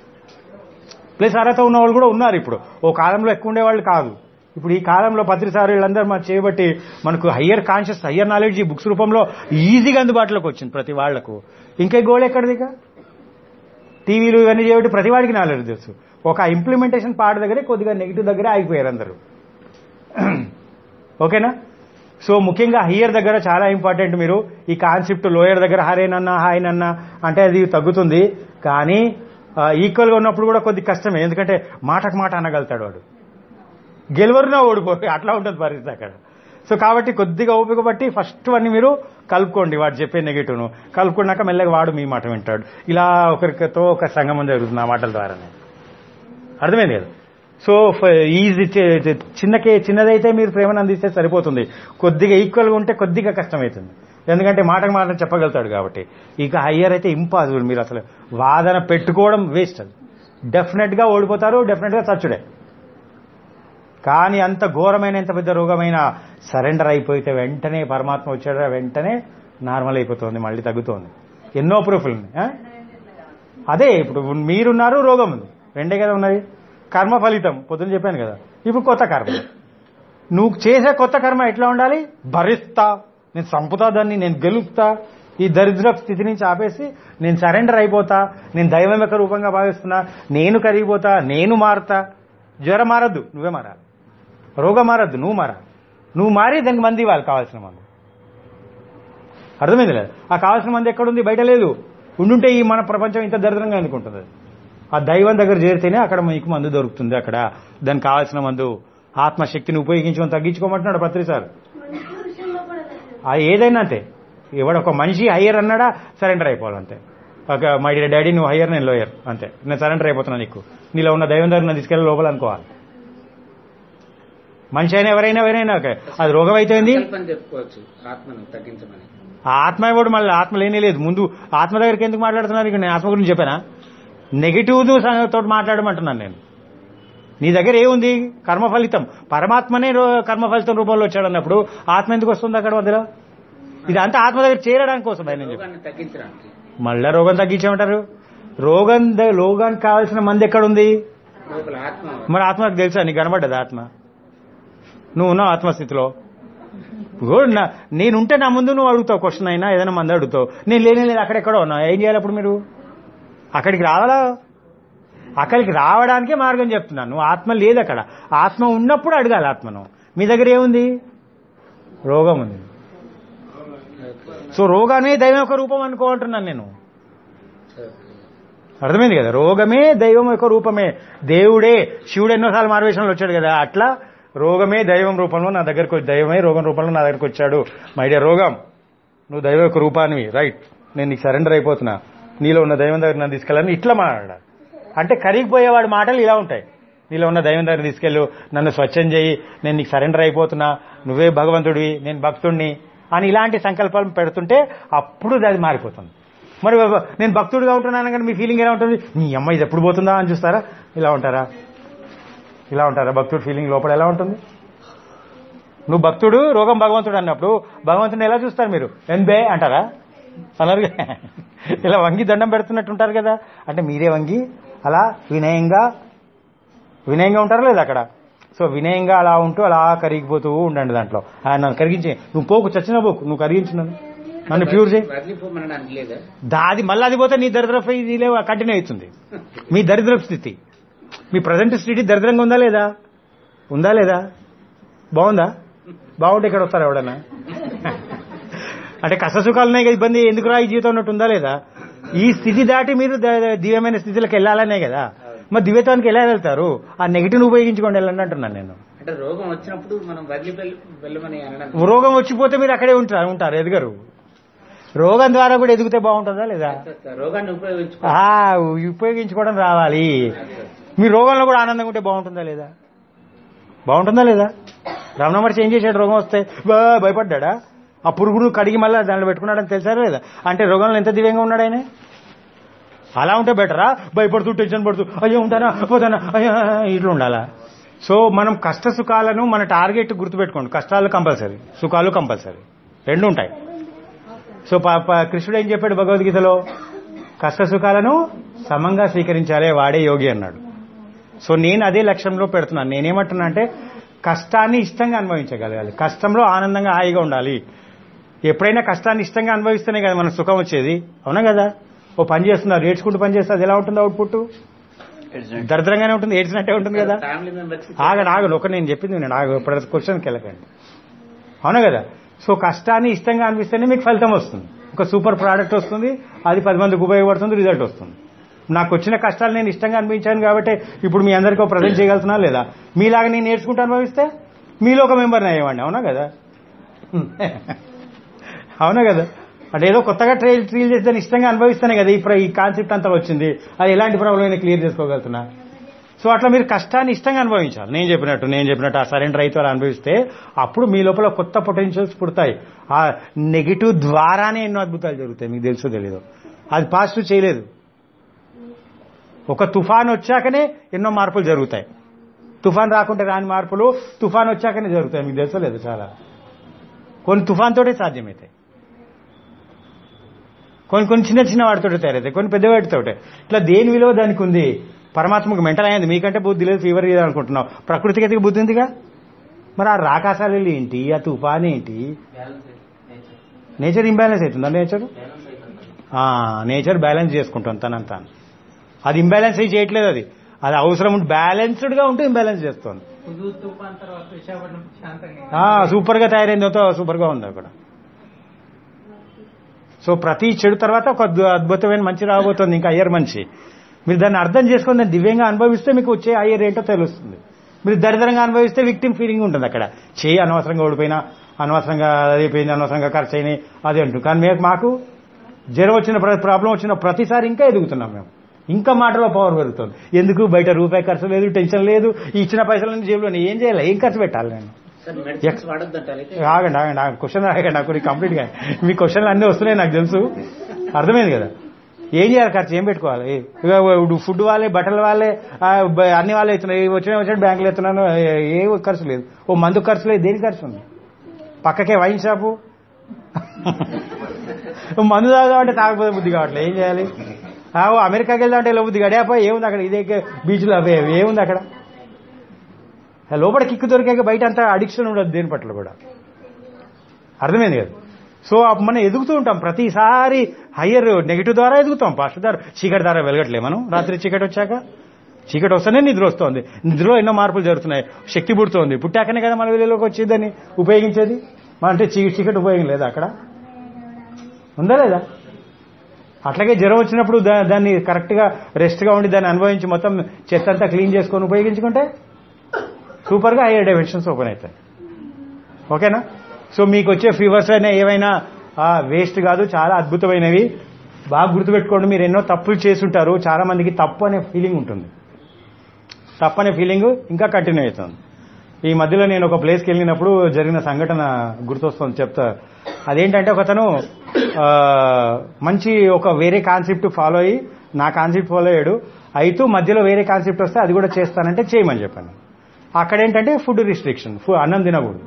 ప్లస్ అర్హత ఉన్న వాళ్ళు కూడా ఉన్నారు ఇప్పుడు ఓ కాలంలో ఎక్కువ ఉండేవాళ్ళు కాదు ఇప్పుడు ఈ కాలంలో పత్రిసారి వీళ్ళందరూ మనం చేయబట్టి మనకు హయ్యర్ కాన్షియస్ హయ్యర్ నాలెడ్జ్ ఈ బుక్స్ రూపంలో ఈజీగా అందుబాటులోకి వచ్చింది ప్రతి వాళ్లకు ఇంకా గోల్ ఎక్కడిదిగా టీవీలు ఇవన్నీ చేయబట్టి ప్రతి వాడికి నాలెడ్జ్ తెలుసు ఒక ఇంప్లిమెంటేషన్ పార్ట్ దగ్గరే కొద్దిగా నెగిటివ్ దగ్గరే ఆగిపోయారు అందరూ ఓకేనా సో ముఖ్యంగా హయ్యర్ దగ్గర చాలా ఇంపార్టెంట్ మీరు ఈ కాన్సెప్ట్ లోయర్ దగ్గర హరేనన్నా హాయనన్నా అంటే అది తగ్గుతుంది కానీ ఈక్వల్గా ఉన్నప్పుడు కూడా కొద్ది కష్టమే ఎందుకంటే మాటకు మాట అనగలుగుతాడు వాడు గెలువరునా ఓడిపోయి అట్లా ఉంటుంది పరిస్థితి అక్కడ సో కాబట్టి కొద్దిగా ఓపిక బట్టి ఫస్ట్ అన్ని మీరు కలుపుకోండి వాడు చెప్పే నెగిటివ్ను కలుపుకున్నాక మెల్లగా వాడు మీ మాట వింటాడు ఇలా ఒకరితో ఒక సంగమం జరుగుతుంది ఆ మాటల ద్వారానే అర్థమైంది కదా సో ఈజీ చిన్నకే చిన్నదైతే మీరు ప్రేమను అందిస్తే సరిపోతుంది కొద్దిగా ఈక్వల్గా ఉంటే కొద్దిగా కష్టమవుతుంది ఎందుకంటే మాటకు మాట చెప్పగలుగుతాడు కాబట్టి ఇక హయ్యర్ అయితే ఇంపాసిబుల్ మీరు అసలు వాదన పెట్టుకోవడం వేస్ట్ అది డెఫినెట్గా ఓడిపోతారు డెఫినెట్గా చచ్చుడే కానీ అంత ఘోరమైన ఎంత పెద్ద రోగమైన సరెండర్ అయిపోతే వెంటనే పరమాత్మ వచ్చాడు వెంటనే నార్మల్ అయిపోతుంది మళ్ళీ తగ్గుతోంది ఎన్నో ప్రూఫ్లు ఉన్నాయి ఆ? అదే ఇప్పుడు మీరున్నారు రోగం ఉంది రెండే కదా ఉన్నది కర్మ ఫలితం పొద్దున చెప్పాను కదా ఇప్పుడు కొత్త కర్మ నువ్వు చేసే కొత్త కర్మ ఎట్లా ఉండాలి భరిస్తా నేను చంపుతా దాన్ని నేను గెలుపుతా ఈ దరిద్ర స్థితి నుంచి ఆపేసి నేను సరెండర్ అయిపోతా నేను దైవం యొక్క రూపంగా భావిస్తున్నా నేను కరిగిపోతా నేను మారుతా జ్వరం మారద్దు నువ్వే మారాలి రోగం మారద్దు నువ్వు మారా నువ్వు మారి దానికి మంది ఇవ్వాలి కావాల్సిన మంది అర్థమైంది లేదు ఆ కావాల్సిన మంది ఎక్కడుంది బయట లేదు ఉండుంటే ఈ మన ప్రపంచం ఇంత దరిద్రంగా ఎందుకుంటుంది ఆ దైవం దగ్గర చేరితేనే అక్కడ మీకు మందు దొరుకుతుంది అక్కడ దానికి కావాల్సిన మందు ఆత్మశక్తిని ఉపయోగించుకొని తగ్గించుకోమంటున్నాడు పత్రి సార్ మంచి విషయంలో కూడా లేదు. ఆ ఏదైనా అంతే ఎవడు ఒక మనిషి హయ్యర్ అన్నాడా సరెండర్ అయిపోవాలంతే ఒక మై డాడీ నువ్వు హయ్యర్ నేను లోయర్ అంతే నేను సరెండర్ అయిపోతున్నా నీకు నీలో ఉన్న దైవం దగ్గర నన్ను తీసుకెళ్ళి లోపల అనుకోవాలి మనిషి అయినా ఎవరైనా ఎవరైనా ఓకే అది రోగం అయితే ఏంది సంకల్పం చెప్పుకోవచ్చు ఆత్మను తగ్గించమని ఆ ఆత్మ ఇవ్వడు మళ్ళీ ఆత్మ లేనే లేదు ముందు ఆత్మ దగ్గరికి ఎందుకు మాట్లాడుతున్నారు ఇక నేను ఆత్మ గురించి చెప్పానా నెగిటివ్ తోటి మాట్లాడమంటున్నాను నేను నీ దగ్గర ఏముంది కర్మ ఫలితం పరమాత్మనే రో- కర్మ ఫలితం రూపంలో వచ్చాడు అన్నప్పుడు ఆత్మ ఎందుకు వస్తుంది అక్కడ మధ్యలో ఇదంతా ఆత్మ దగ్గర చేరడానికి కోసం నేను చెప్పి రోగాన్ని తగ్గించడానికి మళ్ళా రోగం తగ్గించేమంటారు రోగం ద- రోగానికి కావాల్సిన మంది ఎక్కడ ఉంది లోపల ఆత్మ మరి ఆత్మకు తెలుసా నీకు కనబడ్డది ఆత్మ నువ్వు ఉన్నావు ఆత్మస్థితిలో ఇగో నా- నేనుంటే నా ముందు నువ్వు అడుగుతావు క్వశ్చన్ అయినా ఏదైనా మంది అడుగుతావు నేను లేనే లేదు అక్కడెక్కడో ఉన్నా ఏం చేయాలి అప్పుడు మీరు అక్కడికి రావాలా అక్కడికి రావడానికే మార్గం చెప్తున్నాను నువ్వు ఆత్మ లేదు అక్కడ ఆత్మ ఉన్నప్పుడు అడగాలి ఆత్మను మీ దగ్గర ఏముంది రోగం ఉంది సో రోగానే దైవం యొక్క రూపం అనుకోమంటున్నాను నేను అర్థమైంది కదా రోగమే దైవం యొక్క రూపమే దేవుడే శివుడు ఎన్నోసార్లు మారువేషంలో వచ్చాడు కదా అట్లా రోగమే దైవం రూపంలో నా దగ్గరకు వచ్చి- దైవమే రోగం రూపంలో నా దగ్గరకు వచ్చాడు మై డియర్ రోగం నువ్వు దైవం యొక్క రూపానివి రైట్ నేను నీకు సరెండర్ అయిపోతున్నా నీలో ఉన్న దైవం దగ్గర నన్ను తీసుకెళ్ళని ఇట్లా మాట్లాడ అంటే కరిగిపోయేవాడి మాటలు ఇలా ఉంటాయి నీలో ఉన్న దైవం దగ్గర తీసుకెళ్ళు నన్ను స్వచ్ఛం చేయి నేను నీకు సరెండర్ అయిపోతున్నా నువ్వే భగవంతుడివి నేను భక్తుడిని అని ఇలాంటి సంకల్పాలు పెడుతుంటే అప్పుడు అది మారిపోతుంది మరి బాబా, నేను భక్తుడిగా ఉంటున్నాను కానీ మీ ఫీలింగ్ ఎలా ఉంటుంది నీ అమ్మ ఇది ఎప్పుడు పోతుందా అని చూస్తారా ఇలా ఉంటారా ఇలా ఉంటారా భక్తుడు ఫీలింగ్ లోపల ఎలా ఉంటుంది నువ్వు భక్తుడు రోగం భగవంతుడు అన్నప్పుడు భగవంతుని ఎలా చూస్తారు మీరు ఎన్బే అంటారా అన్నారు కదా. ఇలా వంగి దండం పెడుతున్నట్టు ఉంటారు కదా అంటే మీరే వంగి అలా వినయంగా వినయంగా ఉంటారా లేదా అక్కడ సో వినయంగా అలా ఉంటూ అలా కరిగిపోతూ ఉండండి దాంట్లో ఆయన నన్ను కరిగించే నువ్వు పోకు చచ్చిన పోకు నువ్వు కరిగించు నన్ను నన్ను ప్యూర్ చేయి వదిలిపోమనడానికి లేదా దాది మళ్ళీ అది పోతే నీ దరిద్రపు ఇది లేవు కంటిన్యూ అవుతుంది మీ దరిద్రపు స్థితి మీ ప్రజెంట్ స్థితి దరిద్రంగా ఉందా లేదా ఉందా లేదా బాగుందా బాగుంటే ఇక్కడ వస్తారా ఎవడన్నా అంటే కష్ట సుఖాలు ఉన్నాయి కదా ఇబ్బంది ఎందుకు రా ఈ జీవితం ఉన్నట్టు ఉందా లేదా ఈ స్థితి దాటి మీరు ద- ద- దివ్యమైన స్థితిలోకి వెళ్ళాలనే కదా మరి దివ్యత్వానికి ఎలా వెళ్తారు ఆ నెగిటివ్ ఉపయోగించుకోండి వెళ్ళండి అంటున్నాను నేను అంటే రోగం వచ్చినప్పుడు మనం వదిలి వెళ్- వెళ్ళమని అనడం రోగం వచ్చిపోతే మీరు అక్కడే ఉంటారు ఉంటారు ఎదగరు రోగం ద్వారా కూడా ఎదిగితే బాగుంటుందా లేదా రోగాన్ని ఉపయోగించుకో ఆ, ఉపయోగించుకోవడం రావాలి మీ రోగంలో కూడా ఆనందంగా ఉంటే బాగుంటుందా లేదా బాగుంటుందా లేదా రమణ మహర్షి ఏం చేశాడు రోగం వస్తే బా భయపడ్డా ఆ పురుగును కడిగి మళ్ళీ దాంట్లో పెట్టుకున్నాడని తెలుసా లేదా అంటే రోగంలో ఎంత దివ్యంగా ఉన్నాడు ఆయన అలా ఉంటే బెటరా భయపడుతూ టెన్షన్ పడుతూ అయ్యో ఉంటానా పోతానా అయ్యో ఇట్లా ఉండాలా సో మనం కష్ట సుఖాలను మన టార్గెట్ గుర్తుపెట్టుకోండి కష్టాలు కంపల్సరీ సుఖాలు కంపల్సరీ రెండు ఉంటాయి సో ప- ప- కృష్ణుడు ఏం చెప్పాడు భగవద్గీతలో కష్ట సుఖాలను సమంగా స్వీకరించాలే వాడే యోగి అన్నాడు సో నేను అదే లక్ష్యంలో పెడుతున్నాను నేనేమంటున్నా అంటే కష్టాన్ని ఇష్టంగా అనుభవించగలగాలి కష్టంలో ఆనందంగా హాయిగా ఉండాలి ఎప్పుడైనా కష్టాన్ని ఇష్టంగా అనుభవిస్తేనే కదా మనకు సుఖం వచ్చేది అవునా కదా ఓ పని చేస్తున్నారు నేర్చుకుంటూ పని చేస్తే అది ఎలా ఉంటుంది అవుట్పుట్ దరిద్రంగానే ఉంటుంది ఏడ్చినట్టే ఉంటుంది కదా ఫ్యామిలీ మెంబర్స్ ఆగండి ఆగండి ఒక నేను చెప్పింది నేను ఆగ ఇప్పుడు క్వశ్చన్కి వెళ్ళకండి అవునా కదా సో కష్టాన్ని ఇష్టంగా అనిపిస్తేనే మీకు ఫలితం వస్తుంది ఒక సూపర్ ప్రోడక్ట్ వస్తుంది అది పది మందికి ఉపయోగపడుతుంది రిజల్ట్ వస్తుంది నాకు వచ్చిన కష్టాలు నేను ఇష్టంగా అనిపించాను కాబట్టి ఇప్పుడు మీ అందరికీ ఒక ప్రజెంట్ చేయగలుగుతున్నా లేదా మీలాగా నేను నేర్చుకుంటూ అనుభవిస్తే మీలో ఒక మెంబర్ని అయ్యేవాడిని అవునా కదా అవునా కదా అంటే ఏదో కొత్తగా ట్రైల్ ట్రీల్ చేసి దాన్ని ఇష్టంగా అనుభవిస్తేనే కదా ఇప్పుడు ఈ కాన్సెప్ట్ అంతా వచ్చింది అది ఎలాంటి ప్రాబ్లం అయినా క్లియర్ చేసుకోగలుగుతున్నా సో అట్లా మీరు కష్టాన్ని ఇష్టంగా అనుభవించాలి నేను చెప్పినట్టు నేను చెప్పినట్టు ఆ సరైన రైతు అలా అనుభవిస్తే అప్పుడు మీ లోపల కొత్త పొటెన్షియల్స్ పుడతాయి ఆ నెగిటివ్ ద్వారానే ఎన్నో అద్భుతాలు జరుగుతాయి మీకు తెలుసో తెలీదు అది పాజిటివ్ చేయలేదు ఒక తుఫాన్ వచ్చాకనే ఎన్నో మార్పులు జరుగుతాయి తుఫాన్ రాకుంటే రాని మార్పులు తుఫాన్ వచ్చాకనే జరుగుతాయి మీకు తెలుసో లేదు చాలా కొన్ని తుఫాన్ తోటే సాధ్యమవుతాయి కొన్ని కొన్ని చిన్న చిన్న వాటితోటి తయారవుతాయి కొన్ని పెద్ద వాటితోటే ఇట్లా దేని విలువ దానికి ఉంది పరమాత్మకు మెంటల్ అయింది మీకంటే బుద్ధి లేదు ఫీవర్ లేదు అనుకుంటున్నావు ప్రకృతికి అయితే బుద్ధి ఉందిగా మరి ఆ రాకాసాలు ఏంటి ఆ తుఫాన్ ఏంటి నేచర్ ఇంబ్యాలెన్స్ అవుతుందా నేచర్ నేచర్ బ్యాలెన్స్ చేసుకుంటాం తనంత తాను అది ఇంబ్యాలెన్స్ అయి చేయట్లేదు అది అది అవసరం ఉంటే బ్యాలెన్స్డ్ గా ఉంటే ఇంబ్యాలెన్స్ చేస్తుంది హుదూ తుఫాన్ తర్వాత విశాఖపట్నం శాంతంగా ఆ, సూపర్ గా తయారైంది అంతా సూపర్ గా ఉంది అక్కడ సో ప్రతి చెడు తర్వాత ఒక అద్భు- అద్భుతమైన మంచి రాబోతుంది ఇంకా అయ్యర్ మంచి మీరు దాన్ని అర్థం చేసుకొని దాన్ని దివ్యంగా అనుభవిస్తే మీకు వచ్చే అయ్యర్ ఏంటో తెలుస్తుంది మీరు దరిద్రంగా అనుభవిస్తే విక్టిమ్ ఫీలింగ్ ఉంటుంది అక్కడ చేయి అనవసరంగా ఓడిపోయినా అనవసరంగా అయిపోయింది అనవసరంగా ఖర్చు అయినాయి అది అంటూ కానీ మేము మాకు జ్వరం వచ్చిన ప్రాబ్లం వచ్చిన ప్రతిసారి ఇంకా ఎదుగుతున్నాం మేము ఇంకా మాటలో పవర్ పెరుగుతుంది ఎందుకు బయట రూపాయి ఖర్చు లేదు టెన్షన్ లేదు ఈ ఇచ్చిన పైసలన్నీ జేబులో ఏం చేయాలి ఏం ఖర్చు పెట్టాలి నేను సార్ మెడిసిన్స్ వాడొద్దంటారు అయితే ఆగండి ఆగండి ఆగండి క్వశ్చన్ ఆగండి నాకు కంప్లీట్ గా మీ క్వశ్చన్లు అన్నీ వస్తున్నాయి నాకు తెలుసు అర్థమైంది కదా ఏం చేయాలి ఖర్చు ఏం పెట్టుకోవాలి ఇక ఫుడ్ వాళ్ళే బట్టల వాళ్ళే ఆ, బ- అన్ని వాళ్ళే ఇస్తున్నాయి వచ్చిన వచ్చిన బ్యాంకులు ఎత్తున్నాను ఏ- ఏ ఖర్చు లేదు ఓ మందు ఖర్చు లేదు దేని ఖర్చు ఉంది పక్కకే వైన్ షాపు మందు తాగుదామంటే తాగకపోతే బుద్ధి కావట్లేదు ఏం చేయాలి ఆ, ఓ అమెరికాకి వెళ్దామంటే ఇలా బుద్ధి గడియాపో ఏముంది అక్కడ ఇదే బీచ్లో అవే ఏముంది అక్కడ ఆ లోపల కిక్కు దొరికాక బయట అంతా అడిక్షన్ ఉండదు దేని పట్ల కూడా అర్థమైంది కదా సో అప్పుడు మనం ఎదుగుతూ ఉంటాం ప్రతిసారి హయ్యర్ నెగిటివ్ ద్వారా ఎదుగుతాం పాస్ట్ ద్వారా చీకటి ద్వారా వెలగట్లే మనం రాత్రి చీకటి వచ్చాక చీకటి వస్తేనే నిద్ర వస్తుంది నిద్రలో ఎన్నో మార్పులు జరుగుతున్నాయి శక్తి పుడుతోంది పుట్టాకనే కదా మన వెలుగులోకి వచ్చేదని ఉపయోగించేది మన అంటే చీ చీకటి ఉపయోగం లేదా అక్కడ ఉందా లేదా అట్లాగే జ్వరం వచ్చినప్పుడు దా- దాన్ని కరెక్ట్గా రెస్ట్గా ఉండి దాన్ని అనుభవించి మొత్తం చెత్త అంతా క్లీన్ చేసుకొని ఉపయోగించుకుంటే సూపర్గా హైయర్ డైమెన్షన్స్ ఓపెన్ అవుతాయి ఓకేనా సో మీకు వచ్చే ఫీవర్స్ అయినా ఏవైనా వేస్ట్ కాదు చాలా అద్భుతమైనవి బాగా గుర్తుపెట్టుకోండి మీరు ఎన్నో తప్పులు చేసుంటారు చాలా మందికి తప్పు అనే ఫీలింగ్ ఉంటుంది తప్పు అనే ఫీలింగ్ ఇంకా కంటిన్యూ అవుతుంది ఈ మధ్యలో నేను ఒక ప్లేస్కి వెళ్ళినప్పుడు జరిగిన సంఘటన గుర్తొస్తుంది చెప్తా అదేంటంటే ఒకతను ఆ, మంచి ఒక వేరే కాన్సెప్ట్ ఫాలో అయ్యి నా కాన్సెప్ట్ ఫాలో అయ్యాడు అయితే మధ్యలో వేరే కాన్సెప్ట్ వస్తే అది కూడా చేస్తానంటే చేయమని చెప్పాను అక్కడ ఏంటంటే ఫుడ్ రిస్ట్రిక్షన్ అన్నం తినకూడదు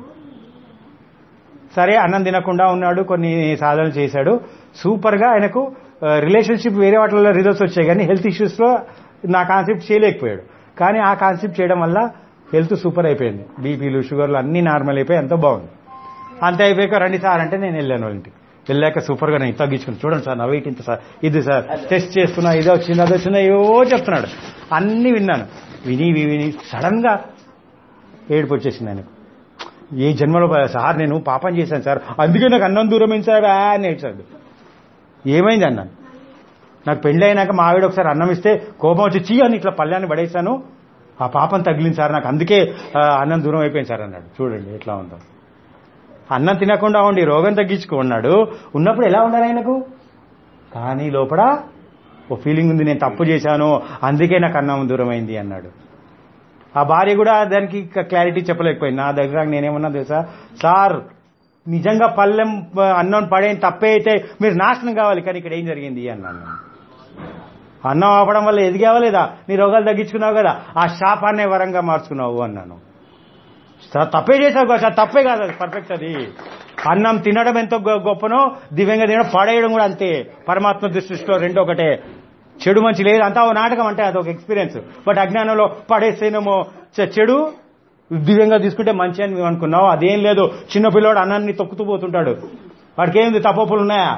సరే అన్నం తినకుండా ఉన్నాడు కొన్ని సాధనలు చేశాడు సూపర్గా ఆయనకు రిలేషన్షిప్ వేరే వాటిలో రిజల్ట్స్ వచ్చాయి కానీ హెల్త్ ఇష్యూస్లో నా కాన్సెప్ట్ చేయలేకపోయాడు కానీ ఆ కాన్సెప్ట్ చేయడం వల్ల హెల్త్ సూపర్ అయిపోయింది బీపీలు షుగర్లు అన్నీ నార్మల్ అయిపోయి ఎంతో బాగుంది అంతే అయిపోయాక రండి సార్ అంటే నేను వెళ్ళాను వాళ్ళ ఇంటికి వెళ్ళాక సూపర్గా నేను తగ్గించుకుని చూడండి సార్ నా వెయిట్ ఇంత సార్ ఇది సార్ టెస్ట్ చేస్తున్నా ఇది వచ్చింది అది వచ్చింది ఏవో చెప్తున్నాడు అన్నీ విన్నాను విని విని విని సడన్గా ఏడుపు వచ్చేసింది ఆయనకు ఏ జన్మలో ప- సార్ నేను పాపం చేశాను సార్ అందుకే నాకు అన్నం దూరం అయింది సార్ ఆ అని ఏడ్చాడు ఏమైంది అన్నాను నాకు పెళ్లి అయినాక మా ఆవిడ ఒకసారి అన్నం ఇస్తే కోపం వచ్చి చీ అని ఇట్లా పళ్ళాన్ని పడేశాను ఆ పాపం తగిలింది సార్ నాకు అందుకే ఆ, అన్నం దూరం అయిపోయింది సార్ అన్నాడు చూడండి ఎట్లా ఉందో అన్నం తినకుండా ఉండి రోగం తగ్గించుకున్నాడు ఉన్నప్పుడు ఎలా ఉండాలి ఆయనకు కానీ లోపల ఓ ఫీలింగ్ ఉంది నేను తప్పు చేశాను అందుకే నాకు అన్నం దూరం అయింది అన్నాడు ఆ భార్య కూడా దానికి క్లారిటీ చెప్పలేకపోయింది నా దగ్గర నేనేమన్నా తెలుసా సార్ నిజంగా పల్లెం ఆ, అన్నం పడేం తప్పే అయితే మీరు నాశనం కావాలి కానీ ఇక్కడ ఏం జరిగింది అన్నాను నేను. అన్నం ఆపడం వల్ల ఎదిగావా లేదా నీ రోగాలు తగ్గించుకున్నావు కదా ఆ శాపాన్నే వరంగా మార్చుకున్నావు అన్నాను సార్ తప్పే చేశావు కదా సార్ తప్పే కాదు అది పర్ఫెక్ట్ అది అన్నం తినడం ఎంతో గొ- గొప్పనో దివ్యంగా తినడం పడేయడం కూడా అంతే పరమాత్మ దృష్టిలో రెండు ఒకటే చెడు మంచి లేదు అంతా ఓ నాటకం అంటే అదొక ఎక్స్పీరియన్స్ బట్ అజ్ఞానంలో పడేస్తేనేమో చె- చెడు దివ్యంగా తీసుకుంటే మంచి అని మేము అనుకున్నావు అదేం లేదు చిన్న పిల్లోడు అన్నాన్ని తొక్కుతూ పోతుంటాడు వాడికి ఏంది తప్పప్పులు ఉన్నాయా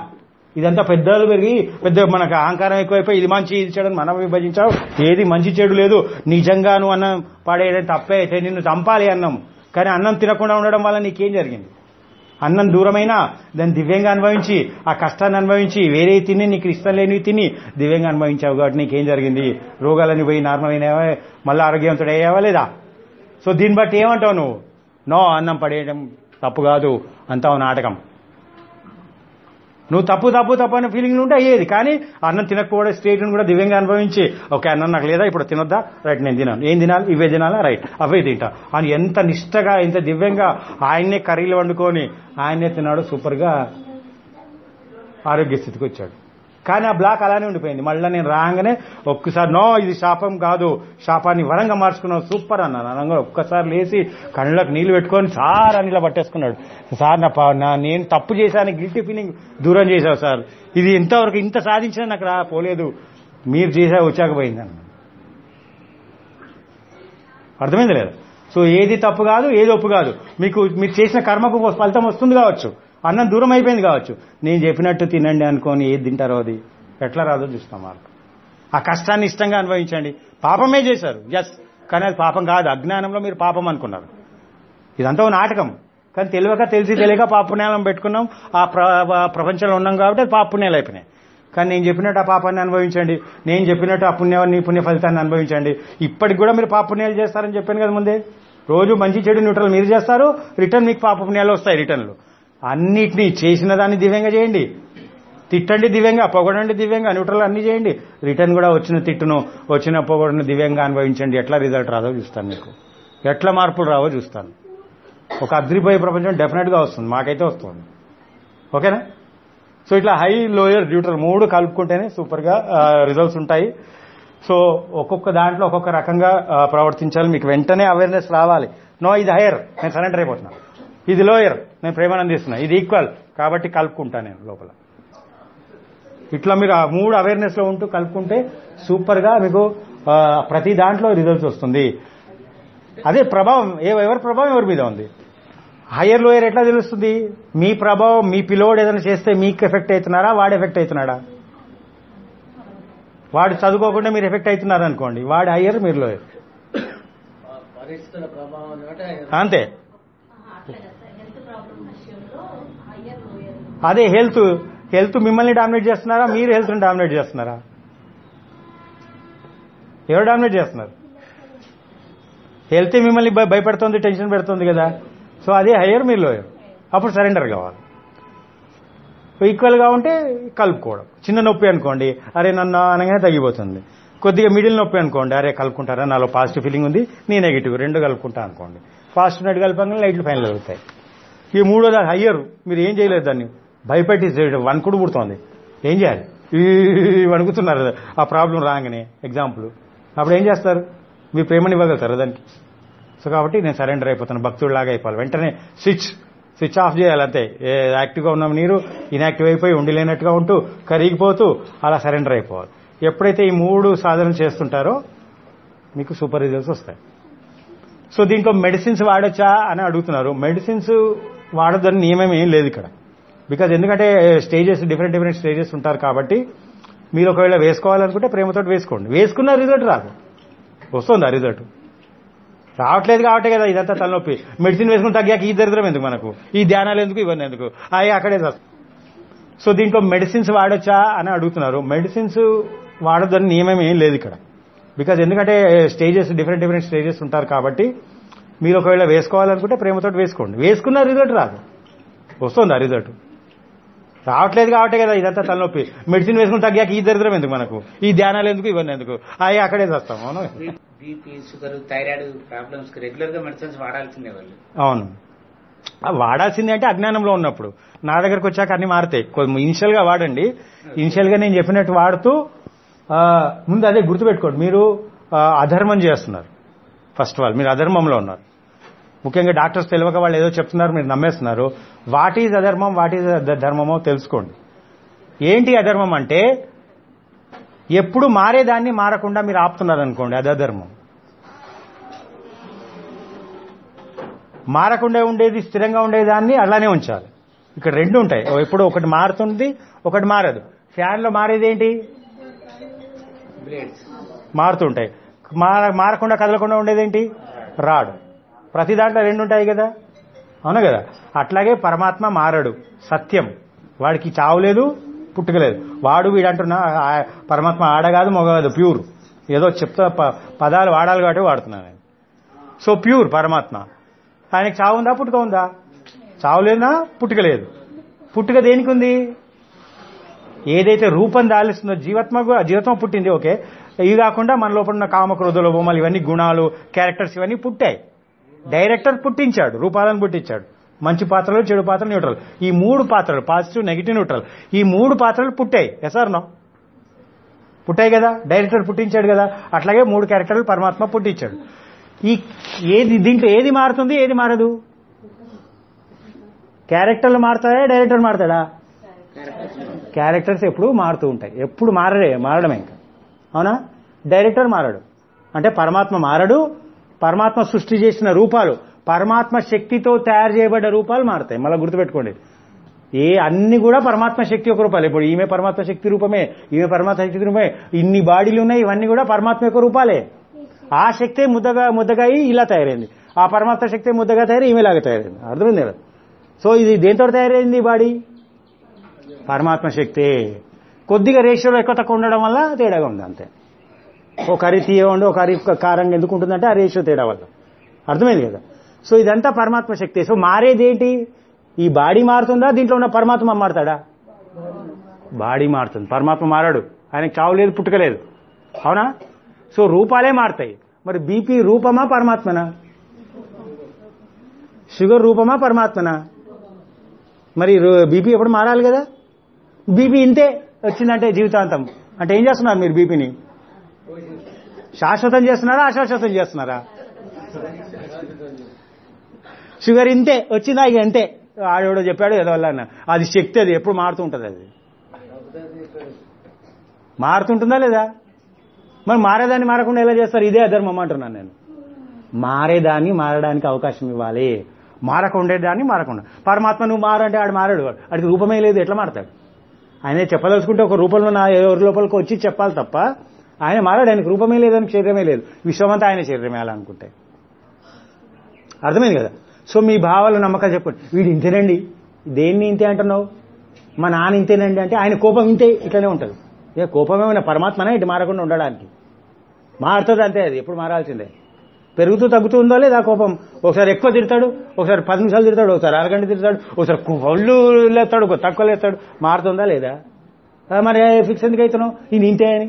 ఇదంతా పెద్దలు పెరిగి పెద్ద మనకు అహంకారం ఎక్కువైపోయి ఇది మంచి ఇది చెడు అని మనం విభజించావు ఏది మంచి చెడు లేదు నిజంగా నువ్వు అన్నం పడేయడం తప్పే అయితే నిన్ను చంపాలి అన్నం కానీ అన్నం తినకుండా ఉండడం వల్ల నీకేం జరిగింది అన్నం దూరమైనా దాన్ని దివ్యంగా అనుభవించి ఆ కష్టాన్ని అనుభవించి వేరే తిని నీకు ఇష్టం లేనివి తిని దివ్యంగా అనుభవించావు కాబట్టి నీకేం జరిగింది రోగాలని పోయి నార్మల్ అయినావా మళ్ళీ ఆరోగ్యవంతుడు అయ్యావా లేదా సో దీన్ని బట్టి ఏమంటావు నువ్వు నో అన్నం పడేయడం తప్పు కాదు అంతా ఓ నాటకం నువ్వు తప్పు తప్పు తప్పు అనే ఫీలింగ్ ఉంటే అయ్యేది కానీ అన్నం తినకపోవడం స్టేట్ కూడా దివ్యంగా అనుభవించి ఓకే అన్నం నాకు లేదా ఇప్పుడు తినొద్దా రైట్ నేను తినాను ఏం తినాలి ఇవే తినాలా రైట్ అవే తింటా అని ఎంత నిష్టగా ఎంత దివ్యంగా ఆయన్నే కర్రీలు వండుకొని ఆయన్నే తిన్నాడు సూపర్గా ఆరోగ్య స్థితికి వచ్చాడు కానీ ఆ బ్లాక్ అలానే ఉండిపోయింది మళ్ళీ నేను రాగానే ఒక్కసారి నో ఇది శాపం కాదు శాపాన్ని వరంగా మార్చుకున్నావు సూపర్ అన్నాను అనగా ఒక్కసారి లేచి కళ్ళకు నీళ్లు పెట్టుకొని సార్ అని ఇలా పట్టేసుకున్నాడు సార్ నా పా- నా నేను తప్పు చేశాను గిల్టీ ఫీలింగ్ దూరం చేశావు సార్ ఇది ఇంతవరకు ఇంత సాధించినా నాకు రా పోలేదు మీరు చేసా వచ్చాక పోయింది అన్న అర్థమైంది లేదా సో ఏది తప్పు కాదు ఏది ఒప్పు కాదు మీకు మీరు చేసిన కర్మకు ఫలితం వస్తుంది కావచ్చు అన్నం దూరం అయిపోయింది కావచ్చు నేను చెప్పినట్టు తినండి అనుకొని ఏది తింటారో అది ఎట్లా రాదో చూస్తాం వాళ్ళకి ఆ కష్టాన్ని ఇష్టంగా అనుభవించండి పాపమే చేశారు ఎస్ కానీ అది పాపం కాదు అజ్ఞానంలో మీరు పాపం అనుకున్నారు ఇదంతా ఓ నాటకం కానీ తెలియక తెలిసి తెలియక పాపుణ్యాలను పెట్టుకున్నాం ఆ ప్ర ఆ ప్రపంచంలో ఉన్నాం కాబట్టి అది పాపుణ్యాలు అయిపోయినాయి కానీ నేను చెప్పినట్టు ఆ పాపాన్ని అనుభవించండి నేను చెప్పినట్టు ఆ పుణ్యాన్ని పుణ్య ఫలితాన్ని అనుభవించండి ఇప్పటికి కూడా మీరు పాపుణ్యాలు చేస్తారని చెప్పాను కదా ముందే రోజు మంచి చెడు న్యూట్రల్ మీరు చేస్తారు రిటర్న్ మీకు పాప పుణ్యాలు వస్తాయి రిటర్న్లు అన్నిటినీ చేసిన దాన్ని దివ్యంగా చేయండి తిట్టండి దివ్యంగా పొగడండి దివ్యంగా న్యూట్రల్ అన్ని చేయండి రిటర్న్ కూడా వచ్చిన తిట్టును వచ్చిన పొగడును దివ్యంగా అనుభవించండి ఎట్లా రిజల్ట్ రాదో చూస్తాను మీకు ఎట్లా మార్పులు రావో చూస్తాను ఒక అద్రిపోయే ప్రపంచం డెఫినెట్గా వస్తుంది మాకైతే వస్తుంది ఓకేనా సో ఇట్లా హై లోయర్ న్యూట్రల్ మూడు కలుపుకుంటేనే సూపర్గా రిజల్ట్స్ ఉంటాయి సో ఒక్కొక్క దాంట్లో ఒక్కొక్క రకంగా ఆ, ప్రవర్తించాలి మీకు వెంటనే అవేర్నెస్ రావాలి నో ఇది హైయర్ నేను సరెండర్ అయిపోతున్నా ఇది లోయర్ నేను ప్రేమానందిస్తున్నా ఇది ఈక్వల్ కాబట్టి కలుపుకుంటా నేను లోపల ఇట్లా మీరు ఆ మూడు అవేర్నెస్ లో ఉంటూ కలుపుకుంటే సూపర్ గా మీకు ఆ, ప్రతి దాంట్లో రిజల్ట్స్ వస్తుంది అదే ప్రభావం ఏ ఎవరి ప్రభావం ఎవరి మీద ఉంది హయ్యర్ లోయర్ ఎట్లా తెలుస్తుంది మీ ప్రభావం మీ పిలోడ్ ఏదైనా చేస్తే మీకు ఎఫెక్ట్ అవుతున్నారా వాడు ఎఫెక్ట్ అవుతున్నాడా వాడు చదువుకోకుండా మీరు ఎఫెక్ట్ అవుతున్నారు అనుకోండి వాడు హయ్యర్ మీరు లోయర్ పరిస్థితుల ప్రభావం బట్టి అంతే హెల్త్ ప్రాబ్లమ్ విషయంలో హయ్యర్ లోయర్ అదే హెల్త్ హెల్త్ మిమ్మల్ని డామినేట్ చేస్తున్నారా మీరు హెల్త్ని డామినేట్ చేస్తున్నారా ఎవరు డామినేట్ చేస్తున్నారు హెల్త్ మిమ్మల్ని భయ- భయపెడుతుంది టెన్షన్ పెడుతుంది కదా సో అదే హయ్యర్ మీరు లోయర్ అప్పుడు సరెండర్ కావాలి ఈక్వల్గా ఉంటే కలుపుకోవడం చిన్న నొప్పి అనుకోండి అరే నన్ను అనగానే తగ్గిపోతుంది కొద్దిగా మిడిల్ నొప్పి అనుకోండి అరే కలుపుకుంటారా నాలో పాజిటివ్ ఫీలింగ్ ఉంది నీ నెగిటివ్ రెండు కలుపుకుంటా అనుకోండి ఫాస్ట్ నెట్ కలపంగా లైట్లు ఫైనల్ అవుతాయి ఈ మూడోది హయ్యర్ మీరు ఏం చేయలేదు దాన్ని భయపెట్టి చేయడం వణుకుడు పుడుతోంది ఏం చేయాలి ఈ వణుకుతున్నారు ఆ ప్రాబ్లం రాగానే ఎగ్జాంపుల్ అప్పుడు ఏం చేస్తారు మీ ప్రేమని ఇవ్వగలుగుతారు దానికి సో కాబట్టి నేను సరెండర్ అయిపోతాను భక్తుడిలాగా అయిపోవాలి వెంటనే స్విచ్ స్విచ్ ఆఫ్ చేయాలి అంతే ఏ యాక్టివ్గా ఉన్న నీరు ఇన్యాక్టివ్ అయిపోయి ఉండి లేనట్టుగా ఉంటూ కరిగిపోతూ అలా సరెండర్ అయిపోవాలి ఎప్పుడైతే ఈ మూడు సాధనలు చేస్తుంటారో మీకు సూపర్ రిజల్ట్స్ వస్తాయి సో దీంట్లో మెడిసిన్స్ వాడొచ్చా అని అడుగుతున్నారు మెడిసిన్స్ వాడొద్దని నియమం ఏం లేదు ఇక్కడ బికాజ్ ఎందుకంటే స్టేజెస్ డిఫరెంట్ డిఫరెంట్ స్టేజెస్ ఉంటారు కాబట్టి మీరు ఒకవేళ వేసుకోవాలనుకుంటే ప్రేమతో వేసుకోండి వేసుకున్న రిజల్ట్ రాదు వస్తుంది ఆ రిజల్ట్ రావట్లేదు కాబట్టి కదా ఇదంతా తలనొప్పి మెడిసిన్ వేసుకుని తగ్గాక ఈ దరిద్రం ఎందుకు మనకు ఈ ధ్యానాలు ఎందుకు ఇవన్నీ ఎందుకు అవి అక్కడే వస్తాయి. సో దీంట్లో మెడిసిన్స్ వాడొచ్చా అని అడుగుతున్నారు మెడిసిన్స్ వాడొద్దని నియమం ఏం లేదు ఇక్కడ బికాజ్ ఎందుకంటే స్టేజెస్ డిఫరెంట్ డిఫరెంట్ స్టేజెస్ ఉంటారు కాబట్టి మీరు ఒకవేళ వేసుకోవాలనుకుంటే ప్రేమతో వేసుకోండి వేసుకున్న రిజల్ట్ రాదు వస్తుంది ఆ రిజల్ట్ రావట్లేదు కాబట్టి కదా ఇదంతా తలనొప్పి మెడిసిన్ వేసుకుని తగ్గాక ఈ దరిద్రం ఎందుకు మనకు ఈ ధ్యానాలు ఎందుకు ఇవన్నీ ఎందుకు అవి అక్కడే వస్తాం అవును బీపీ షుగర్ థైరాయిడ్ ప్రాబ్లమ్స్ కి రెగ్యులర్ గా మెడిసిన్స్ వాడాల్సిందే వాళ్ళు అవును ఆ వాడాల్సింది అంటే అజ్ఞానంలో ఉన్నప్పుడు నా దగ్గరకు వచ్చాక అన్ని మారుతాయి ఇనిషియల్ గా వాడండి ఇనిషియల్ గా నేను చెప్పినట్టు వాడుతూ ఆ, ముందు అదే గుర్తుపెట్టుకోండి మీరు ఆ, అధర్మం చేస్తున్నారు ఫస్ట్ ఆల్ మీరు అధర్మంలో ఉన్నారు ముఖ్యంగా డాక్టర్స్ తెలియక వాళ్ళు ఏదో చెప్తున్నారు మీరు నమ్మేస్తున్నారు వాట్ ఈజ్ అధర్మం వాట్ ఈజ్ ధర్మమో తెలుసుకోండి ఏంటి అధర్మం అంటే ఎప్పుడు మారేదాన్ని మారకుండా మీరు ఆపుతున్నారు అనుకోండి అది అధర్మం మారకుండా ఉండేది స్థిరంగా ఉండేదాన్ని అలానే ఉంచాలి ఇక్కడ రెండు ఉంటాయి ఎప్పుడు ఒకటి మారుతుంది ఒకటి మారదు ఫ్యాన్ లో మారేది ఏంటి బ్లేడ్స్ మారుతుంటాయి మార మారకుండా కదలకుండా ఉండేదేంటి రాడు ప్రతి దాంట్లో రెండు ఉంటాయి కదా అవును కదా అట్లాగే పరమాత్మ మారడు సత్యం వాడికి చావు లేదు పుట్టుక లేదు వాడు వీడు అంటున్నా ఆ పరమాత్మ ఆడ కాదు మొగ కాదు ప్యూర్ ఏదో చెప్తా ప- పదాలు వాడాలి కాబట్టి వాడుతున్నాను నేను సో ప్యూర్ పరమాత్మ ఆయనకి చావు ఉందా పుట్టుక ఉందా చావు లేదా పుట్టుక లేదు పుట్టుక దేనికి ఉంది ఏదైతే రూపం దాలిస్తుందో జీవాత్మ గు- జీవాత్మ పుట్టింది ఓకే ఇవి కాకుండా మన లోపల ఉన్న కామక్రోధుల బొమ్మలు ఇవన్నీ గుణాలు క్యారెక్టర్స్ ఇవన్నీ పుట్టాయి డైరెక్టర్ పుట్టించాడు రూపాలను పుట్టించాడు మంచి పాత్రలు చెడు పాత్రలు న్యూట్రల్ ఈ మూడు పాత్రలు పాజిటివ్ నెగిటివ్ న్యూట్రల్ ఈ మూడు పాత్రలు పుట్టాయి ఎసార్ నో పుట్టాయి కదా డైరెక్టర్ పుట్టించాడు కదా అట్లాగే మూడు క్యారెక్టర్లు పరమాత్మ పుట్టించాడు ఈ ఏది దీంట్లో ఏది మారుతుంది ఏది మారదు క్యారెక్టర్లు మారుతాయా డైరెక్టర్ మారుతాడా క్యారెక్టర్స్ ఎప్పుడు మారుతూ ఉంటాయి ఎప్పుడు మారడే మారడమే ఇంకా అవునా డైరెక్టర్ మారడు అంటే పరమాత్మ మారడు పరమాత్మ సృష్టి చేసిన రూపాలు పరమాత్మ శక్తితో తయారు చేయబడ్డ రూపాలు మారుతాయి మళ్ళీ గుర్తుపెట్టుకోండి ఏ అన్ని కూడా పరమాత్మ శక్తి యొక్క రూపాలు ఇప్పుడు ఈమె పరమాత్మ శక్తి రూపమే ఈమె పరమాత్మ శక్తి రూపమే ఇన్ని బాడీలు ఉన్నాయి ఇవన్నీ కూడా పరమాత్మ యొక్క రూపాలే ఆ శక్తే ముద్దగా ముద్దగా అయి ఇలా తయారైంది ఆ పరమాత్మ శక్తి ముద్దగా తయారై ఈమెలాగా తయారైంది అర్థమైంది కదా సో ఇది దేంతో తయారైంది ఈ బాడీ పరమాత్మ శక్తి కొద్దిగా రేషియోలో ఎక్కువ తక్కువ ఉండడం వల్ల తేడాగా ఉంది అంతే ఒక కర్రీ తీయ ఉండి ఒక కర్రీ కారంగా ఎందుకు ఉంటుందంటే ఆ రేషియో తేడా వల్ల అర్థమైంది కదా సో ఇదంతా పరమాత్మ శక్తి సో మారేది ఏంటి ఈ బాడీ మారుతుందా దీంట్లో ఉన్న పరమాత్మ మారుతాడా బాడీ మారుతుంది పరమాత్మ మారాడు ఆయనకి చావు లేదు పుట్టుక లేదు అవునా సో రూపాలే మారుతాయి మరి బీపీ రూపమా పరమాత్మనా షుగర్ రూపమా పరమాత్మనా మరి బీపీ ఎప్పుడు మారాలి కదా బీపీ ఇంతే వచ్చిందంటే జీవితాంతం అంటే ఏం చేస్తున్నారు మీరు బీపీని శాశ్వతం చేస్తున్నారా అశాశ్వతం చేస్తున్నారా షుగర్ ఇంతే వచ్చిందా ఇక అంతే ఆడెవడో చెప్పాడు ఏదో వల్ల అన్న. అది శక్తి అది ఎప్పుడు మారుతూ ఉంటుంది అది మారుతుంటుందా లేదా మరి మారేదాన్ని మారకుండా ఎలా చేస్తారు ఇదే అధర్మం అంటున్నాను నేను మారేదాన్ని మారడానికి అవకాశం ఇవ్వాలి మారకుండేదాన్ని మారకుండా పరమాత్మ నువ్వు మారంటే ఆడు మారాడు వాడు ఆడికి రూపమే లేదు ఎట్లా మారతాడు ఆయన చెప్పదలుచుకుంటే ఒక రూపంలో నా ఎవరి లోపలికి వచ్చి చెప్పాలి తప్ప ఆయన మారాడు ఆయనకు రూపమే లేదని శరీరమే లేదు విశ్వమంతా ఆయన శరీరమే అలా అనుకుంటే అర్థమైంది కదా సో మీ భావాలు నమ్మకాలు చెప్పండి వీడు ఇంతేనండి దేన్ని ఇంతే అంటున్నావు మా నాన్న ఇంతేనండి అంటే ఆయన కోపం ఇంతే ఇట్లనే ఉంటుంది ఇక కోపమేమైనా పరమాత్మనే ఇటు మారకుండా ఉండడానికి మారుతుంది అంతే అది ఎప్పుడు మారాల్సిందే పెరుగుతూ తగ్గుతూ ఉందో లేదా కోపం ఒకసారి ఎక్కువ తిడతాడు ఒకసారి పది నిమిషాలు తిడతాడు ఒకసారి అరగంట తిడతాడు ఒకసారి ఒళ్ళు లేస్తాడు ఒక తక్కువ లేస్తాడు మారుతుందా లేదా ఆ, మరి ఫిక్స్ ఎందుకు అవుతున్నావు ఇది ఇంతే అని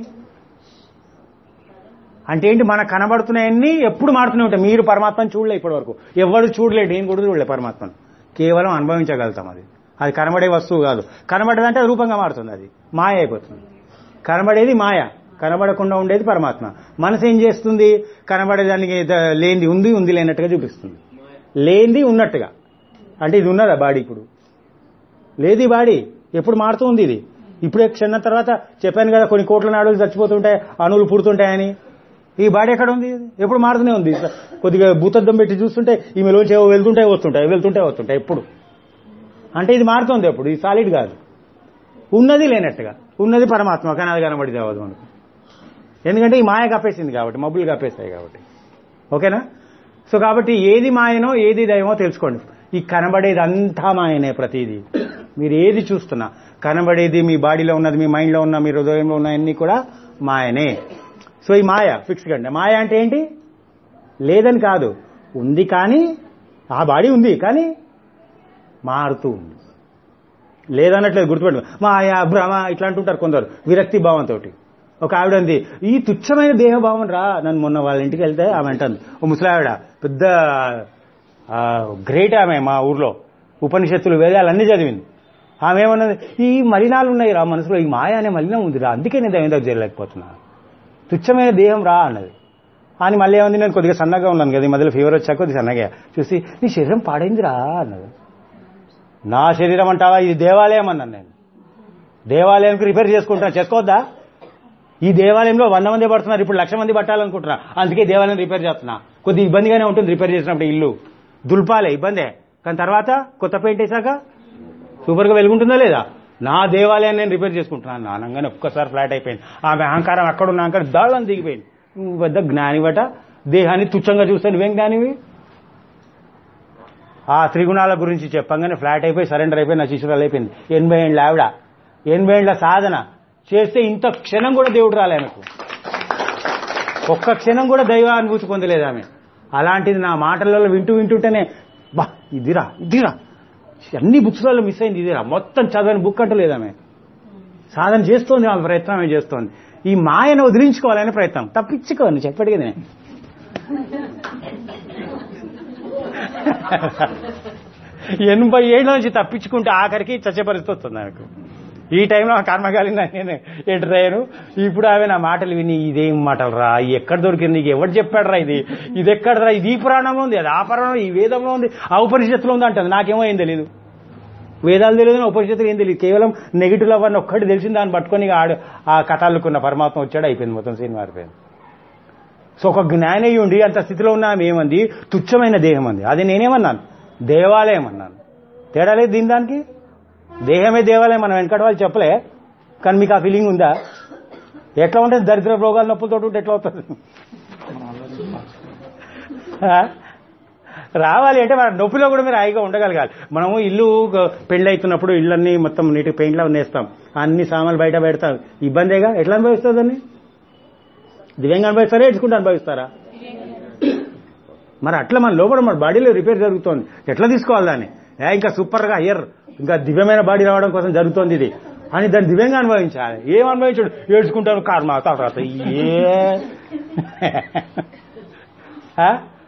అంటే ఏంటి మనకు కనబడుతున్నాయన్నీ ఎప్పుడు మారుతూనే ఉంటాయి మీరు పరమాత్మను చూడలే ఇప్పటి వరకు ఎవరు చూడలేడు నేను కూడా చూడలే పరమాత్మను కేవలం అనుభవించగలుగుతాం అది అది కనబడే వస్తువు కాదు కనబడదంటే అది రూపంగా మారుతుంది అది మాయ అయిపోతుంది కనబడేది మాయ కనబడకుండా ఉండేది పరమాత్మ మనసు ఏం చేస్తుంది కనబడేదానికి ద- లేనిది ఉంది ఉంది లేనట్టుగా చూపిస్తుంది లేనిది ఉన్నట్టుగా అంటే ఇది ఉన్నదా బాడీ ఇప్పుడు లేదు ఈ బాడీ ఎప్పుడు మారుతూ ఉంది ఇది ఇప్పుడే క్షణం తర్వాత చెప్పాను కదా కొన్ని కోట్ల నాడులు చచ్చిపోతుంటాయి అణువులు పుడుతుంటాయని ఈ బాడీ ఎక్కడ ఉంది ఎప్పుడు మారుతూనే ఉంది కొద్దిగా భూతద్దం పెట్టి చూస్తుంటే ఈమెలోంచి ఏవో వెళ్తుంటాయి వస్తుంటాయి వెళ్తుంటాయి వస్తుంటాయి ఎప్పుడు అంటే ఇది మారుతుంది ఎప్పుడు ఇది సాలిడ్ కాదు ఉన్నది లేనట్టుగా ఉన్నది పరమాత్మ కానీ అది కనబడి అవ్వదు మనకు ఎందుకంటే ఈ మాయ కప్పేసింది కాబట్టి మబ్బులు కప్పేస్తాయి కాబట్టి ఓకేనా సో కాబట్టి ఏది మాయనో ఏది దైవమో తెలుసుకోండి ఈ కనబడేది అంతా మాయనే ప్రతిదీ మీరు ఏది చూస్తున్నా కనబడేది మీ బాడీలో ఉన్నది మీ మైండ్లో ఉన్న మీ హృదయంలో ఉన్న అన్ని కూడా మాయనే సో ఈ మాయ ఫిక్స్ కండి మాయ అంటే ఏంటి లేదని కాదు ఉంది కానీ ఆ బాడీ ఉంది కానీ మారుతూ ఉంది లేదన్నట్లేదు గుర్తుపెట్టు మాయ భ్రమ ఇట్లా అంటుంటారు కొందరు విరక్తి భావంతో ఒక ఆవిడ అంది ఈ తుచ్చమైన దేహభావం రా నన్ను మొన్న వాళ్ళ ఇంటికి వెళ్తే ఆమె అంటుంది ఓ ముసలావిడ పెద్ద గ్రేట్ ఆమె మా ఊర్లో ఉపనిషత్తులు వేదాలన్నీ చదివింది ఆమె ఏమన్నది ఈ మలినాలు ఉన్నాయి రా మనసులో ఈ మాయ అనే మలినం ఉంది రా అందుకే నేను దైవం దగ్గర చేరలేకపోతున్నా తుచ్చమైన దేహం రా అన్నది అని మళ్ళీ ఏమంది నేను కొద్దిగా సన్నగా ఉన్నాను కదా ఈ మధ్యలో ఫీవర్ వచ్చాక కొద్దిగా సన్నగా చూసి నీ శరీరం పాడైందిరా అన్నది నా శరీరం అంటావా ఇది దేవాలయం అన్నాను నేను దేవాలయానికి రిపేర్ చేసుకుంటున్నా చేసుకోవద్దా ఈ దేవాలయంలో వంద మంది పడుతున్నారు ఇప్పుడు లక్ష మంది పట్టాలనుకుంటున్నా అందుకే దేవాలయం రిపేర్ చేస్తున్నా కొద్ది ఇబ్బందిగానే ఉంటుంది రిపేర్ చేసినప్పుడు ఇల్లు దుల్పాలే ఇబ్బందే కానీ తర్వాత కొత్త పెయింట్ వేసాక సూపర్గా వెలుగుంటుందా లేదా నా దేవాలయాన్ని నేను రిపేర్ చేసుకుంటున్నాను నానంగానే ఒక్కసారి ఫ్లాట్ అయిపోయింది ఆమె అహంకారం అక్కడ ఉన్న అహంకారం దాళ్ళని దిగిపోయింది నువ్వు పెద్ద జ్ఞానివట దేహాన్ని తుచ్చంగా చూస్తే నువ్వేం జ్ఞానివి ఆ త్రిగుణాల గురించి చెప్పంగానే ఫ్లాట్ అయిపోయి సరెండర్ అయిపోయి నా శిశురాలు అయిపోయింది ఎనభై ఏళ్ళ ఆవిడ ఎనభై ఏళ్ళ సాధన చేస్తే ఇంత క్షణం కూడా దేవుడు రాలే ఆమెకు ఒక్క క్షణం కూడా దైవ అనుభూతి పొందలేదు ఆమె అలాంటిది నా మాటలలో వింటూ వింటుంటేనే బా ఇదిరా ఇదిరా అన్ని బుక్స్లలో మిస్ అయింది ఇదిరా మొత్తం చదవని బుక్ అంటలేదు ఆమె సాధన చేస్తోంది ఆమె ప్రయత్నం ఆమె చేస్తోంది ఈ మాయను వదిలించుకోవాలనే ప్రయత్నం తప్పించుకోండి చెప్పాడు కదా నేను ఎనభై ఏళ్ళ నుంచి తప్పించుకుంటే ఆఖరికి చచ్చే పరిస్థితి వస్తుంది నాకు ఈ టైంలో ఆ కర్మకాలి నేను ఎంటర్ అయ్యాను ఇప్పుడు ఆమె నా మాటలు విని ఇదేం మాటలు రా ఇది ఎక్కడ దొరికింది నీకు ఎవరు చెప్పాడు రా ఇది ఇది ఎక్కడరా ఇది ఈ పురాణంలో ఉంది అది ఆ పురాణం ఈ వేదంలో ఉంది ఆ ఉపనిషత్తులో ఉంది అంటుంది నాకేమో ఏం తెలియదు వేదాలు తెలియదు ఉపనిషత్తులు ఏం తెలియదు కేవలం నెగిటివ్ లవ్ అని ఒక్కటి తెలిసింది దాన్ని పట్టుకొని ఇక ఆడు ఆ కథాలకున్న పరమాత్మ వచ్చాడు అయిపోయింది మొత్తం సినిమా మారిపోయింది సో ఒక జ్ఞానయ్యి ఉండి అంత స్థితిలో ఉన్న ఆమె ఏమంది తుచ్చమైన దేహం అంది అది నేనేమన్నాను దేవాలయం అన్నాను తేడా లేదు దీని దానికి దేహమే దేవాలయం మనం వెనకటి వాళ్ళు చెప్పలే కానీ మీకు ఆ ఫీలింగ్ ఉందా ఎట్లా ఉంటుంది దరిద్ర రోగాల నొప్పులతో ఉంటే ఎట్లా అవుతుంది ఆ? రావాలి అంటే మన నొప్పిలో కూడా మీరు హాయిగా ఉండగలగాలి మనము ఇల్లు పెళ్లి అవుతున్నప్పుడు ఇళ్ళన్నీ మొత్తం నీటి పెయింట్లో నేస్తాం అన్ని సామాన్లు బయట పెడతాం ఇబ్బందేగా ఎట్లా అనుభవిస్తుంది దాన్ని దివ్యంగా అనుభవిస్తారా ఏడ్చుకుంటూ అనుభవిస్తారా మరి అట్లా మన లోపల మన బాడీలో రిపేర్ జరుగుతోంది ఎట్లా తీసుకోవాలి దాన్ని ఏ ఇంకా సూపర్గా హయ్యర్ ఇంకా దివ్యమైన బాడీ రావడం కోసం జరుగుతోంది ఇది అని దాన్ని దివ్యంగా అనుభవించాలి ఏం అనుభవించాడు ఏడ్చుకుంటాను కర్మ తర్వాత ఏ ఆ?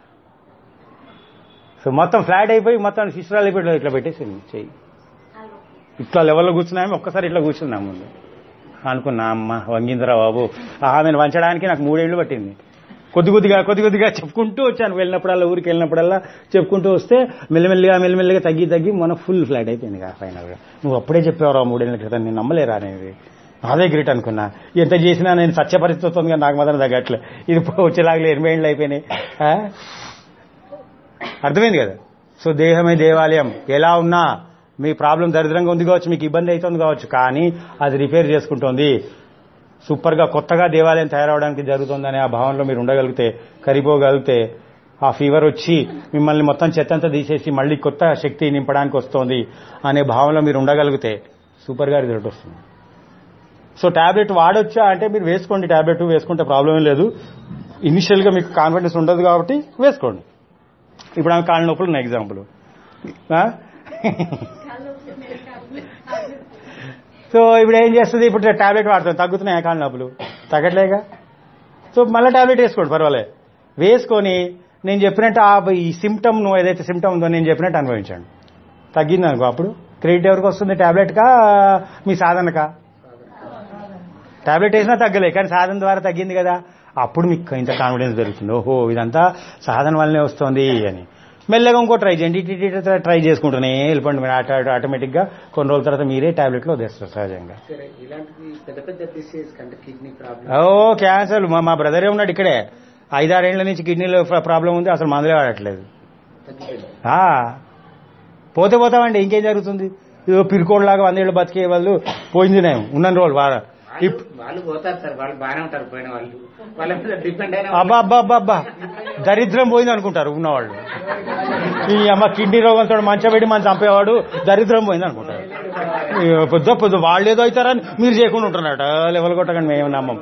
సో మొత్తం ఫ్లాట్ అయిపోయి మొత్తం శిష్యురాలు అయిపోయి ఇట్లా పెట్టేసింది చెయ్యి ఇట్లా లెవెల్లో కూర్చున్నాము ఒక్కసారి ఇట్లా కూర్చున్నాం ముందు అనుకున్నా అమ్మ వంగిందిరా బాబు ఆమెను వంచడానికి నాకు మూడేళ్లు పట్టింది కొద్ది కొద్దిగా కొద్ది కొద్దిగా చెప్పుకుంటూ వచ్చాను వెళ్ళినప్పుడల్లా ఊరికి వెళ్ళినప్పుడల్లా చెప్పుకుంటూ వస్తే మెల్లిమెల్లిగా మెల్లిమెల్లిగా తగ్గి తగ్గి మన ఫుల్ ఫ్లాట్ అయిపోయింది కదా ఫైనల్గా నువ్వు అప్పుడే చెప్పేవారా మూడేళ్ల క్రితం నేను నమ్మలేరా అనేది అదే గ్రేట్ అనుకున్నా ఎంత చేసినా నేను సత్య పరిస్థితి వస్తుంది కానీ నాకు మాత్రం తగ్గట్లే ఇది వచ్చేలాగలే ఎనభై ఏళ్ళు అయిపోయినాయి ఆ? అర్థమైంది కదా సో దేహమే దేవాలయం ఎలా ఉన్నా మీ ప్రాబ్లం దరిద్రంగా ఉంది కావచ్చు మీకు ఇబ్బంది అవుతుంది కావచ్చు కానీ అది రిపేర్ చేసుకుంటోంది సూపర్గా కొత్తగా దేవాలయం తయారవడానికి జరుగుతుందనే ఆ భావనలో మీరు ఉండగలిగితే కరిపోగలిగితే ఆ ఫీవర్ వచ్చి మిమ్మల్ని మొత్తం చెత్తంతా తీసేసి మళ్ళీ కొత్త శక్తి నింపడానికి వస్తోంది అనే భావనలో మీరు ఉండగలిగితే సూపర్గా రిజల్ట్ వస్తుంది సో టాబ్లెట్ వాడొచ్చా అంటే మీరు వేసుకోండి టాబ్లెట్ వేసుకుంటే ప్రాబ్లం ఏం లేదు ఇనిషియల్గా మీకు కాన్ఫిడెన్స్ ఉండదు కాబట్టి వేసుకోండి ఇప్పుడు ఆమె కాళ్ళ నొప్పులు ఉన్నాయి ఎగ్జాంపుల్ సో ఇప్పుడు ఏం చేస్తుంది ఇప్పుడు టాబ్లెట్ వాడుతుంది తగ్గుతున్నాయి కాళ్ళ నొప్పులు తగ్గట్లేగా సో మళ్ళీ టాబ్లెట్ వేసుకోండి పర్వాలే వేసుకొని నేను చెప్పినట్టు ఆ ఈ సిమ్టమ్ నువ్వు ఏదైతే సిమ్టమ్ ఉందో నేను చెప్పినట్టు అనుభవించండి తగ్గింది అనుకో అప్పుడు క్రెడిట్ ఎవరికి వస్తుంది టాబ్లెట్కా మీ సాధనకా టాబ్లెట్ వేసినా తగ్గలే కానీ సాధన ద్వారా తగ్గింది కదా అప్పుడు మీకు ఇంత కాన్ఫిడెన్స్ దొరుకుతుంది ఓహో ఇదంతా సాధన వల్లనే వస్తుంది అని మెల్లగా ఇంకో ట్రై చేయండి ఇటు ఇటు ఇటు ట్రై చేసుకుంటూనే వెళ్ళిపోండి మీరు ఆటోమేటిక్గా కొన్ని రోజుల తర్వాత మీరే టాబ్లెట్లో వదిలేస్తారు సహజంగా సరే ఇలాంటివి పెద్ద పెద్ద డిసీజ్ కంటే కిడ్నీ ప్రాబ్లం ఓ క్యాన్సర్ మా మా బ్రదరే ఉన్నాడు ఇక్కడే ఐదారేళ్ల నుంచి కిడ్నీలో ప్రాబ్లం ఉంది అసలు మందులే వాడట్లేదు తగ్గిపోయింది ఆ, పోతే పోతామండి ఇంకేం జరుగుతుంది ఇదో పిరికోడ్లాగా వందేళ్ళు బతికే వాళ్ళు పోయింది నేను ఉన్న రోజులు వాడ వాళ్ళు వాళ్ళు పోతారు సార్ వాళ్ళు బాగానే ఉంటారు పోయిన వాళ్ళు వాళ్ళ మీద డిపెండ్ అయిన అబ్బా అబ్బా అబ్బా అబ్బా దరిద్రం పోయింది అనుకుంటారు ఉన్నవాళ్ళు ఈ అమ్మ కిడ్నీ రోగంతో మంచం పెట్టి మనం చంపేవాడు దరిద్రం పోయింది అనుకుంటారు ఈ పొద్దు పొద్దు వాళ్ళు ఏదో అవుతారని మీరు చేయకుండా ఉంటున్నారట లెవెల్ కొట్టకండి మేము నమ్మం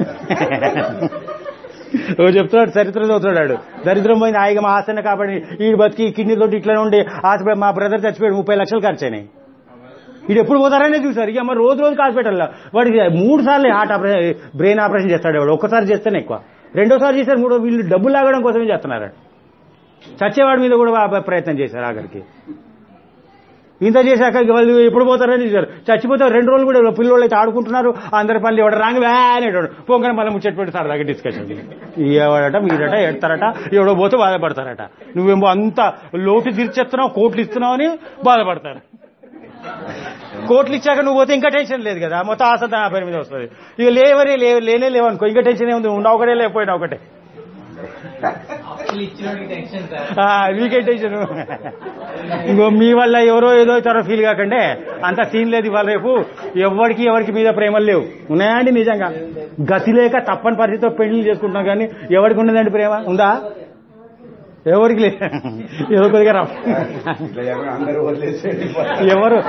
ఓ చెప్తున్నాడు చరిత్ర చదువుతున్నాడు దరిద్రం పోయింది హాయిగా మా ఆశను కాబట్టి ఈ బతికి కిడ్నీ తోటి ఇట్లా ఉండి హాస్పిటల్ మా బ్రదర్ చచ్చిపోయాడు ముప్పై లక్షలు ఖర్చు అయినాయి ఇది ఎప్పుడు పోతారనే చూసారు ఇక మరి రోజు రోజు హాస్పిటల్లో వాడికి మూడు సార్లు హార్ట్ ఆపరేషన్ బ్రెయిన్ ఆపరేషన్ చేస్తాడు వాడు ఒక్కసారి చేస్తేనే ఎక్కువ రెండోసారి చేశారు మూడో వీళ్ళు డబ్బులు లాగడం కోసమే చేస్తున్నారు చచ్చేవాడి మీద కూడా వా- ప్రయత్నం చేశారు ఆఖరికి ఇంత చేశాక ఇక వాళ్ళు ఎప్పుడు పోతారని చూశారు చచ్చిపోతారు రెండు రోజులు కూడా పిల్లలు అయితే ఆడుకుంటున్నారు అందరి పనులు ఎవడ రాంగ్ అనేటోడు పోగానే మళ్ళీ ముచ్చట పెట్టి సరదాగా డిస్కషన్ ఎవడట మీరట ఎడతారట ఎవడో పోతే బాధపడతారట నువ్వేమో అంత లోటు తీర్చేస్తున్నావు కోట్లు ఇస్తున్నావు అని బాధపడతారు కోట్లు ఇచ్చాక నువ్వు పోతే ఇంకా టెన్షన్ లేదు కదా మొత్తం ఆసత నా పేరు మీద వస్తుంది ఇక లేవరే లేవు లేనే లేవనుకో ఇంకా టెన్షన్ ఏముంది ఉన్నా ఒకటే లేకపోయినా ఒకటే యాక్చువల్లీ ఇచ్చినోడికి టెన్షన్ సార్ మీకే టెన్షన్ ఇంకో మీ వల్ల ఎవరో ఏదో ఇతర ఫీల్ కాకండి అంత సీన్ లేదు ఇవాళ రేపు ఎవరికి ఎవరికి మీద ప్రేమలు లేవు ఉన్నాయండి నిజంగా గతి లేక తప్పని పరిస్థితితో పెళ్లి చేసుకుంటున్నాం కానీ ఎవరికి ఉన్నదండి ప్రేమ ఉందా ఎవరికి లేదు ఏదో కొద్దిగా రఫ్ ఇట్లా ఎవరు అందరూ వదిలేసేయండి ఎవరు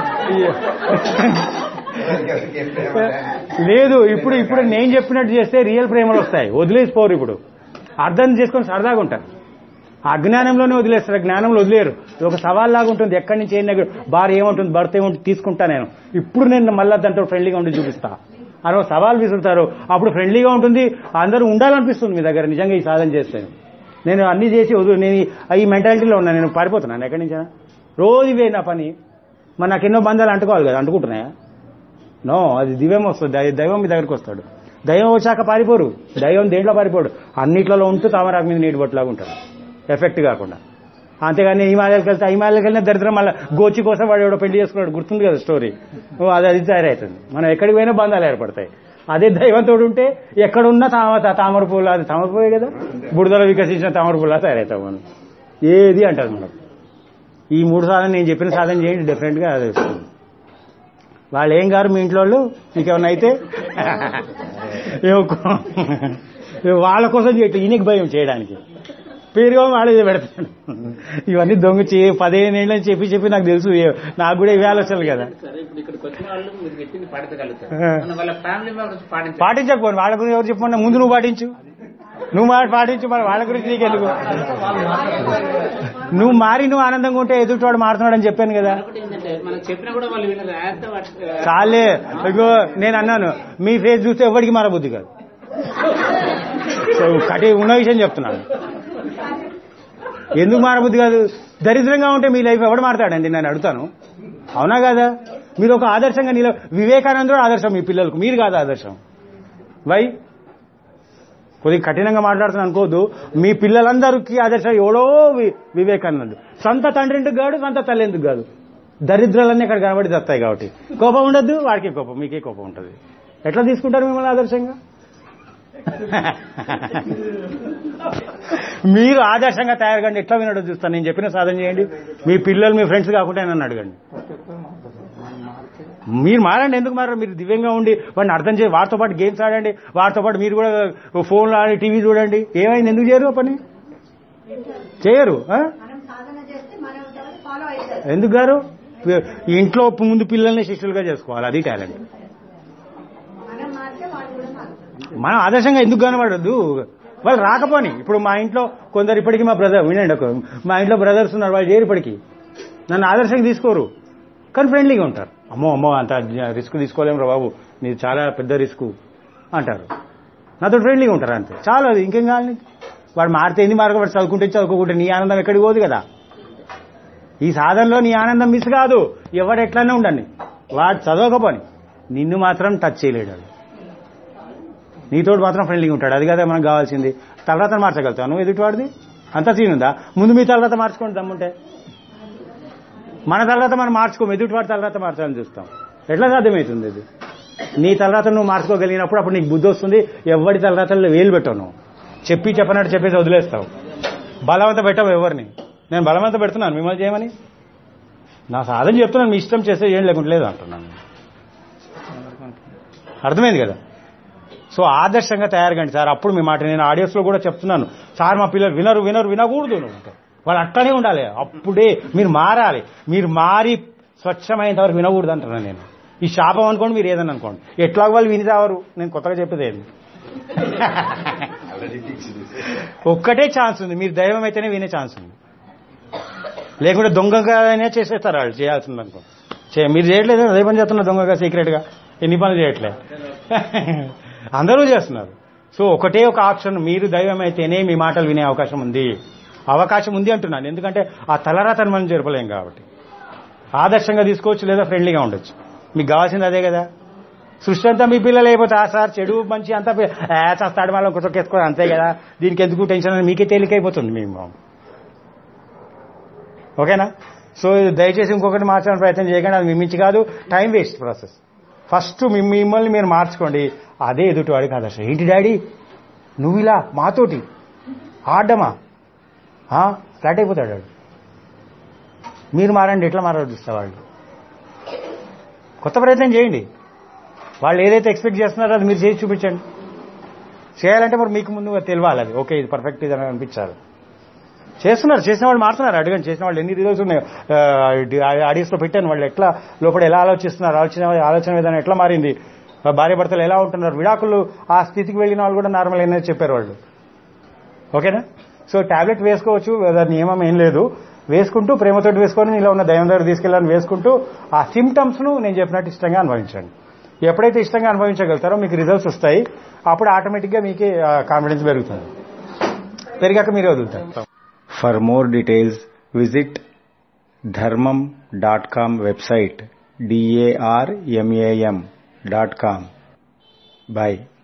ఎవరికి ఏం ప్రేమ లేదు. లేదు ఇప్పుడు ఇప్పుడు నేను చెప్పినట్టు చేస్తే రియల్ ప్రేమలు వస్తాయి వదిలేసిపోరు ఇప్పుడు అర్థం చేసుకొని సరదాగా ఉంటారు అజ్ఞానంలోనే వదిలేస్తారు జ్ఞానంలో వదిలేరు ఇది ఒక సవాల్ లాగా ఉంటుంది ఎక్కడి నుంచి ఏం దగ్గర భార్య ఏముంటుంది భర్త ఏముంటుంది తీసుకుంటా నేను ఇప్పుడు నేను మళ్ళీ దాంట్లో ఫ్రెండ్లీగా ఉండి చూపిస్తా అని ఒక సవాల్ విసురుతారు అప్పుడు ఫ్రెండ్లీగా ఉంటుంది అందరూ ఉండాలనిపిస్తుంది మీ దగ్గర నిజంగా ఈ సాధన చేస్తే నేను అన్ని చేసి వదులు నేను ఈ- ఈ మెంటాలిటీలో ఉన్నా నేను పారిపోతున్నాను ఎక్కడి నుంచా రోజు ఇవే నా పని మరి నాకు ఎన్నో బంధాలు అంటుకోవాలి కదా అంటుకుంటున్నాయా నో అది దివ్యం వస్తుంది దై- దైవం మీ దగ్గరికి వస్తాడు దైవం వచ్చాక పారిపోరు దైవం దేంట్లో పారిపోడు అన్నిట్లలో ఉంటూ తామరాకు మీద నీటి బొట్టులాగా ఉంటాడు ఎఫెక్ట్ కాకుండా అంతేగాని హిమాలయాలకు వెళ్తే హిమాలయాలకు వెళ్ళిన దరిద్రం మళ్ళీ గోచి కోసం వాడు ఎవడో పెళ్లి చేసుకున్నాడు గుర్తుంది కదా స్టోరీ ఓ అది అది తయారవుతుంది మనం ఎక్కడికి పోయినా బంధాలు ఏర్పడతాయి అదే దైవంతో ఉంటే ఎక్కడున్నా తామ తామర పూలు అది తామర పూలే కదా బుడదలో వికసించిన తామర పూలా తయారవుతాం మనం ఏది అంటారు మనం ఈ మూడు సాధన నేను చెప్పిన సాధన చేయండి డెఫినెట్గా అది వస్తుంది వాళ్ళు ఏం గారు మీ ఇంట్లో వాళ్ళు మీకేమన్నా అయితే ఏమో కో- ఏమో వాళ్ళ కోసం చేయట్లేదు ఈయనకి భయం చేయడానికి పేరుగా వాడే పెడతాడు ఇవన్నీ దొంగ చే పదిహేను ఏళ్ళ నుంచి చెప్పి చెప్పి నాకు తెలుసు ఏ- నాకు కూడా ఇవే ఆలోచనలు కదా సరే ఇప్పుడు ఇక్కడికి వచ్చిన వాళ్ళు మీరు చెప్పింది పాటించగలుగుతారు ఆ. మన వాళ్ళ ఫ్యామిలీ మెంబర్స్ పాటించాలి పాటించకపోను వాళ్ళ గురించి ఎవరు చెప్పమన్నా ముందు నువ్వు పాటించు నువ్వు మాట పాటించు మరి వాళ్ళ గురించి నీకెందుకు నువ్వు మారి నువ్వు ఆనందంగా ఉంటే ఎదుటివాడు మారుతున్నాడు అని చెప్పాను కదా ఒకటి ఏంటంటే మనం చెప్పినా కూడా వాళ్ళు వినరు అంత వాటి- చాలే ఇగో నేను అన్నాను మీ ఫేస్ చూస్తే ఎవరికి మారబుద్ధి కాదు సో కటి ఉన్న విషయం చెప్తున్నాను ఎందుకు మారబుద్ధి కాదు దరిద్రంగా ఉంటే మీ లైఫ్ ఎవడు మారతాడండి నేను అడుగుతాను అవునా కదా మీరు ఒక ఆదర్శంగా నిల వివేకానందుడు ఆదర్శం మీ పిల్లలకు మీరు కాదు ఆదర్శం వై కొద్దిగా కఠినంగా మాట్లాడుతున్నా అనుకోవద్దు మీ పిల్లలందరికీ ఆదర్శం ఎవడో వి- వివేకానందుడు సొంత తండ్రి ఎందుకు కాదు సొంత తల్లి ఎందుకు కాదు దరిద్రాలన్నీ ఇక్కడ కనబడి వస్తాయి కాబట్టి కోపం ఉండద్దు వాడికి కోపం మీకే కోపం ఉంటుంది ఎట్లా తీసుకుంటారు మిమ్మల్ని ఆదర్శంగా మీరు ఆదర్శంగా తయారుగండి ఎట్లా వినడం చూస్తాను నేను చెప్పిన సాధన చేయండి మీ పిల్లలు మీ ఫ్రెండ్స్ కాకుండా నన్ను అడగండి మీరు మారండి ఎందుకు మారారు మీరు దివ్యంగా ఉండి వాడిని అర్థం చేసి వాడితో పాటు గేమ్స్ ఆడండి వాడితో పాటు మీరు కూడా ఫోన్లో ఆడి టీవీ చూడండి ఏమైంది ఎందుకు చేయరు ఆ పని చేయరు ఆ? మనం సాధన చేస్తే మనం ఫాలో అవుతారు ఎందుకు గారు ఇంట్లో ముందు పిల్లల్ని శిష్యులుగా చేసుకోవాలి అది టాలెంట్ మనం మారితే వాళ్ళు కూడా మారుతారు మనం ఆదర్శంగా ఎందుకు కనబడద్దు వాళ్ళు రాకపోని ఇప్పుడు మా ఇంట్లో కొందరు ఇప్పటికీ మా బ్రదర్ వినండి ఒక మా ఇంట్లో బ్రదర్స్ ఉన్నారు వాళ్ళు చేయరు ఇప్పటికీ నన్ను ఆదర్శంగా తీసుకోరు కానీ ఫ్రెండ్లీగా ఉంటారు అమ్మో అమ్మో అంత రిస్క్ తీసుకోలేము రా బాబు నీది చాలా పెద్ద రిస్క్ అంటారు నాతో ఫ్రెండ్లీగా ఉంటారు అంతే చాలు అది ఇంకేం కావాలి నీకు? వాడు మారితే ఏంది మార్గం వాడు చదువుకుంటే చదువుకోకుంటే నీ ఆనందం ఎక్కడికి పోదు కదా ఈ సాధనలో నీ ఆనందం మిస్ కాదు ఎవడు ఎట్లనే ఉండండి వాడు చదవకపోని నిన్ను మాత్రం టచ్ చేయలేడు వాడు. నీతోటి మాత్రం ఫ్రెండ్లీగా ఉంటాడు అది కదా మనకు కావాల్సింది తర్వాత మార్చగలుగుతావు నువ్వు ఎదుటివాడిది అంత సీన్ ఉందా ముందు మీ తర్వాత మార్చుకోండి దమ్ముంటే మన తర్వాత మనం మార్చుకోము ఎదుటివాడి తర్వాత మార్చాలని చూస్తాం ఎట్లా సాధ్యమవుతుంది ఇది నీ తర్వాత నువ్వు మార్చుకోగలిగినప్పుడు అప్పుడు నీకు బుద్ధి వస్తుంది ఎవరి తలరాతల్లో వేలు పెట్టవు నువ్వు చెప్పి చెప్పనట్టు చెప్పేసి వదిలేస్తావు బలవంత పెట్టవు ఎవరిని నేను బలవంత పెడుతున్నాను మిమ్మల్ని చేయమని నా సాధన చెప్తున్నాను మీ ఇష్టం చేస్తే ఏం లేకుండా లేదు అంటున్నాను అర్థమైంది కదా సో ఆదర్శంగా తయారుగండి సార్ అప్పుడు మీ మాట నేను ఆడియోస్లో కూడా చెప్తున్నాను సార్ మా పిల్లలు వినరు వినరు వినకూడదు నువ్వు అంటే. వాళ్ళు అట్లనే ఉండాలి అప్పుడే మీరు మారాలి మీరు మారి స్వచ్ఛమైనంత వరకు వినకూడదు అంటున్నాను నేను ఈ శాపం అనుకోండి మీరు ఏదని అనుకోండి ఎట్లా వాళ్ళు విని రావరు నేను కొత్తగా చెప్పేది ఏంది ఆల్రెడీ ఫిక్స్ ఒక్కటే ఛాన్స్ ఉంది మీరు దైవం అయితేనే వినే ఛాన్స్ ఉంది లేకుంటే దొంగగానే చేసేస్తారు వాళ్ళు చేయాల్సింది అనుకో చే- మీరు చేయట్లేదు అదే పని చేస్తున్నారు దొంగగా సీక్రెట్గా ఎన్ని పనులు చేయట్లే అందరూ చేస్తున్నారు సో ఒకటే ఒక ఆప్షన్ మీరు దైవం అయితేనే మీ మాటలు వినే అవకాశం ఉంది అవకాశం ఉంది అంటున్నాను ఎందుకంటే ఆ తలరాతను మనం జరపలేం కాబట్టి ఆదర్శంగా తీసుకోవచ్చు లేదా ఫ్రెండ్లీగా ఉండొచ్చు మీకు కావాల్సింది అదే కదా సృష్టి అంతా మీ పిల్లలు అయిపోతే ఆ సార్ చెడు మంచి అంతా పి- ఆ, చస్తాడు మళ్ళీ కొంచెం కేసుకోవాలి అంతే కదా దీనికి ఎందుకు టెన్షన్ అని మీకే తేలికైపోతుంది మేము ఓకేనా సో ఇది దయచేసి ఇంకొకటి మార్చడానికి ప్రయత్నం చేయకండి అది మీ మించి కాదు టైం వేస్ట్ ప్రాసెస్ ఫస్ట్ మీ- మిమ్మల్ని మీరు మార్చుకోండి అదే ఎదుటి వాడికి ఆదర్శం ఏంటి డాడీ నువ్వు ఇలా మాతోటి ఆడమా ఆ, ఫ్లాట్ అయిపోతాడు వాడు మీరు మారండి ఎట్లా మారాలో చూస్తా వాళ్ళు కొత్త ప్రయత్నం చేయండి వాళ్ళు ఏదైతే ఎక్స్పెక్ట్ చేస్తున్నారో అది మీరు చేసి చూపించండి చేయాలంటే మరి మీకు ముందు తెలియాలి అది ఓకే ఇది పర్ఫెక్ట్ ఇది అని అనిపించాలి చేస్తున్నారు చేసిన వాళ్ళు మారుతున్నారు అడగండి చేసిన వాళ్ళు ఎన్ని రిజల్ట్స్ ఉన్నాయి ఆడియన్స్ లో పెట్టాను వాళ్ళు ఎట్లా లోపల ఎలా ఆలోచిస్తున్నారు ఆలోచన ఆలోచన విధానం ఎట్లా మారింది ఆ భార్య భర్తలు ఎలా ఉంటున్నారు విడాకులు ఆ స్థితికి వెళ్ళిన వాళ్ళు కూడా నార్మల్ అయినది చెప్పారు వాళ్ళు ఓకేనా సో టాబ్లెట్ వేసుకోవచ్చు దాని నియమం ఏం లేదు వేసుకుంటూ ప్రేమతోటి వేసుకొని ఇలా ఉన్న దైవం దగ్గర తీసుకెళ్ళాలని వేసుకుంటూ ఆ సిమ్టమ్స్ ను నేను చెప్పినట్టు ఇష్టంగా అనుభవించండి ఎప్పుడైతే ఇష్టంగా అనుభవించగలుగుతారో మీకు రిజల్ట్స్ వస్తాయి అప్పుడు ఆటోమేటిక్గా మీకే కాన్ఫిడెన్స్ పెరుగుతుంది పెరిగాక మీరే వదులుతారు for more details visit Dharmam dot com website D A R M A M dot com bye